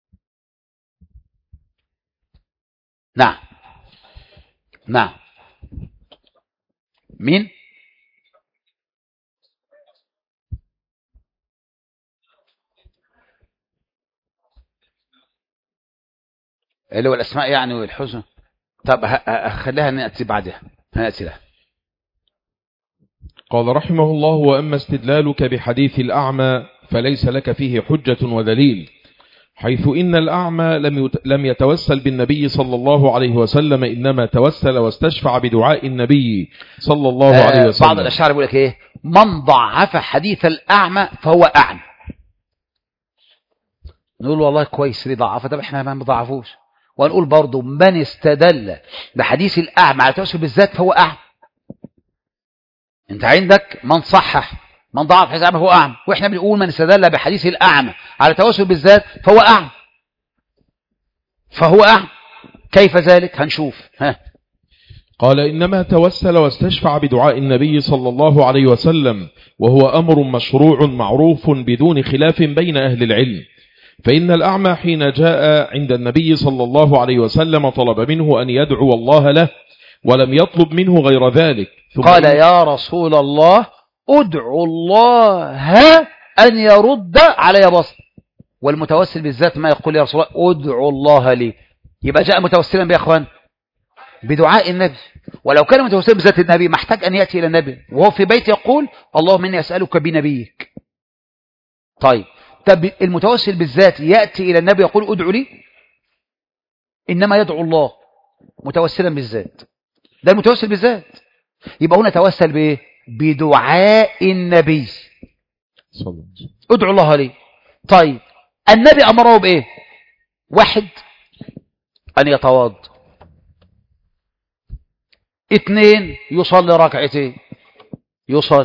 نعم نعم مين اللي هو الأسماء يعني والحسن طب خليها نأتي بعدها نأتي لها قال رحمه الله وأما استدلالك بحديث الأعمى فليس لك فيه حجة ودليل حيث إن الأعمى لم لم يتوسل بالنبي صلى الله عليه وسلم إنما توسل واستشفع بدعاء النبي صلى الله آه عليه وسلم بعض الأشعار يقول لك إيه من ضعف حديث الأعمى فهو أعمى نقول والله كويس ليه ضعفه طب احنا ما بنضعفوش ونقول برضو من استدل بحديث الأعمى على التوسل بالذات فهو أعمى انت عندك من صحح من ضعف حديث الأعمى فهو أعمى واحنا بنقول من استدل بحديث الأعمى على التوسل بالذات فهو أعمى فهو أعمى كيف ذلك هنشوف ها قال إنما توسل واستشفع بدعاء النبي صلى الله عليه وسلم وهو أمر مشروع معروف بدون خلاف بين أهل العلم فإن الأعمى حين جاء عند النبي صلى الله عليه وسلم طلب منه أن يدعو الله له ولم يطلب منه غير ذلك ثم قال يا رسول الله ادعو الله أن يرد علي بصر والمتوسل بالذات ما يقول يا رسول الله ادعو الله لي يبقى جاء متوسلا بيا اخوان بدعاء النبي ولو كان متوسلا بذات النبي محتاج أن يأتي إلى النبي وهو في بيت يقول اللهم إني أسألك بنبيك طيب طب المتوسل بالذات يأتي إلى النبي يقول ادعو لي إنما يدعو الله متوسلا بالذات ده المتوسل بالذات يبقى هنا توسل بإيه بدعاء النبي صلى الله عليه وسلم. ادعو الله لي طيب النبي أمره بإيه واحد أن يتواضع اثنين يصلي ركعتين يصلي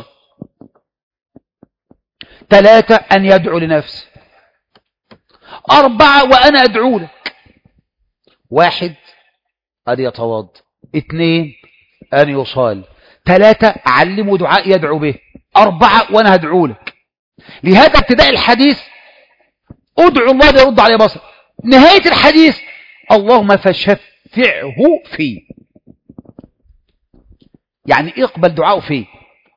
ثلاثة أن يدعو لنفسه أربعة وأنا أدعو لك واحد أن يتواضع اثنين أن يصلي ثلاثة أعلمه دعاء يدعو به أربعة وأنا هدعو لك لهذا ابتداء الحديث ادعو الله ليرد علي بصر نهاية الحديث اللهم فشفعه فيه يعني اقبل دعاءه فيه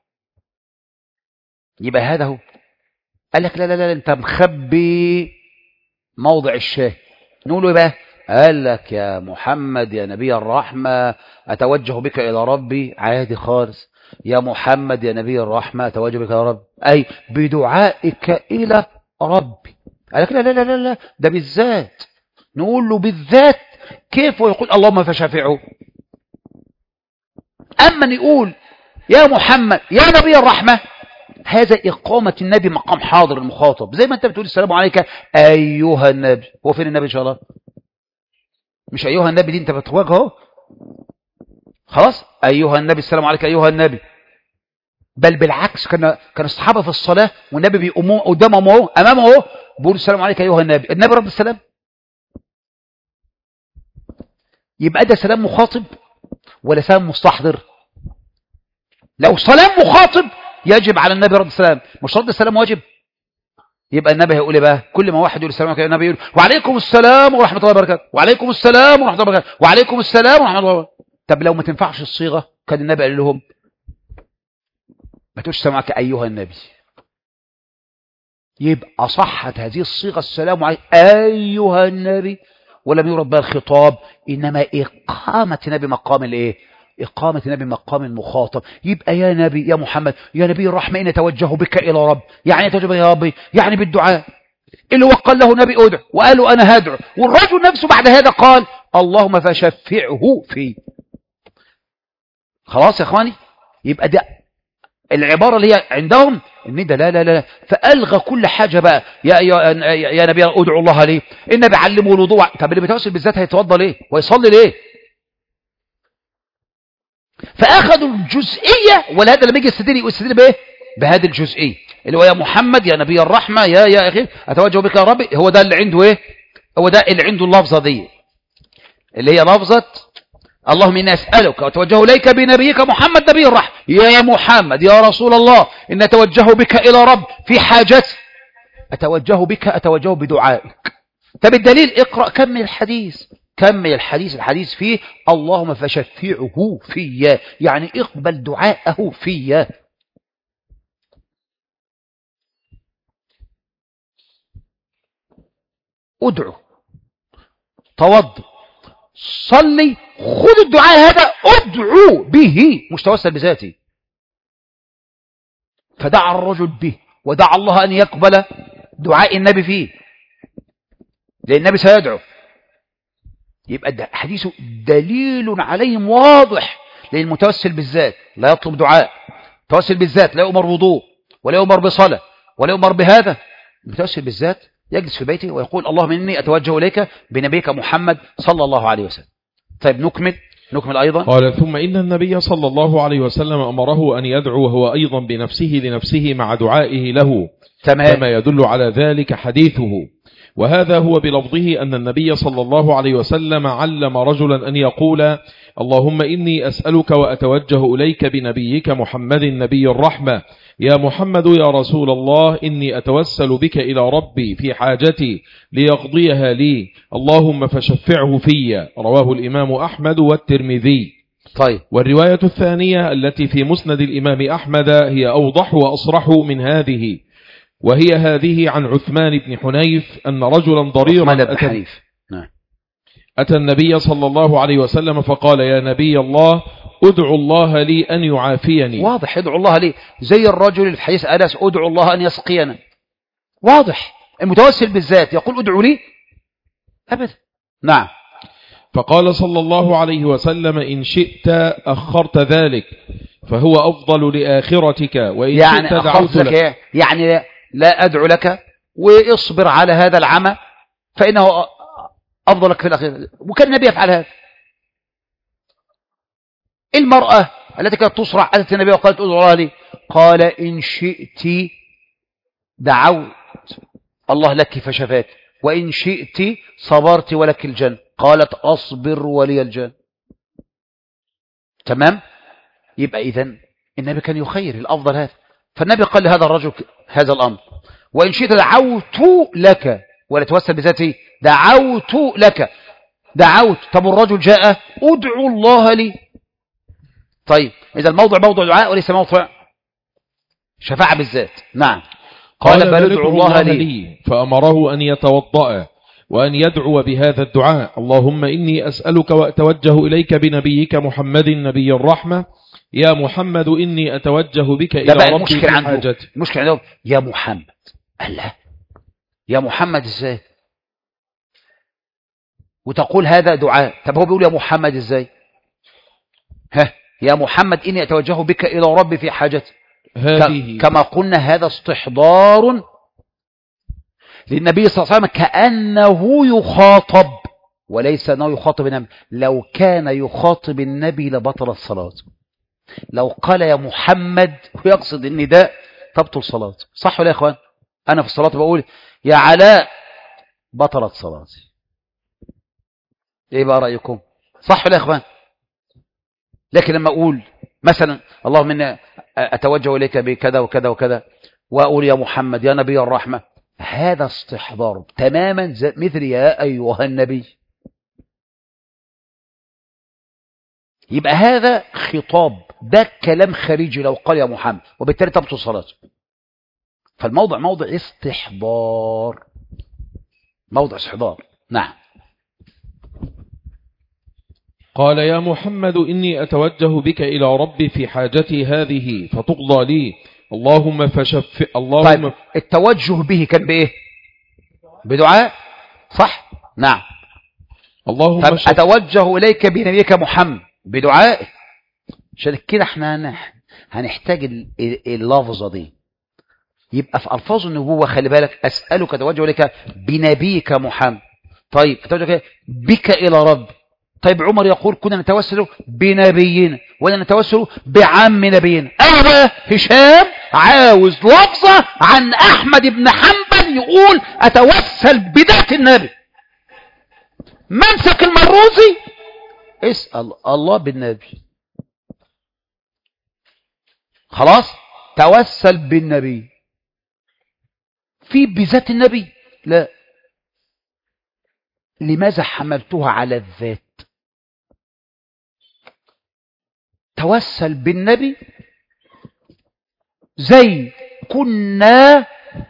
يبقى هذا هو قال لك لا لا لا انت مخبي موضع الشاهد نقول له إيه بقى قال لك يا محمد يا نبي الرحمة أتوجه بك إلى ربي عادي خالص يا محمد يا نبي الرحمة أتوجه بك إلى ربي أي بدعائك إلى ربي قال لك لا لا لا لا, لا ده بالذات نقول له بالذات كيف يقول اللهم فشافعه أما نقول يا محمد يا نبي الرحمة هذا إقامة النبي مقام حاضر المخاطب زي ما أنت بتقول السلام عليك أيها النبي هو فين النبي إن شاء الله مش أيها النبي دي أنت بتواجهه خلاص أيها النبي السلام عليك أيها النبي بل بالعكس كان كان الصحابة في الصلاة والنبي بيقوموا قدامهم اهو أمامه اهو بيقول السلام عليك أيها النبي النبي رد السلام يبقى ده سلام مخاطب ولا سلام مستحضر لو سلام مخاطب يجب على النبي رد السلام مش رد السلام واجب يبقى النبي هيقول ايه بقى كل ما واحد يقول السلام عليكم النبي يقول وعليكم السلام ورحمه الله وبركاته وعليكم السلام ورحمه الله وبركاته وعليكم السلام ورحمه الله وبركاته طب لو ما تنفعش الصيغه كان النبي قال لهم ما تقولش السلام عليك ايها النبي يبقى صحت هذه الصيغه السلام عليك ايها النبي ولم يرد بها الخطاب انما اقامه النبي مقام الايه إقامة النبي مقام المخاطب يبقى يا نبي يا محمد يا نبي الرحمة إن أتوجه بك إلى رب يعني أتوجه بك يا ربي يعني بالدعاء اللي هو قال له نبي أدعو وقال له أنا هدعو والرجل نفسه بعد هذا قال اللهم فشفعه فيه خلاص يا إخواني يبقى ده العبارة اللي هي عندهم ان ده لا لا لا فألغى كل حاجة بقى يا, يا, يا نبي أدعو الله ليه النبي علمه الوضوء طب اللي بيتوسل بالذات هيتوضى ليه ويصلي ليه فأخذوا الجزئية ولهذا لما يجي يستدل يستدل بإيه بهذه الجزئية اللي هو يا محمد يا نبي الرحمة يا يا أخي أتوجه بك يا ربي هو ده اللي عنده إيه هو ده اللي عنده اللفظة دي اللي هي لفظة اللهم إني أسألك وأتوجه إليك بنبيك محمد نبي الرحمة يا محمد يا رسول الله إن أتوجه بك إلى رب في حاجتي أتوجه بك أتوجه بدعائك طب الدليل اقرأ كمل الحديث كمل الحديث الحديث فيه اللهم فشفعه فيا يعني اقبل دعاءه فيا ادعو توض صلي خذ الدعاء هذا ادعو به مش توسل بذاتي فدعا الرجل به ودعا الله أن يقبل دعاء النبي فيه لأن النبي سيدعو يبقى ده حديثه دليل عليهم واضح لأن المتوسل بالذات لا يطلب دعاء توسل بالذات لا يؤمر وضوء ولا يؤمر بصلاة ولا يؤمر بهذا المتوسل بالذات يجلس في بيته ويقول اللهم إني أتوجه إليك بنبيك محمد صلى الله عليه وسلم طيب نكمل نكمل أيضا قال ثم إن النبي صلى الله عليه وسلم أمره أن يدعو هو أيضا بنفسه لنفسه مع دعائه له تمام كما يدل على ذلك حديثه وهذا هو بلفظه أن النبي صلى الله عليه وسلم علم رجلا أن يقول اللهم إني أسألك وأتوجه إليك بنبيك محمد نبي الرحمة يا محمد يا رسول الله إني أتوسل بك إلى ربي في حاجتي ليقضيها لي اللهم فشفعه في رواه الإمام أحمد والترمذي طيب والرواية الثانية التي في مسند الإمام أحمد هي أوضح وأصرح من هذه وهي هذه عن عثمان بن حنيف أن رجلا ضريرا عثمان بن أتى, حنيف نعم أتى النبي صلى الله عليه وسلم فقال يا نبي الله ادعو الله لي أن يعافيني واضح ادعو الله لي زي الرجل اللي في حديث أنس ادعو الله أن يسقينا واضح المتوسل بالذات يقول ادعو لي أبدا نعم فقال صلى الله عليه وسلم إن شئت أخرت ذلك فهو أفضل لآخرتك وإن يعني شئت أخرت دعوت لك لك إيه؟ يعني لا- لا أدعو لك واصبر على هذا العمى فإنه أفضل لك في الأخير وكان النبي يفعل هذا المرأة التي كانت تصرع أتت النبي وقالت ادعو الله لي قال إن شئت دعوت الله لك فشفاك وإن شئت صبرت ولك الجنة قالت أصبر ولي الجنة تمام يبقى إذن النبي كان يخير الأفضل هذا فالنبي قال لهذا الرجل هذا الأمر وإن شئت دعوت لك ولا توسل بذاته دعوت لك دعوت طب الرجل جاء ادعو الله لي طيب إذا الموضع موضع دعاء وليس موضع شفاعة بالذات نعم قال بل ادعو الله لي فأمره أن يتوضأ وأن يدعو بهذا الدعاء اللهم إني أسألك وأتوجه إليك بنبيك محمد نبي الرحمة يا محمد إني أتوجه بك ده إلى بقى ربي المشكلة في عنده حاجتي المشكلة عنده يا محمد الله يا محمد ازاي وتقول هذا دعاء طب هو بيقول يا محمد ازاي ها يا محمد إني أتوجه بك إلى ربي في حاجتي هذه ك- كما قلنا هذا استحضار للنبي صلى الله عليه وسلم كأنه يخاطب وليس أنه يخاطب النبي لو كان يخاطب النبي لبطل الصلاة لو قال يا محمد ويقصد النداء تبطل صلاته صح ولا يا إخوان أنا في الصلاة بقول يا علاء بطلت صلاتي إيه بقى رأيكم صح ولا يا إخوان لكن لما أقول مثلا اللهم إني أتوجه إليك بكذا وكذا وكذا وأقول يا محمد يا نبي الرحمة هذا استحضار تماما زي- مثل يا أيها النبي يبقى هذا خطاب ده كلام خارجي لو قال يا محمد وبالتالي تبطل صلاته فالموضع موضع استحضار موضع استحضار نعم قال يا محمد إني أتوجه بك إلى ربي في حاجتي هذه فتقضى لي اللهم فشف اللهم طيب التوجه به كان بإيه بدعاء صح نعم اللهم طب شف أتوجه إليك بنبيك محمد بدعائه عشان كده احنا هنح- هنحتاج ال- ال- اللفظة دي يبقى في ألفاظ النبوة خلي بالك أسألك أتوجه إليك بنبيك محمد طيب أتوجه إليك بك إلى رب طيب عمر يقول كنا نتوسل بنبينا ولا نتوسل بعم نبينا أنا بقى هشام عاوز لفظة عن أحمد بن حنبل يقول أتوسل بذات النبي ممسك المروزي اسأل الله بالنبي خلاص توسل بالنبي في بذات النبي لا لماذا حملتها على الذات توسل بالنبي زي كنا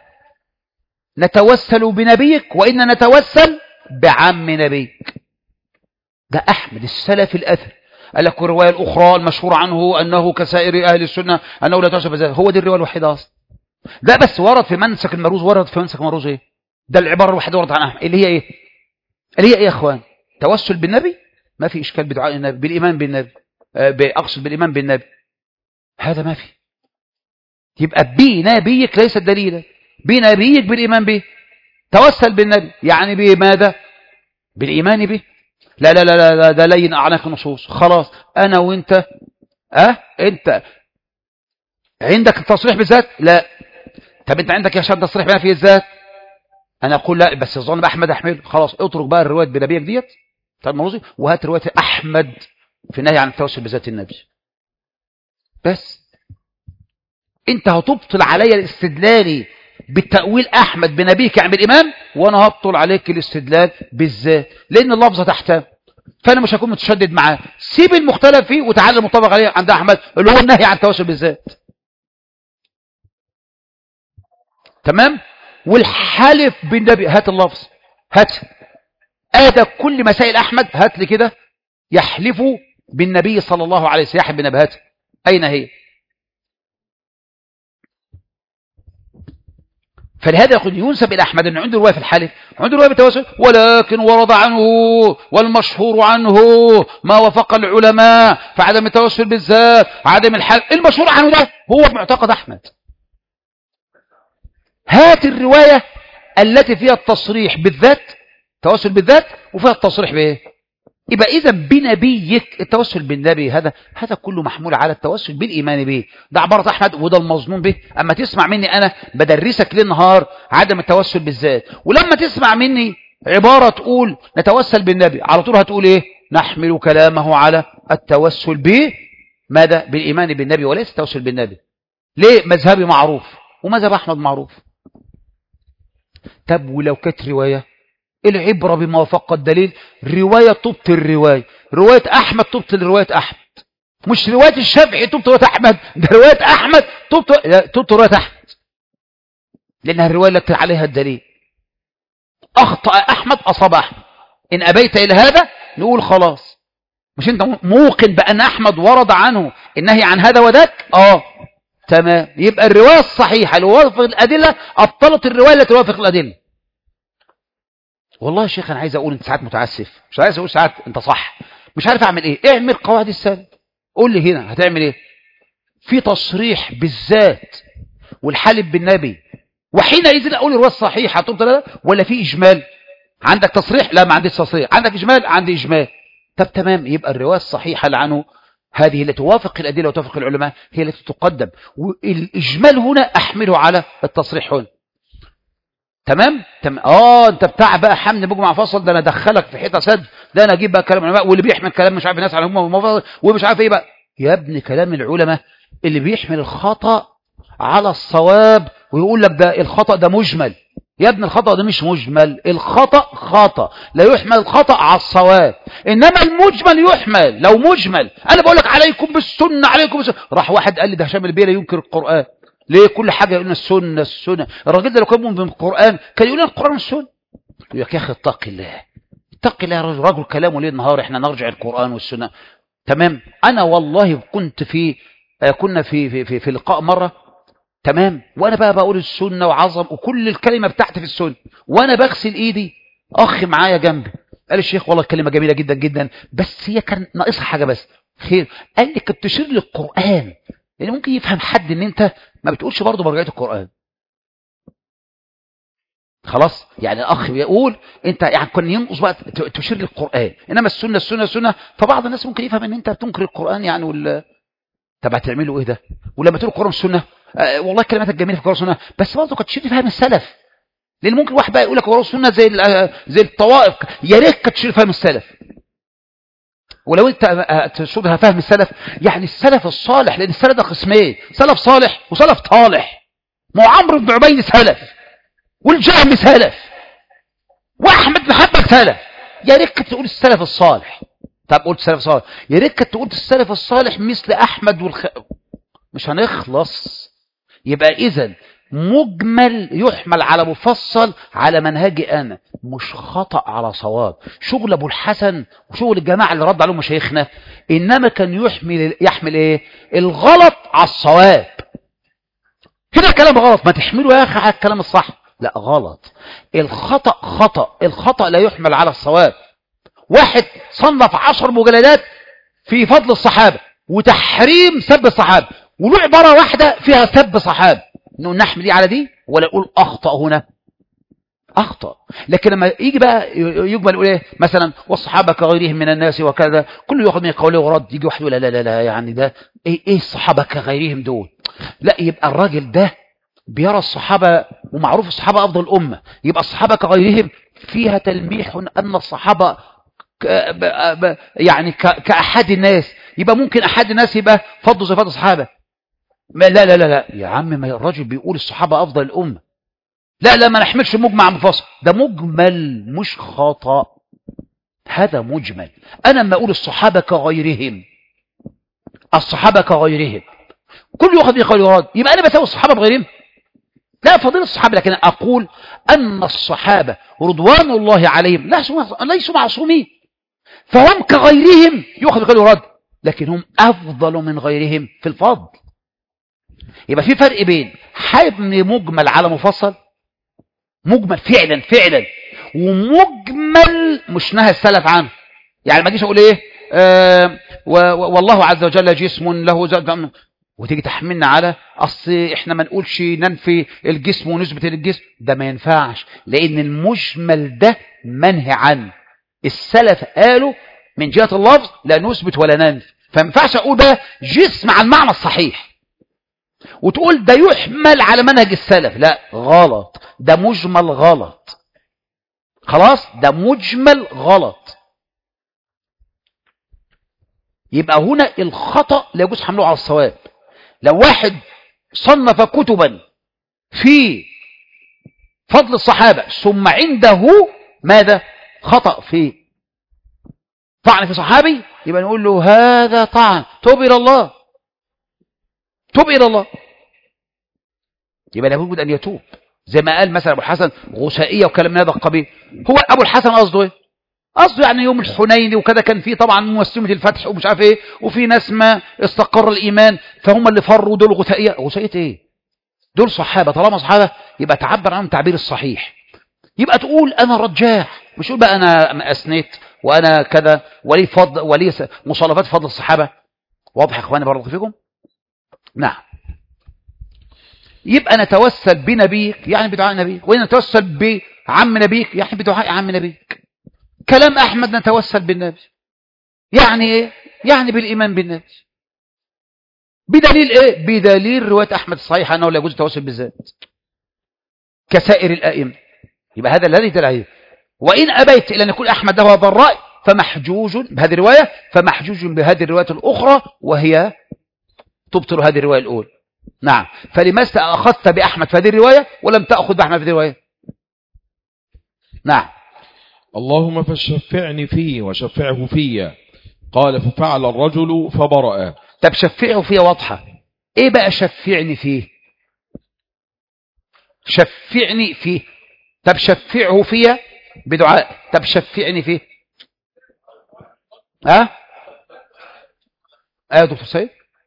نتوسل بنبيك وإن نتوسل بعم نبيك ده أحمد السلف الأثر قال لك الرواية الأخرى المشهور عنه أنه كسائر أهل السنة أنه لا توسل بذلك هو دي الرواية الوحيدة أصلا ده بس ورد في منسك المروز ورد في منسك المروز إيه ده العبارة الوحيدة ورد عن أحمد اللي هي إيه اللي هي إيه يا أخوان توسل بالنبي ما في إشكال بدعاء النبي بالإيمان بالنبي أقصد بالإيمان بالنبي هذا ما في يبقى بنبيك ليس دليلا بنبيك بالإيمان به توسل بالنبي يعني بماذا بالإيمان به لا لا لا لا ده لين أعناق النصوص خلاص أنا وإنت أه أنت عندك التصريح بالذات لا طب أنت عندك يا شاب تصريح بما في الذات أنا أقول لا بس الظن بأحمد أحمد خلاص اترك بقى الرواية بنبيك ديت طب المروزي وهات رواية أحمد في النهي عن التوسل بذات النبي بس انت هتبطل علي الاستدلال بالتأويل أحمد بنبيك يعني بالإمام وأنا هبطل عليك الاستدلال بالذات لأن اللفظة تحتها فأنا مش هكون متشدد معاه سيب المختلف فيه وتعالى المطابق عليه عند أحمد اللي هو النهي عن التوسل بالذات تمام والحلف بالنبي هات اللفظ هات آدى كل مسائل أحمد هات لي كده يحلف بالنبي صلى الله عليه وسلم يحلف بنبهات أين هي فلهذا يقول ينسب إلى أحمد أنه عنده رواية في الحلف عنده رواية بالتوسل ولكن ورد عنه والمشهور عنه ما وفق العلماء فعدم التوسل بالذات عدم الحلف المشهور عنه ده هو معتقد أحمد هات الرواية التي فيها التصريح بالذات توسل بالذات وفيها التصريح بايه يبقى اذا بنبيك التوسل بالنبي هذا هذا كله محمول على التوسل بالايمان به ده عباره احمد وده المظنون به اما تسمع مني انا بدرسك ليل نهار عدم التوسل بالذات ولما تسمع مني عباره تقول نتوسل بالنبي على طول هتقول ايه نحمل كلامه على التوسل به ماذا بالايمان بالنبي وليس التوسل بالنبي ليه مذهبي معروف ومذهب احمد معروف طب ولو كانت روايه العبرة بما وفق الدليل رواية تبطل الرواية رواية أحمد تبطل رواية أحمد مش رواية الشافعي تبطل رواية أحمد ده رواية أحمد تبطل رواية أحمد لأنها الرواية التي عليها الدليل أخطأ أحمد أصاب أحمد إن أبيت إلى هذا نقول خلاص مش أنت موقن بأن أحمد ورد عنه النهي عن هذا وذاك آه تمام يبقى الرواية الصحيحة اللي وافق الأدلة أبطلت الرواية التي توافق الأدلة والله يا شيخ انا عايز اقول انت ساعات متعسف مش عايز اقول ساعات انت صح مش عارف اعمل ايه اعمل قواعد السلب قول لي هنا هتعمل ايه في تصريح بالذات والحلف بالنبي وحينئذ اقول الروايه الصحيحه تقول لا ولا في اجمال عندك تصريح لا ما عنديش تصريح عندك اجمال عندي اجمال طب تمام يبقى الروايه الصحيحه اللي عنه هذه التي توافق الادله وتوافق العلماء هي التي تقدم والاجمال هنا احمله على التصريح هنا تمام تمام اه انت بتاع بقى حمل بوجه مع فصل ده انا ادخلك في حته سد ده انا اجيب بقى كلام العلماء واللي بيحمل كلام مش عارف الناس على هم ومش عارف ايه بقى يا ابني كلام العلماء اللي بيحمل الخطا على الصواب ويقول لك ده الخطا ده مجمل يا ابني الخطا ده مش مجمل الخطا خطا لا يحمل الخطا على الصواب انما المجمل يحمل لو مجمل انا بقول لك عليكم بالسنه عليكم بالسنة. راح واحد قال لي ده هشام البيري ينكر القران ليه كل حاجة يقولنا السنة السنة الراجل ده لو كان مؤمن بالقرآن كان يقول لنا القرآن والسنة يقول لك يا أخي اتق الله اتق الله يا رجل, رجل كلامه ليل نهار احنا نرجع القرآن والسنة تمام أنا والله كنت في كنا في في في, في لقاء مرة تمام وأنا بقى بقول السنة وعظم وكل الكلمة بتاعتي في السنة وأنا بغسل إيدي أخ معايا جنبي قال الشيخ والله الكلمة جميلة جدا جدا بس هي كان ناقصها حاجة بس خير قال لي كنت تشير للقرآن لان ممكن يفهم حد ان انت ما بتقولش برضه مرجعيه القران خلاص يعني الاخ بيقول انت يعني كان ينقص بقى تشير للقران انما السنه السنه السنه فبعض الناس ممكن يفهم ان انت بتنكر القران يعني وال طب هتعملوا ايه ده ولما تقول القران والسنه آه والله كلماتك جميله في قرار السنه بس برضه كانت تشيل فهم السلف لان ممكن واحد بقى يقول لك قرار السنه زي ال- آه، زي الطوائف يا ريت كانت تشيل فهم السلف ولو انت آه، تقصدها فهم السلف يعني السلف الصالح لان السلف ده قسمين سلف صالح وسلف طالح ما هو عمرو بن عبيد سلف والجهم سلف واحمد بن حنبل سلف يا ريت كنت تقول السلف الصالح طب قلت السلف الصالح يا ريت كنت تقول السلف الصالح مثل احمد والخ مش هنخلص يبقى اذا مجمل يحمل على مفصل على منهجي انا مش خطأ على صواب شغل ابو الحسن وشغل الجماعه اللي رد عليهم مشايخنا انما كان يحمل يحمل ايه الغلط على الصواب هنا كلام غلط ما تحمله يا اخي على الكلام الصح لا غلط الخطأ خطأ الخطأ لا يحمل على الصواب واحد صنف عشر مجلدات في فضل الصحابة وتحريم سب الصحابة وله عبارة واحدة فيها سب صحابة نقول نحمل دي على دي ولا نقول أخطأ هنا أخطأ لكن لما يجي بقى يقبل يقول إيه مثلا والصحابة كغيرهم من الناس وكذا كله ياخذ من قوله ورد يجي واحد يقول لا لا لا, لا يعني ده إيه, إيه الصحابة كغيرهم دول لا يبقى الراجل ده بيرى الصحابة ومعروف الصحابة أفضل الأمة يبقى الصحابة كغيرهم فيها تلميح أن الصحابة ك- ب- ب- يعني ك- كأحد الناس يبقى ممكن أحد الناس يبقى فضل صفات الصحابة ما لا لا لا لا يا عم ما الراجل بيقول الصحابة أفضل الأمة لا لا ما نحملش مجمع منفصل ده مجمل مش خطأ هذا مجمل أنا لما أقول الصحابة كغيرهم الصحابة كغيرهم كل يأخذ بقول يراد يبقى أنا بساوي الصحابة بغيرهم لا فضيلة الصحابة لكن أقول أن الصحابة رضوان الله عليهم ليسوا ليسوا معصومين فهم كغيرهم يؤخذ بقول يراد لكن هم أفضل من غيرهم في الفضل يبقى في فرق بين حمل مجمل على مفصل مجمل فعلا فعلا ومجمل مش نهى السلف عنه يعني ما اجيش اقول ايه آه و- و- والله عز وجل جسم له زاد وتيجي تحملنا على اصل احنا ما نقولش ننفي الجسم ونثبت الجسم ده ما ينفعش لان المجمل ده منهي عنه السلف قالوا من جهة اللفظ لا نثبت ولا ننفي فما ينفعش اقول بقى جسم على المعنى الصحيح وتقول ده يحمل على منهج السلف لا غلط ده مجمل غلط خلاص ده مجمل غلط يبقى هنا الخطأ لا يجوز حمله على الصواب لو واحد صنف كتبا في فضل الصحابة ثم عنده ماذا خطأ في طعن في صحابي يبقى نقول له هذا طعن توب إلى الله توب إلى الله يبقى لابد أن يتوب زي ما قال مثلا أبو الحسن غسائية وكلام من هذا القبيل هو أبو الحسن قصده إيه قصده يعني يوم الحنين وكذا كان في طبعا موسمة الفتح ومش عارف ايه وفي ناس ما استقر الإيمان فهم اللي فروا دول غثائية غثائية ايه دول صحابة طالما صحابة يبقى تعبر عنهم تعبير الصحيح يبقى تقول أنا رجاح مش تقول بقى أنا أسنيت وأنا كذا ولي فضل ولي س- مصالفات فضل الصحابة واضح يا إخواني بارك فيكم نعم يبقى نتوسل بنبيك يعني بدعاء نبيك ونتوسل بعم نبيك يعني بدعاء عم نبيك كلام أحمد نتوسل بالنبي يعني إيه؟ يعني بالإيمان بالنبي بدليل إيه؟ بدليل رواية أحمد الصحيحة أنه لا يجوز التوسل بالذات كسائر الأئمة يبقى هذا الذي يدل عليه وإن أبيت إلى أن يكون أحمد له هذا الرأي فمحجوج بهذه الرواية فمحجوج بهذه الرواية الأخرى وهي تبطل هذه الرواية الأولى نعم فلماذا أخذت بأحمد في هذه الرواية ولم تأخذ بأحمد في هذه الرواية نعم اللهم فشفعني فيه وشفعه في قال ففعل الرجل فبرأ طب شفعه فيها واضحة ايه بقى شفعني فيه شفعني فيه طب شفعه فيها بدعاء طب شفعني فيه ها ايه يا دكتور سيد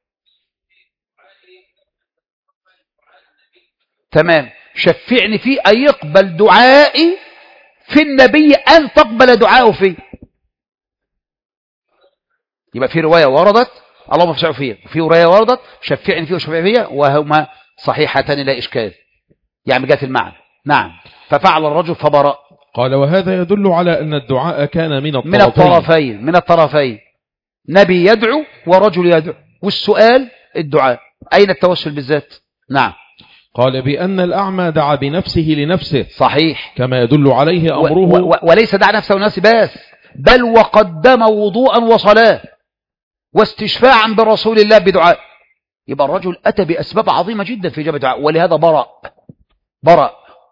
تمام شفعني فيه أن يقبل دعائي في النبي أن تقبل دعاءه فيه يبقى في رواية وردت اللهم افشعوا فيه وفي رواية وردت شفعني فيه وشفعني فيه وهما صحيحتان لا إشكال يعني جاءت المعنى نعم ففعل الرجل فبرأ قال وهذا يدل على أن الدعاء كان من الطرفين من الطرفين من الطرفين نبي يدعو ورجل يدعو والسؤال الدعاء أين التوسل بالذات نعم قال بأن الأعمى دعا بنفسه لنفسه صحيح كما يدل عليه و أمره و و وليس دع نفسه ونفسه بس بل وقدم وضوءا وصلاة واستشفاعا برسول الله بدعاء يبقى الرجل أتى بأسباب عظيمة جدا في إجابة دعاء ولهذا برأ برأ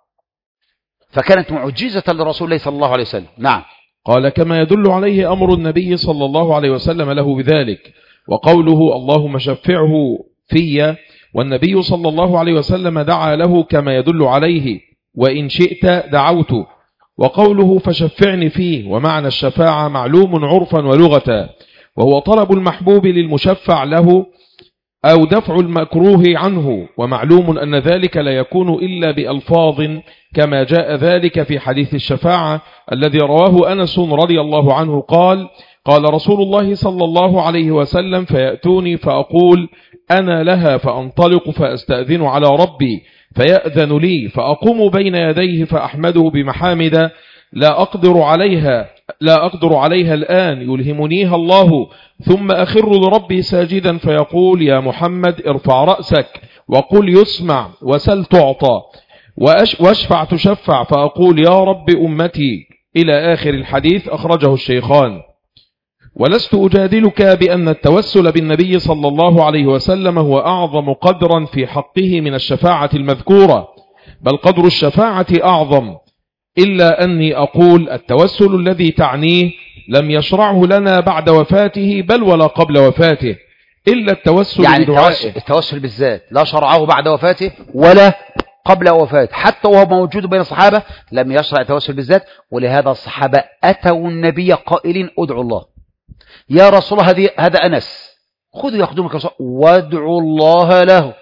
فكانت معجزة لرسول الله صلى الله عليه وسلم نعم قال كما يدل عليه أمر النبي صلى الله عليه وسلم له بذلك وقوله اللهم شفعه في والنبي صلى الله عليه وسلم دعا له كما يدل عليه وإن شئت دعوت وقوله فشفعني فيه ومعنى الشفاعة معلوم عرفا ولغة وهو طلب المحبوب للمشفع له أو دفع المكروه عنه ومعلوم أن ذلك لا يكون إلا بألفاظ كما جاء ذلك في حديث الشفاعة الذي رواه أنس رضي الله عنه قال قال رسول الله صلى الله عليه وسلم فيأتوني فأقول أنا لها فأنطلق فأستأذن على ربي فيأذن لي فأقوم بين يديه فأحمده بمحامد لا أقدر عليها لا أقدر عليها الآن يلهمنيها الله ثم أخر لربي ساجدا فيقول يا محمد ارفع رأسك وقل يسمع وسل تعطى وأش- واشفع تشفع فأقول يا رب أمتي إلى آخر الحديث أخرجه الشيخان ولست أجادلك بأن التوسل بالنبي صلى الله عليه وسلم هو أعظم قدرا في حقه من الشفاعة المذكورة بل قدر الشفاعة أعظم إلا أني أقول التوسل الذي تعنيه لم يشرعه لنا بعد وفاته بل ولا قبل وفاته إلا التوسل يعني بدعائه التوسل, التوسل بالذات لا شرعه بعد وفاته ولا قبل وفاته حتى وهو موجود بين الصحابة لم يشرع التوسل بالذات ولهذا الصحابة أتوا النبي قائلين ادعوا الله يا رسول الله هذه هذا أنس خذوا يخدمك رسول وادعوا الله له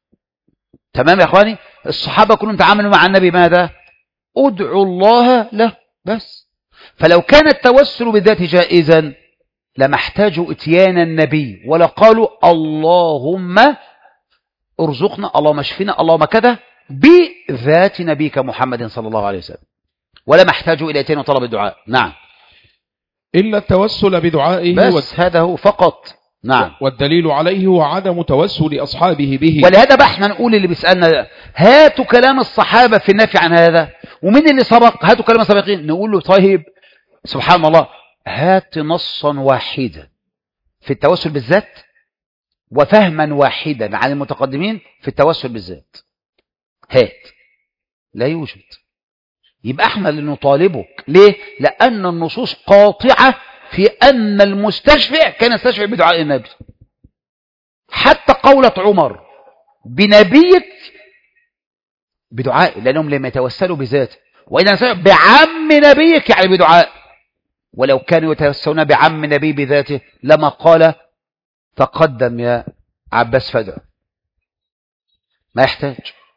تمام يا أخواني الصحابة كلهم تعاملوا مع النبي ماذا ادعوا الله له بس فلو كان التوسل بالذات جائزا لما احتاجوا اتيان النبي ولا قالوا اللهم ارزقنا اللهم اشفنا اللهم كذا بذات نبيك محمد صلى الله عليه وسلم ولما احتاجوا الى اتيان وطلب الدعاء نعم إلا التوسل بدعائه بس هذا هو فقط نعم والدليل عليه هو عدم توسل أصحابه به ولهذا بقى احنا نقول اللي بيسألنا ده، هاتوا كلام الصحابة في النفي عن هذا ومين اللي سبق هاتوا كلام السابقين نقول له طيب سبحان الله هات نصا واحدا في التوسل بالذات وفهما واحدا عن المتقدمين في التوسل بالذات هات لا يوجد يبقى احنا اللي نطالبك ليه لأن النصوص قاطعة في أن المستشفع كان يستشفع بدعاء النبي حتى قولة عمر بنبيك بدعاء لأنهم لم يتوسلوا بذاته وإذا يتوسلوا بعم نبيك يعني بدعاء ولو كانوا يتوسلون بعم نبي بذاته لما قال تقدم يا عباس فدع ما يحتاج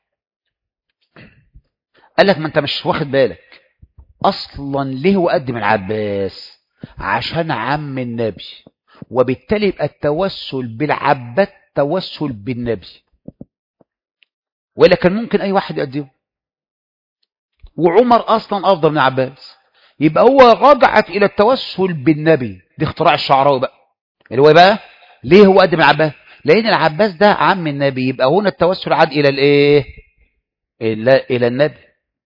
قال لك ما انت مش واخد بالك اصلا ليه هو قدم العباس عشان عم النبي وبالتالي يبقى التوسل بالعباس توسل بالنبي ولا كان ممكن اي واحد يقدمه وعمر اصلا افضل من عباس يبقى هو رجعت الى التوسل بالنبي دي اختراع الشعراوي بقى اللي هو بقى ليه هو قدم العباس لان العباس ده عم النبي يبقى هنا التوسل عاد الى الايه الى الى النبي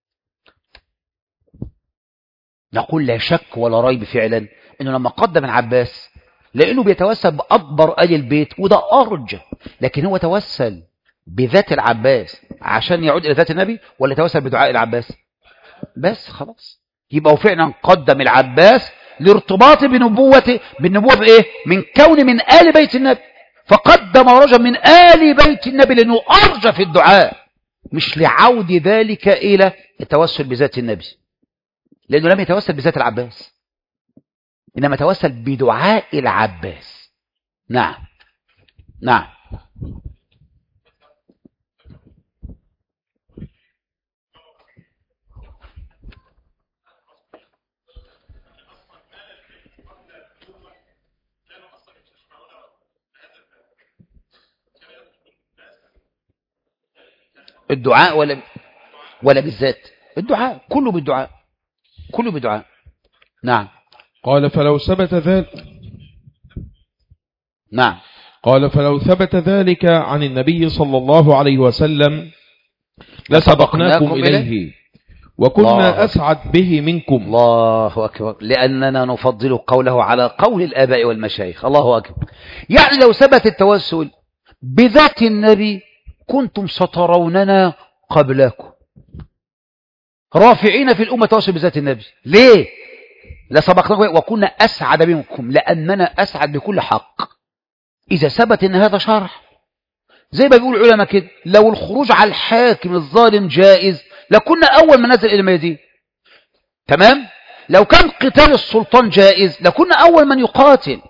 نقول لا شك ولا ريب فعلا انه لما قدم العباس لانه بيتوسل باكبر ال البيت وده ارجى لكن هو توسل بذات العباس عشان يعود الى ذات النبي ولا توسل بدعاء العباس بس خلاص يبقى هو فعلا قدم العباس لارتباطه بنبوته بالنبوه بايه من كون من ال بيت النبي فقدم رجل من ال بيت النبي لانه ارجى في الدعاء مش لعود ذلك الى التوسل بذات النبي لأنه لم يتوسل بذات العباس إنما توسل بدعاء العباس نعم نعم الدعاء ولا ولا بالذات الدعاء كله بالدعاء كله بدعاء نعم قال فلو ثبت ذلك نعم قال فلو ثبت ذلك عن النبي صلى الله عليه وسلم لسبقناكم لسبقناكم إليه. إليه وكنا الله أسعد به منكم الله أكبر لأننا نفضل قوله على قول الآباء والمشايخ الله أكبر يعني لو ثبت التوسل بذات النبي كنتم ستروننا قبلكم رافعين في الأمة توسل بذات النبي ليه لسبقناكم وكنا أسعد منكم لأننا أسعد بكل حق إذا ثبت أن هذا شرح زي ما بيقول العلماء كده لو الخروج على الحاكم الظالم جائز لكنا أول من نزل إلى الميادين تمام لو كان قتال السلطان جائز لكنا أول من يقاتل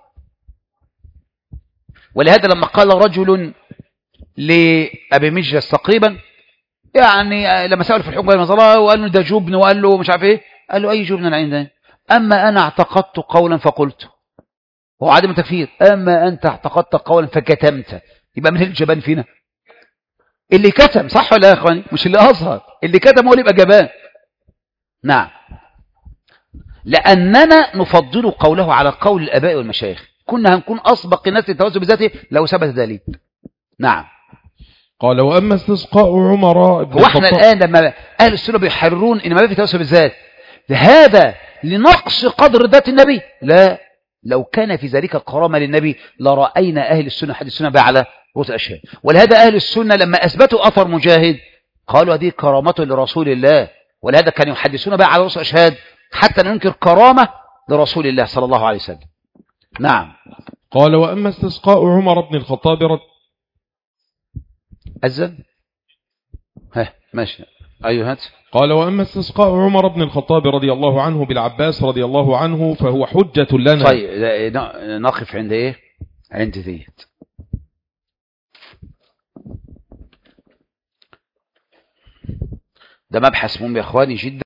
ولهذا لما قال رجل لأبي مجلس تقريبا يعني لما سأل في الحكم بين النظراء وقال له ده جبن وقال له مش عارف ايه قال له أي جبن عندنا أما أنا اعتقدت قولا فقلت هو عدم تكفير أما أنت اعتقدت قولا فكتمت يبقى من الجبان فينا اللي كتم صح ولا يا اخواني مش اللي اظهر اللي كتم هو اللي يبقى جبان نعم لاننا نفضل قوله على قول الاباء والمشايخ كنا هنكون اسبق الناس للتوسل بذاته لو ثبت ذلك نعم قال وأما استسقاء عمر بن هو احنا الخطاب الان لما اهل السنه بيحررون ان ما في توسل بالذات هذا لنقص قدر ذات النبي لا لو كان في ذلك كرامه للنبي لراينا اهل السنه حديث السنه بقى على رؤوس الاشهاد ولهذا اهل السنه لما اثبتوا اثر مجاهد قالوا هذه كرامته لرسول الله ولهذا كانوا يحدثون بقى على رؤوس الاشهاد حتى ننكر كرامه لرسول الله صلى الله عليه وسلم نعم قال وأما استسقاء عمر بن الخطاب رد أذن ها ماشي أيها هات قال وأما استسقاء عمر بن الخطاب رضي الله عنه بالعباس رضي الله عنه فهو حجة لنا طيب لا- ن- نقف عند إيه عند ديت ده مبحث مهم يا إخواني جدا